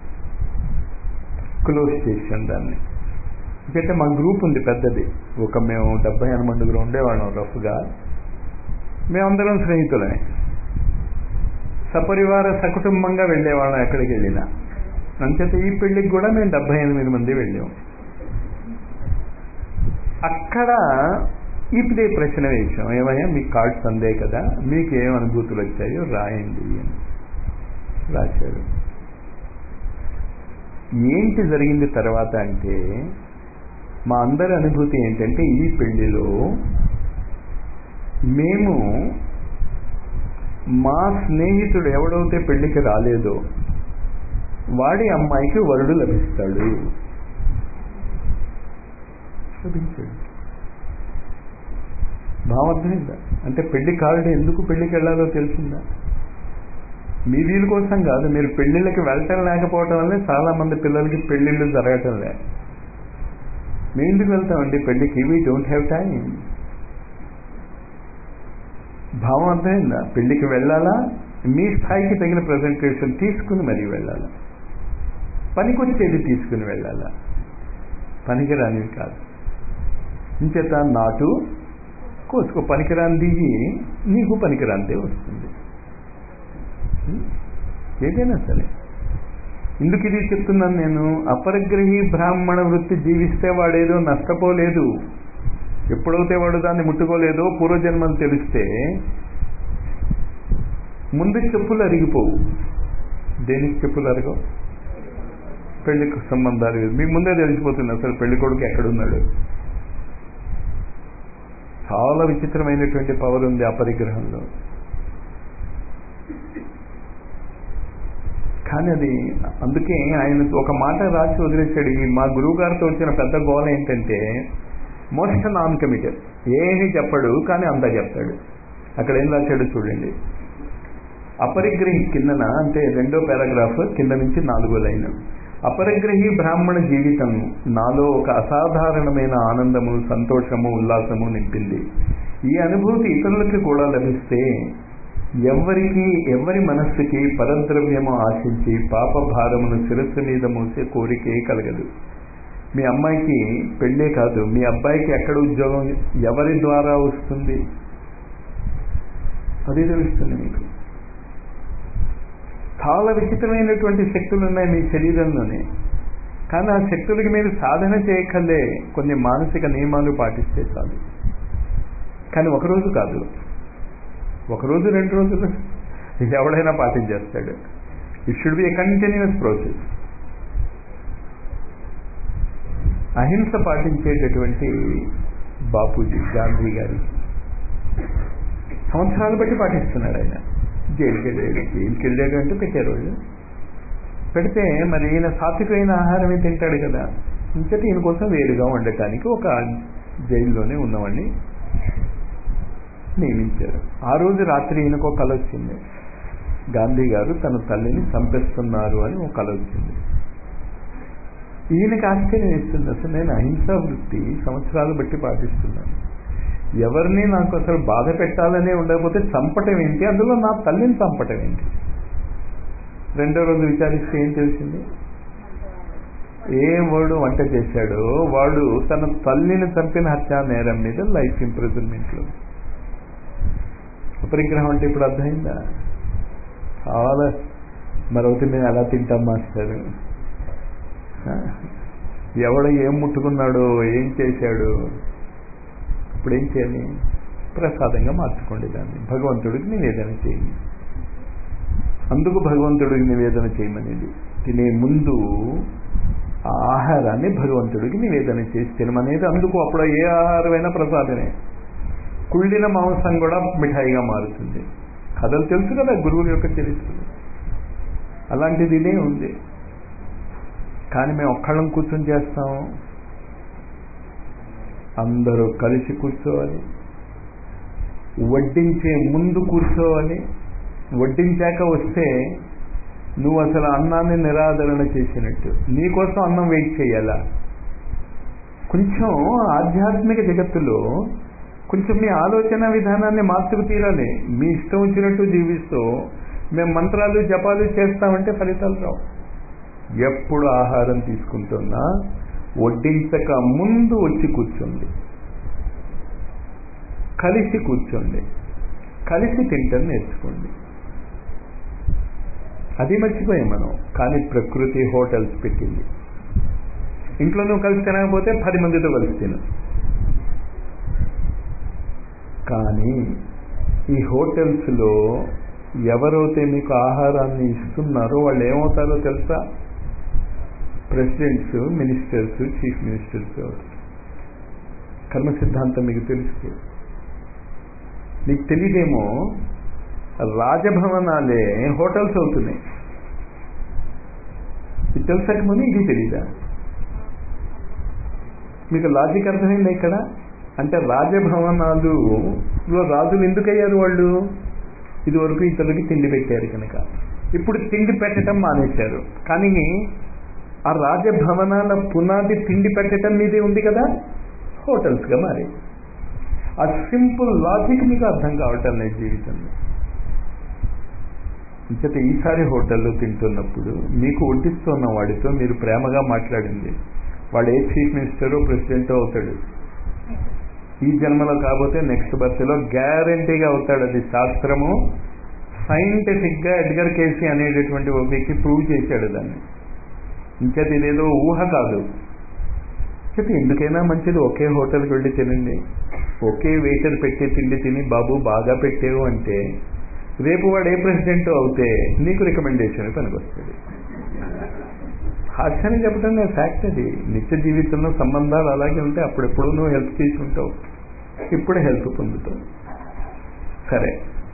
క్లోజ్ చేసాం దాన్ని ఎందుకంటే మా గ్రూప్ ఉంది పెద్దది ఒక మేము డెబ్బై ఎనమండుగురు ఉండేవాళ్ళం రఫ్గా మేమందరం స్నేహితులమే సపరివార సకుటుంబంగా వెళ్ళేవాళ్ళం ఎక్కడికి వెళ్ళినా అంచేత ఈ పెళ్లికి కూడా మేము డెబ్బై ఎనిమిది మంది వెళ్ళాం అక్కడ ఇప్పుడే ప్రశ్న వేసాం ఏమయ్యా మీ కార్డ్స్ అందే కదా మీకు ఏం అనుభూతులు వచ్చాయో రాయండి అని రాశారు ఏంటి జరిగింది తర్వాత అంటే మా అందరి అనుభూతి ఏంటంటే ఈ పెళ్లిలో మేము మా స్నేహితుడు ఎవడైతే పెళ్లికి రాలేదో వాడి అమ్మాయికి వరుడు లభిస్తాడు లభించాడు భావర్థమైందా అంటే పెళ్లి కార్డు ఎందుకు పెళ్లికి వెళ్ళాలో తెలిసిందా మీ వీలు కోసం కాదు మీరు పెళ్లిళ్ళకి వెళ్ళటం లేకపోవటం వల్లే చాలా మంది పిల్లలకి పెళ్లిళ్ళు జరగటం లే మేము ఎందుకు వెళ్తామండి పెళ్లికి వీ డోంట్ హ్యావ్ టైం భావం అర్థమైందా పెళ్లికి వెళ్ళాలా మీ స్థాయికి తగిన ప్రజెంటేషన్ తీసుకుని మరీ వెళ్ళాలా పనికొచ్చేది తీసుకుని వెళ్ళాలా పనికిరానివి కాదు ఇంచేత నాటు కోసుకో పనికిరాని దిగి నీకు పనికిరాందే వస్తుంది ఏదైనా సరే ఎందుకు ఇది చెప్తున్నాను నేను అపరగ్రహి బ్రాహ్మణ వృత్తి జీవిస్తే వాడేదో నష్టపోలేదు ఎప్పుడైతే వాడు దాన్ని ముట్టుకోలేదో పూర్వజన్మలు తెలిస్తే ముందు చెప్పులు అరిగిపోవు దేనికి చెప్పులు అరగవు పెళ్లికి సంబంధాలు మీకు ముందే తెలిసిపోతుంది అసలు పెళ్లి కొడుకు ఎక్కడున్నాడు చాలా విచిత్రమైనటువంటి పవర్ ఉంది అపరిగ్రహంలో కానీ అది అందుకే ఆయన ఒక మాట రాసి వదిలేశాడు ఈ మా గురువు గారితో వచ్చిన పెద్ద గోల ఏంటంటే మోస్ట్ నాన్ కమిటెడ్ ఏమీ చెప్పడు కానీ అంతా చెప్తాడు అక్కడ ఏం రాశాడు చూడండి అపరిగ్రహి కిందన అంటే రెండో పారాగ్రాఫ్ కింద నుంచి నాలుగో లైన్ అపరిగ్రహి బ్రాహ్మణ జీవితం నాలో ఒక అసాధారణమైన ఆనందము సంతోషము ఉల్లాసము నింపింది ఈ అనుభూతి ఇతరులకి కూడా లభిస్తే ఎవరికి ఎవరి మనస్సుకి పరద్రవ్యము ఆశించి పాప భారమును శిరస్సు మీద మోసే కోరికే కలగదు మీ అమ్మాయికి పెళ్ళే కాదు మీ అబ్బాయికి ఎక్కడ ఉద్యోగం ఎవరి ద్వారా వస్తుంది అది తెలుస్తుంది మీకు చాలా విచిత్రమైనటువంటి శక్తులు ఉన్నాయి మీ శరీరంలోనే కానీ ఆ శక్తులకి మీరు సాధన చేయకలే కొన్ని మానసిక నియమాలు పాటిస్తే చాలు కానీ ఒకరోజు కాదు ఒకరోజు రెండు రోజులు ఎవడైనా పాటించేస్తాడు it should be a continuous process అహింస పాటించేటటువంటి బాపూజీ గాంధీ గారి సంవత్సరాలు బట్టి పాటిస్తున్నాడు ఆయన జైలుకి వెళ్ళాడు జైలుకి వెళ్ళాడు అంటూ పెట్టారు వాళ్ళు పెడితే మరి ఈయన సాత్వికమైన ఆహారమే తింటాడు కదా ఇంకటి ఈయన కోసం వేరుగా ఉండటానికి ఒక జైల్లోనే ఉన్నవాడిని నియమించారు ఆ రోజు రాత్రి ఈయనకు ఒక కల వచ్చింది గాంధీ గారు తన తల్లిని చంపేస్తున్నారు అని ఒక కల వచ్చింది ఈయనకి ఆశ్చర్యం ఇస్తుంది అసలు నేను అహింసా వృత్తి సంవత్సరాలు బట్టి పాటిస్తున్నాను ఎవరిని నాకు అసలు బాధ పెట్టాలనే ఉండకపోతే చంపటం ఏంటి అందులో నా తల్లిని చంపటం ఏంటి రెండో రోజు విచారిస్తే ఏం తెలిసింది ఏ వాడు వంట చేశాడో వాడు తన తల్లిని చంపిన హత్యా నేరం మీద లైఫ్ ఇంప్రిజన్మెంట్లో పరిగ్రహం అంటే ఇప్పుడు అర్థమైందా చాలా మరొకటి మేము ఎలా తింటాం మాస్టర్ ఎవడ ఏం ముట్టుకున్నాడో ఏం చేశాడు ఇప్పుడు ఏం చేయాలి ప్రసాదంగా మార్చుకోండి దాన్ని భగవంతుడికి నివేదన చేయండి అందుకు భగవంతుడికి నివేదన చేయమనేది తినే ముందు ఆ ఆహారాన్ని భగవంతుడికి నివేదన చేసి తినమనేది అందుకు అప్పుడు ఏ ఆహారమైనా ప్రసాదమే కుళ్ళిన మాంసం కూడా మిఠాయిగా మారుతుంది కథలు తెలుసు కదా గురువుల యొక్క చరిత్ర అలాంటిది ఇదే ఉంది కానీ మేము ఒక్కళ్ళం కూర్చొని చేస్తాం అందరూ కలిసి కూర్చోవాలి వడ్డించే ముందు కూర్చోవాలి వడ్డించాక వస్తే నువ్వు అసలు అన్నాన్ని నిరాదరణ చేసినట్టు నీకోసం అన్నం వెయిట్ చేయాలా కొంచెం ఆధ్యాత్మిక జగత్తులో కొంచెం మీ ఆలోచన విధానాన్ని మార్చుకు తీరాలి మీ ఇష్టం వచ్చినట్టు జీవిస్తూ మేము మంత్రాలు జపాలు చేస్తామంటే ఫలితాలు రావు ఎప్పుడు ఆహారం తీసుకుంటున్నా వడ్డించక ముందు వచ్చి కూర్చోండి కలిసి కూర్చోండి కలిసి తింటని నేర్చుకోండి అది మర్చిపోయాం మనం కానీ ప్రకృతి హోటల్స్ పెట్టింది ఇంట్లో నువ్వు కలిసి తినకపోతే పది మందితో కలిసి తిను కానీ ఈ హోటల్స్లో ఎవరైతే మీకు ఆహారాన్ని ఇస్తున్నారో వాళ్ళు ఏమవుతారో తెలుసా ప్రెసిడెంట్స్ మినిస్టర్స్ చీఫ్ మినిస్టర్స్ కర్మ సిద్ధాంతం మీకు తెలుసు మీకు తెలియదేమో రాజభవనాలే హోటల్స్ అవుతున్నాయి ఇది తెలుసక ముందు ఇది తెలీదా మీకు లాజిక్ అర్థమైంది ఇక్కడ అంటే రాజభవనాలు రాజులు ఎందుకయ్యారు వాళ్ళు ఇది వరకు ఇతరులకి తిండి పెట్టారు కనుక ఇప్పుడు తిండి పెట్టడం మానేశారు కానీ ఆ రాజభవనాల పునాది తిండి పెట్టడం మీదే ఉంది కదా హోటల్స్గా మారి ఆ సింపుల్ లాజిక్ మీకు అర్థం కావటం లేదు జీవితంలో ఇంకటి ఈసారి హోటల్లో తింటున్నప్పుడు మీకు వడ్డిస్తున్న వాడితో మీరు ప్రేమగా మాట్లాడింది వాడు ఏ చీఫ్ మినిస్టరో ప్రెసిడెంటో అవుతాడు ఈ జన్మలో కాకపోతే నెక్స్ట్ బర్త్లో గ్యారంటీగా అవుతాడు అది శాస్త్రము సైంటిఫిక్ గా ఎడ్గర్ కేసీ అనేటటువంటి ఒక వ్యక్తి ప్రూవ్ చేశాడు దాన్ని ఇంకేది ఇదేదో ఊహ కాదు చెప్పి ఎందుకైనా మంచిది ఒకే హోటల్కి వెళ్ళి తినండి ఒకే వెయిటర్ పెట్టే తిండి తిని బాబు బాగా పెట్టేవు అంటే రేపు వాడు ఏ ప్రెసిడెంట్ అవుతే నీకు రికమెండేషన్ పనికొస్తుంది హాస్యాన్ని చెప్పడం ఫ్యాక్ట్ అది నిత్య జీవితంలో సంబంధాలు అలాగే ఉంటాయి అప్పుడెప్పుడు నువ్వు హెల్ప్ తీసుకుంటావు ఇప్పుడు హెల్ప్ పొందుతావు సరే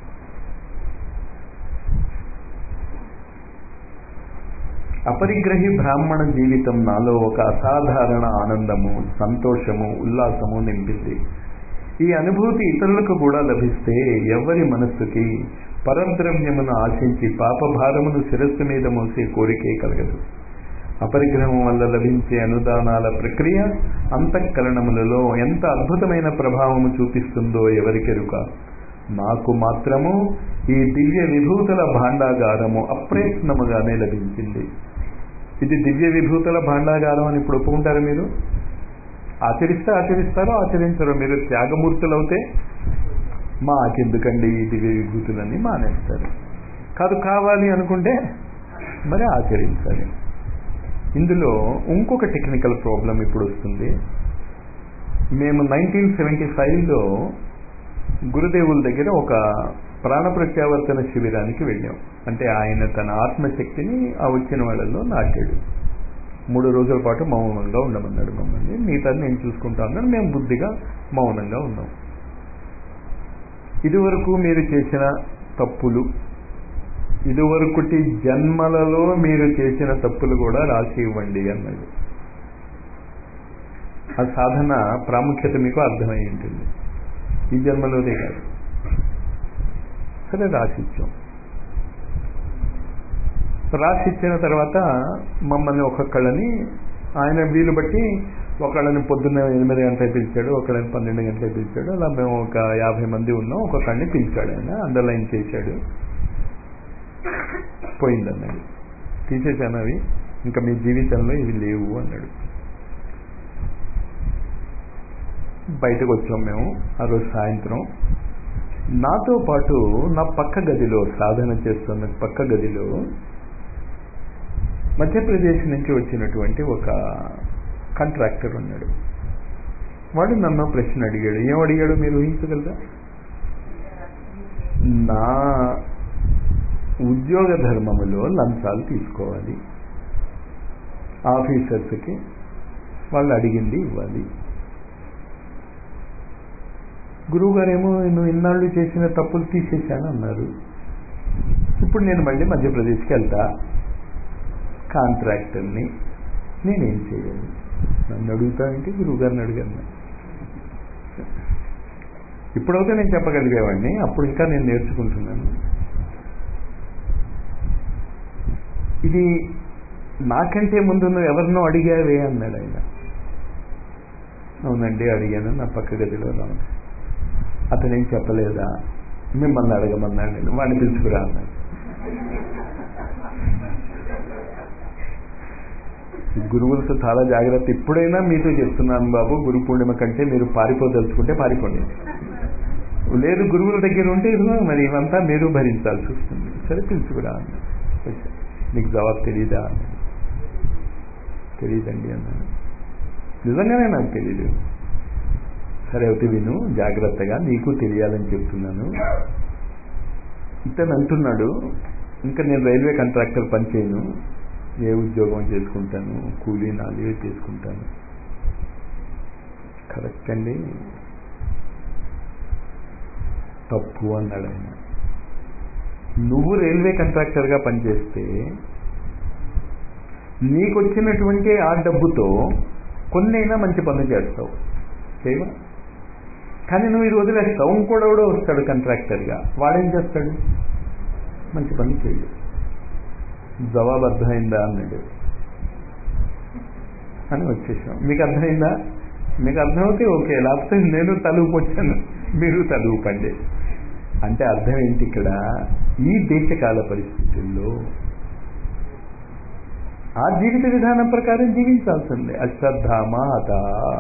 అపరిగ్రహి బ్రాహ్మణ జీవితం నాలో ఒక అసాధారణ ఆనందము సంతోషము ఉల్లాసము నింపింది ఈ అనుభూతి ఇతరులకు కూడా లభిస్తే ఎవరి మనస్సుకి పరద్రవ్యమును ఆశించి పాపభారమును శిరస్సు మీద మోసే కోరికే కలగదు అపరిగ్రహం వల్ల లభించే అనుదానాల ప్రక్రియ అంతఃకరణములలో ఎంత అద్భుతమైన ప్రభావము చూపిస్తుందో ఎవరికెరుక నాకు మాత్రము ఈ దివ్య విభూతుల భాండాగారము అప్రయత్నముగానే లభించింది ఇది దివ్య విభూతుల భాండాగారం అని ఇప్పుడు ఒప్పుకుంటారు మీరు ఆచరిస్తే ఆచరిస్తారో ఆచరించరో మీరు త్యాగమూర్తులవుతే మాకెందుకండి ఈ దివ్య విభూతులన్నీ మానేస్తారు కాదు కావాలి అనుకుంటే మరి ఆచరించాలి ఇందులో ఇంకొక టెక్నికల్ ప్రాబ్లం ఇప్పుడు వస్తుంది మేము నైన్టీన్ సెవెంటీ ఫైవ్లో గురుదేవుల దగ్గర ఒక ప్రాణ ప్రత్యావర్తన శిబిరానికి వెళ్ళాం అంటే ఆయన తన ఆత్మశక్తిని ఆ వచ్చిన వాళ్ళల్లో నాటాడు మూడు రోజుల పాటు మౌనంగా ఉండమన్నాడు మమ్మల్ని మిగతా నేను చూసుకుంటా అన్నాడు మేము బుద్ధిగా మౌనంగా ఉన్నాం ఇదివరకు మీరు చేసిన తప్పులు ఇదివరకుటి జన్మలలో మీరు చేసిన తప్పులు కూడా రాసి ఇవ్వండి అన్నాడు ఆ సాధన ప్రాముఖ్యత మీకు అర్థమై ఉంటుంది ఈ జన్మలోనే కాదు సరే రాసిచ్చాం రాసిచ్చిన తర్వాత మమ్మల్ని ఒక్కొక్కళ్ళని ఆయన వీలు బట్టి ఒకళ్ళని పొద్దున్న ఎనిమిది గంటలకు పిలిచాడు ఒకళ్ళని పన్నెండు గంటలకు పిలిచాడు అలా మేము ఒక యాభై మంది ఉన్నాం ఒక్కొక్కడిని పిలిచాడు ఆయన అండర్లైన్ చేశాడు పోయిందన్నాడు తీసేశాను అవి ఇంకా మీ జీవితంలో ఇవి లేవు అన్నాడు బయటకు వచ్చాం మేము ఆ రోజు సాయంత్రం నాతో పాటు నా పక్క గదిలో సాధన చేస్తున్న పక్క గదిలో మధ్యప్రదేశ్ నుంచి వచ్చినటువంటి ఒక కాంట్రాక్టర్ ఉన్నాడు వాడు నన్ను ప్రశ్న అడిగాడు ఏం అడిగాడు మీరు ఊహించగలరా నా ఉద్యోగ ధర్మములో లంచాలు తీసుకోవాలి ఆఫీసర్స్కి వాళ్ళు అడిగింది ఇవ్వాలి గురువుగారేమో నువ్వు ఇన్నాళ్ళు చేసిన తప్పులు తీసేశాను అన్నారు ఇప్పుడు నేను మళ్ళీ మధ్యప్రదేశ్కి వెళ్తా కాంట్రాక్టర్ని నేనేం చేయాలి నన్ను అడుగుతానంటే గురువుగారిని అడిగాను ఇప్పుడైతే నేను చెప్పగలిగేవాడిని అప్పుడు ఇంకా నేను నేర్చుకుంటున్నాను ఇది నాకంటే ముందు నువ్వు ఎవరినో అడిగావే అన్నాడు ఆయన అవునండి అడిగాను నా పక్క గదిలో రాను అతను ఏం చెప్పలేదా మిమ్మల్ని అడగమన్నాడు నేను వాడిని పిలుచుకురా అన్నాడు గురువులతో చాలా జాగ్రత్త ఇప్పుడైనా మీతో చెప్తున్నాను బాబు గురు పూర్ణిమ కంటే మీరు పారిపోదలుచుకుంటే పారిపోండి లేదు గురువుల దగ్గర ఉంటే ఇదిగో మరి ఇవంతా మీరు భరించాల్సి వస్తుంది సరే పిలుచుకురా అన్నాడు వచ్చా. నీకు జవాబు తెలీదా అన్నాడు తెలియదండి అన్నాడు నిజంగానే నాకు తెలీదు సరే అయితే విను జాగ్రత్తగా నీకు తెలియాలని చెప్తున్నాను ఇతను అంటున్నాడు ఇంకా నేను రైల్వే కాంట్రాక్టర్ పనిచేయను ఏ ఉద్యోగం చేసుకుంటాను కూలీ నాలుగే చేసుకుంటాను కరెక్ట్ అండి తప్పు అన్నాడు ఆయన నువ్వు రైల్వే కాంట్రాక్టర్గా పనిచేస్తే నీకు వచ్చినటువంటి ఆ డబ్బుతో కొన్నైనా మంచి పనులు చేస్తావు చేయవా కానీ నువ్వు ఇది వదిలేస్తావు ఇంకోడెవడో వస్తాడు కాంట్రాక్టర్గా వాడేం చేస్తాడు మంచి పని చేయడు జవాబు అర్థమైందా అన్నాడు అని వచ్చేసాం మీకు అర్థమైందా మీకు అర్థమైతే ఓకే లేకపోతే నేను తలుపు వచ్చాను మీరు తలుపండి అంటే అర్థం ఏంటి ఇక్కడ ఈ దేశకాల పరిస్థితుల్లో ఆ జీవిత విధానం ప్రకారం జీవించాల్సిందే అశ్రద్ధ మాత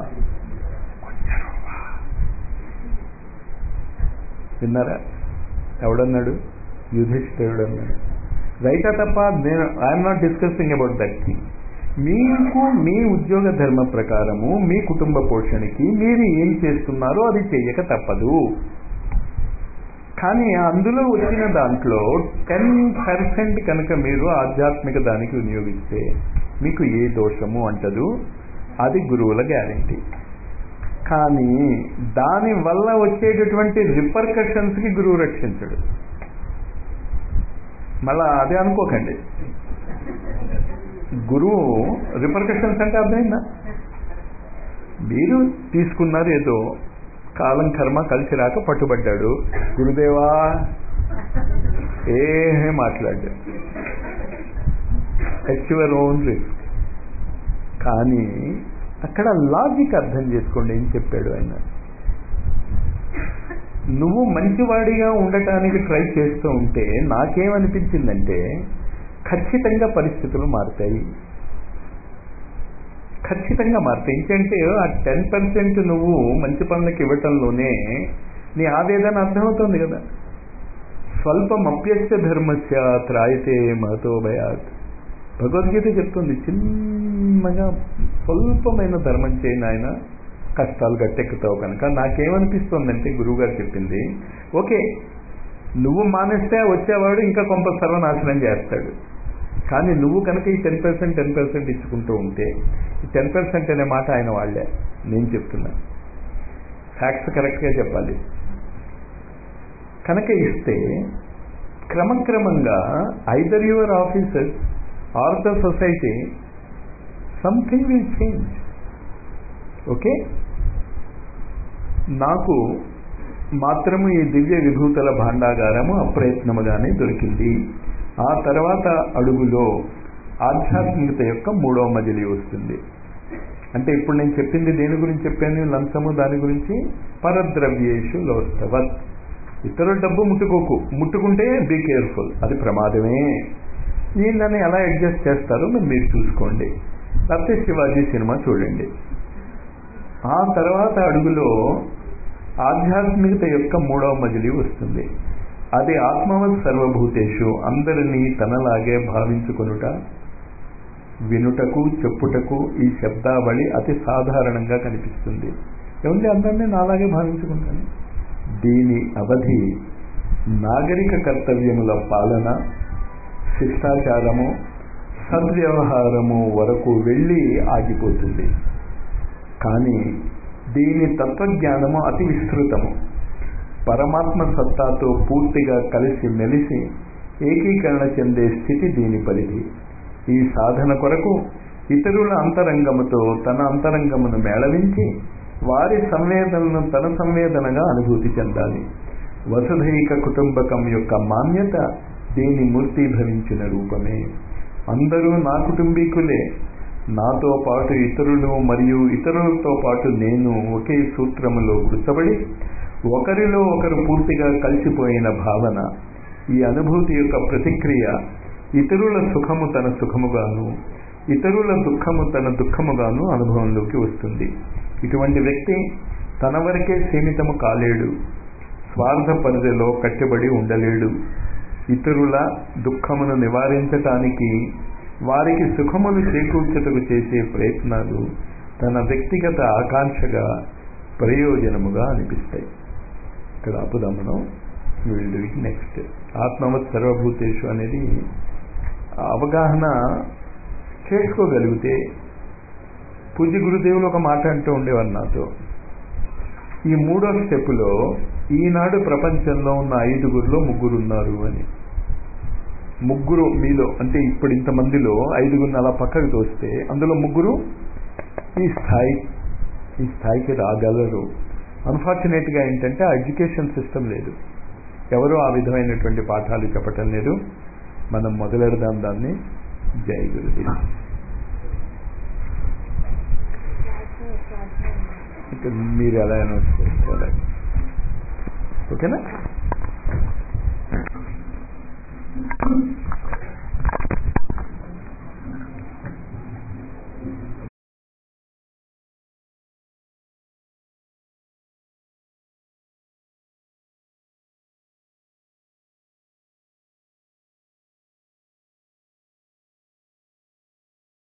విన్నారా ఎవడన్నాడు యుధిష్ఠిరుడు అన్నాడు రైటా తప్ప నేను I'm not discussing about that thing మీకు మీ ఉద్యోగ ధర్మ ప్రకారము మీ కుటుంబ పోషణకి మీరు ఏం చేస్తున్నారో అది చెయ్యక తప్పదు కానీ అందులో వచ్చిన దాంట్లో టెన్ పర్సెంట్ కనుక మీరు ఆధ్యాత్మిక దానికి వినియోగిస్తే మీకు ఏ దోషము అంటదు అది గురువుల గ్యారంటీ కానీ దాని వల్ల వచ్చేటటువంటి రిపర్కషన్స్కి గురువు రక్షించడు మళ్ళా అదే అనుకోకండి గురువు రిపర్కషన్స్ అంటే అర్థమైందా మీరు తీసుకున్నారు ఏదో కాలం కర్మ కలిసి రాక పట్టుబడ్డాడు గురుదేవా ఏమీ మాట్లాడ్డా ఎట్ యువర్ ఓన్ రిస్క్ కానీ అక్కడ లాజిక్ అర్థం చేసుకోండి ఏం చెప్పాడు ఆయన నువ్వు మంచివాడిగా ఉండటానికి ట్రై చేస్తూ ఉంటే నాకేమనిపించిందంటే ఖచ్చితంగా పరిస్థితులు మారుతాయి ఖచ్చితంగా మారుతాయి ఏంటంటే ఆ టెన్ పర్సెంట్ నువ్వు మంచి పనులకు ఇవ్వటంలోనే నీ ఆవేదన అర్థమవుతుంది కదా స్వల్పం అప్యస్య ధర్మస్య త్రాయితే మహతో భయాత్ భగవద్గీత చెప్తుంది చిన్నగా స్వల్పమైన ధర్మం చేయని ఆయన కష్టాలు గట్టెక్కుతావు కనుక నాకేమనిపిస్తుందంటే గురువుగారు చెప్పింది ఓకే నువ్వు మానేస్తే వచ్చేవాడు ఇంకా కొంత సర్వనాశనం చేస్తాడు కానీ నువ్వు కనుక ఈ టెన్ పర్సెంట్ టెన్ పర్సెంట్ ఇచ్చుకుంటూ ఉంటే ఈ టెన్ పర్సెంట్ అనే మాట ఆయన వాళ్ళే నేను చెప్తున్నా ఫ్యాక్ట్స్ కరెక్ట్గా చెప్పాలి కనుక ఇస్తే క్రమక్రమంగా either your officers or the society something will change okay నాకు మాత్రము ఈ దివ్య విభూతుల భాండాగారము అప్రయత్నముగానే దొరికింది ఆ తర్వాత అడుగులో ఆధ్యాత్మికత యొక్క మూడవ మజిలి వస్తుంది అంటే ఇప్పుడు నేను చెప్పింది దేని గురించి చెప్పాను లంచము దాని గురించి పరద్రవ్యేషు లోస్తవత్ ఇతరుల డబ్బు ముట్టుకోకు ముట్టుకుంటే బీ కేర్ఫుల్ అది ప్రమాదమే వీళ్ళని ఎలా అడ్జస్ట్ చేస్తారో మీరు మీరు చూసుకోండి లేకపోతే శివాజీ సినిమా చూడండి ఆ తర్వాత అడుగులో ఆధ్యాత్మికత యొక్క మూడవ మజిలి వస్తుంది అది ఆత్మవత్ సర్వభూతేషు అందరినీ తనలాగే భావించుకొనుట వినుటకు చెప్పుటకు ఈ శబ్దావళి అతి సాధారణంగా కనిపిస్తుంది ఏముంది అందరినీ నాలాగే భావించుకుంటాను దీని అవధి నాగరిక కర్తవ్యముల పాలన శిష్టాచారము సద్వ్యవహారము వరకు వెళ్ళి ఆగిపోతుంది కానీ దీని తత్వజ్ఞానము అతి విస్తృతము పరమాత్మ సత్తాతో పూర్తిగా కలిసి మెలిసి ఏకీకరణ చెందే స్థితి దీని పరిధి ఈ సాధన కొరకు ఇతరుల అంతరంగముతో తన అంతరంగమును మేళవించి వారి సంవేదనను తన సంవేదనగా అనుభూతి చెందాలి వసుధైక కుటుంబకం యొక్క మాన్యత దీని మూర్తీభవించిన రూపమే అందరూ నా కుటుంబీకులే నాతో పాటు ఇతరులు మరియు ఇతరులతో పాటు నేను ఒకే సూత్రములో గుర్తబడి ఒకరిలో ఒకరు పూర్తిగా కలిసిపోయిన భావన ఈ అనుభూతి యొక్క ప్రతిక్రియ ఇతరుల సుఖము తన సుఖముగాను ఇతరుల దుఃఖము తన దుఃఖముగాను అనుభవంలోకి వస్తుంది ఇటువంటి వ్యక్తి తన వరకే సీమితము కాలేడు స్వార్థ పరిధిలో కట్టబడి ఉండలేడు ఇతరుల దుఃఖమును నివారించటానికి వారికి సుఖమును చేకూర్చటకు చేసే ప్రయత్నాలు తన వ్యక్తిగత ఆకాంక్షగా ప్రయోజనముగా అనిపిస్తాయి ఇక్కడ ఆపుదాం మనం విల్ డూ ఇట్ నెక్స్ట్ ఆత్మవత్ సర్వభూతేషు అనేది అవగాహన చేసుకోగలిగితే పూజ్య గురుదేవులు ఒక మాట అంటూ ఉండేవారు నాతో ఈ మూడో స్టెప్లో ఈనాడు ప్రపంచంలో ఉన్న ఐదుగురిలో ముగ్గురు ఉన్నారు అని ముగ్గురు మీలో అంటే ఇప్పుడు ఇంతమందిలో ఐదుగురిని అలా పక్కకు తోస్తే అందులో ముగ్గురు ఈ స్థాయి ఈ స్థాయికి రాగలరు అన్ఫార్చునేట్గా ఏంటంటే ఆ ఎడ్యుకేషన్ సిస్టమ్ లేదు ఎవరు ఆ విధమైనటువంటి పాఠాలు చెప్పటం లేదు మనం మొదలెడదాం దాన్ని జై గురుదేవ్ ఇక మీరు ఎలా అనౌన్స్ చేస్తారు ఓకేనా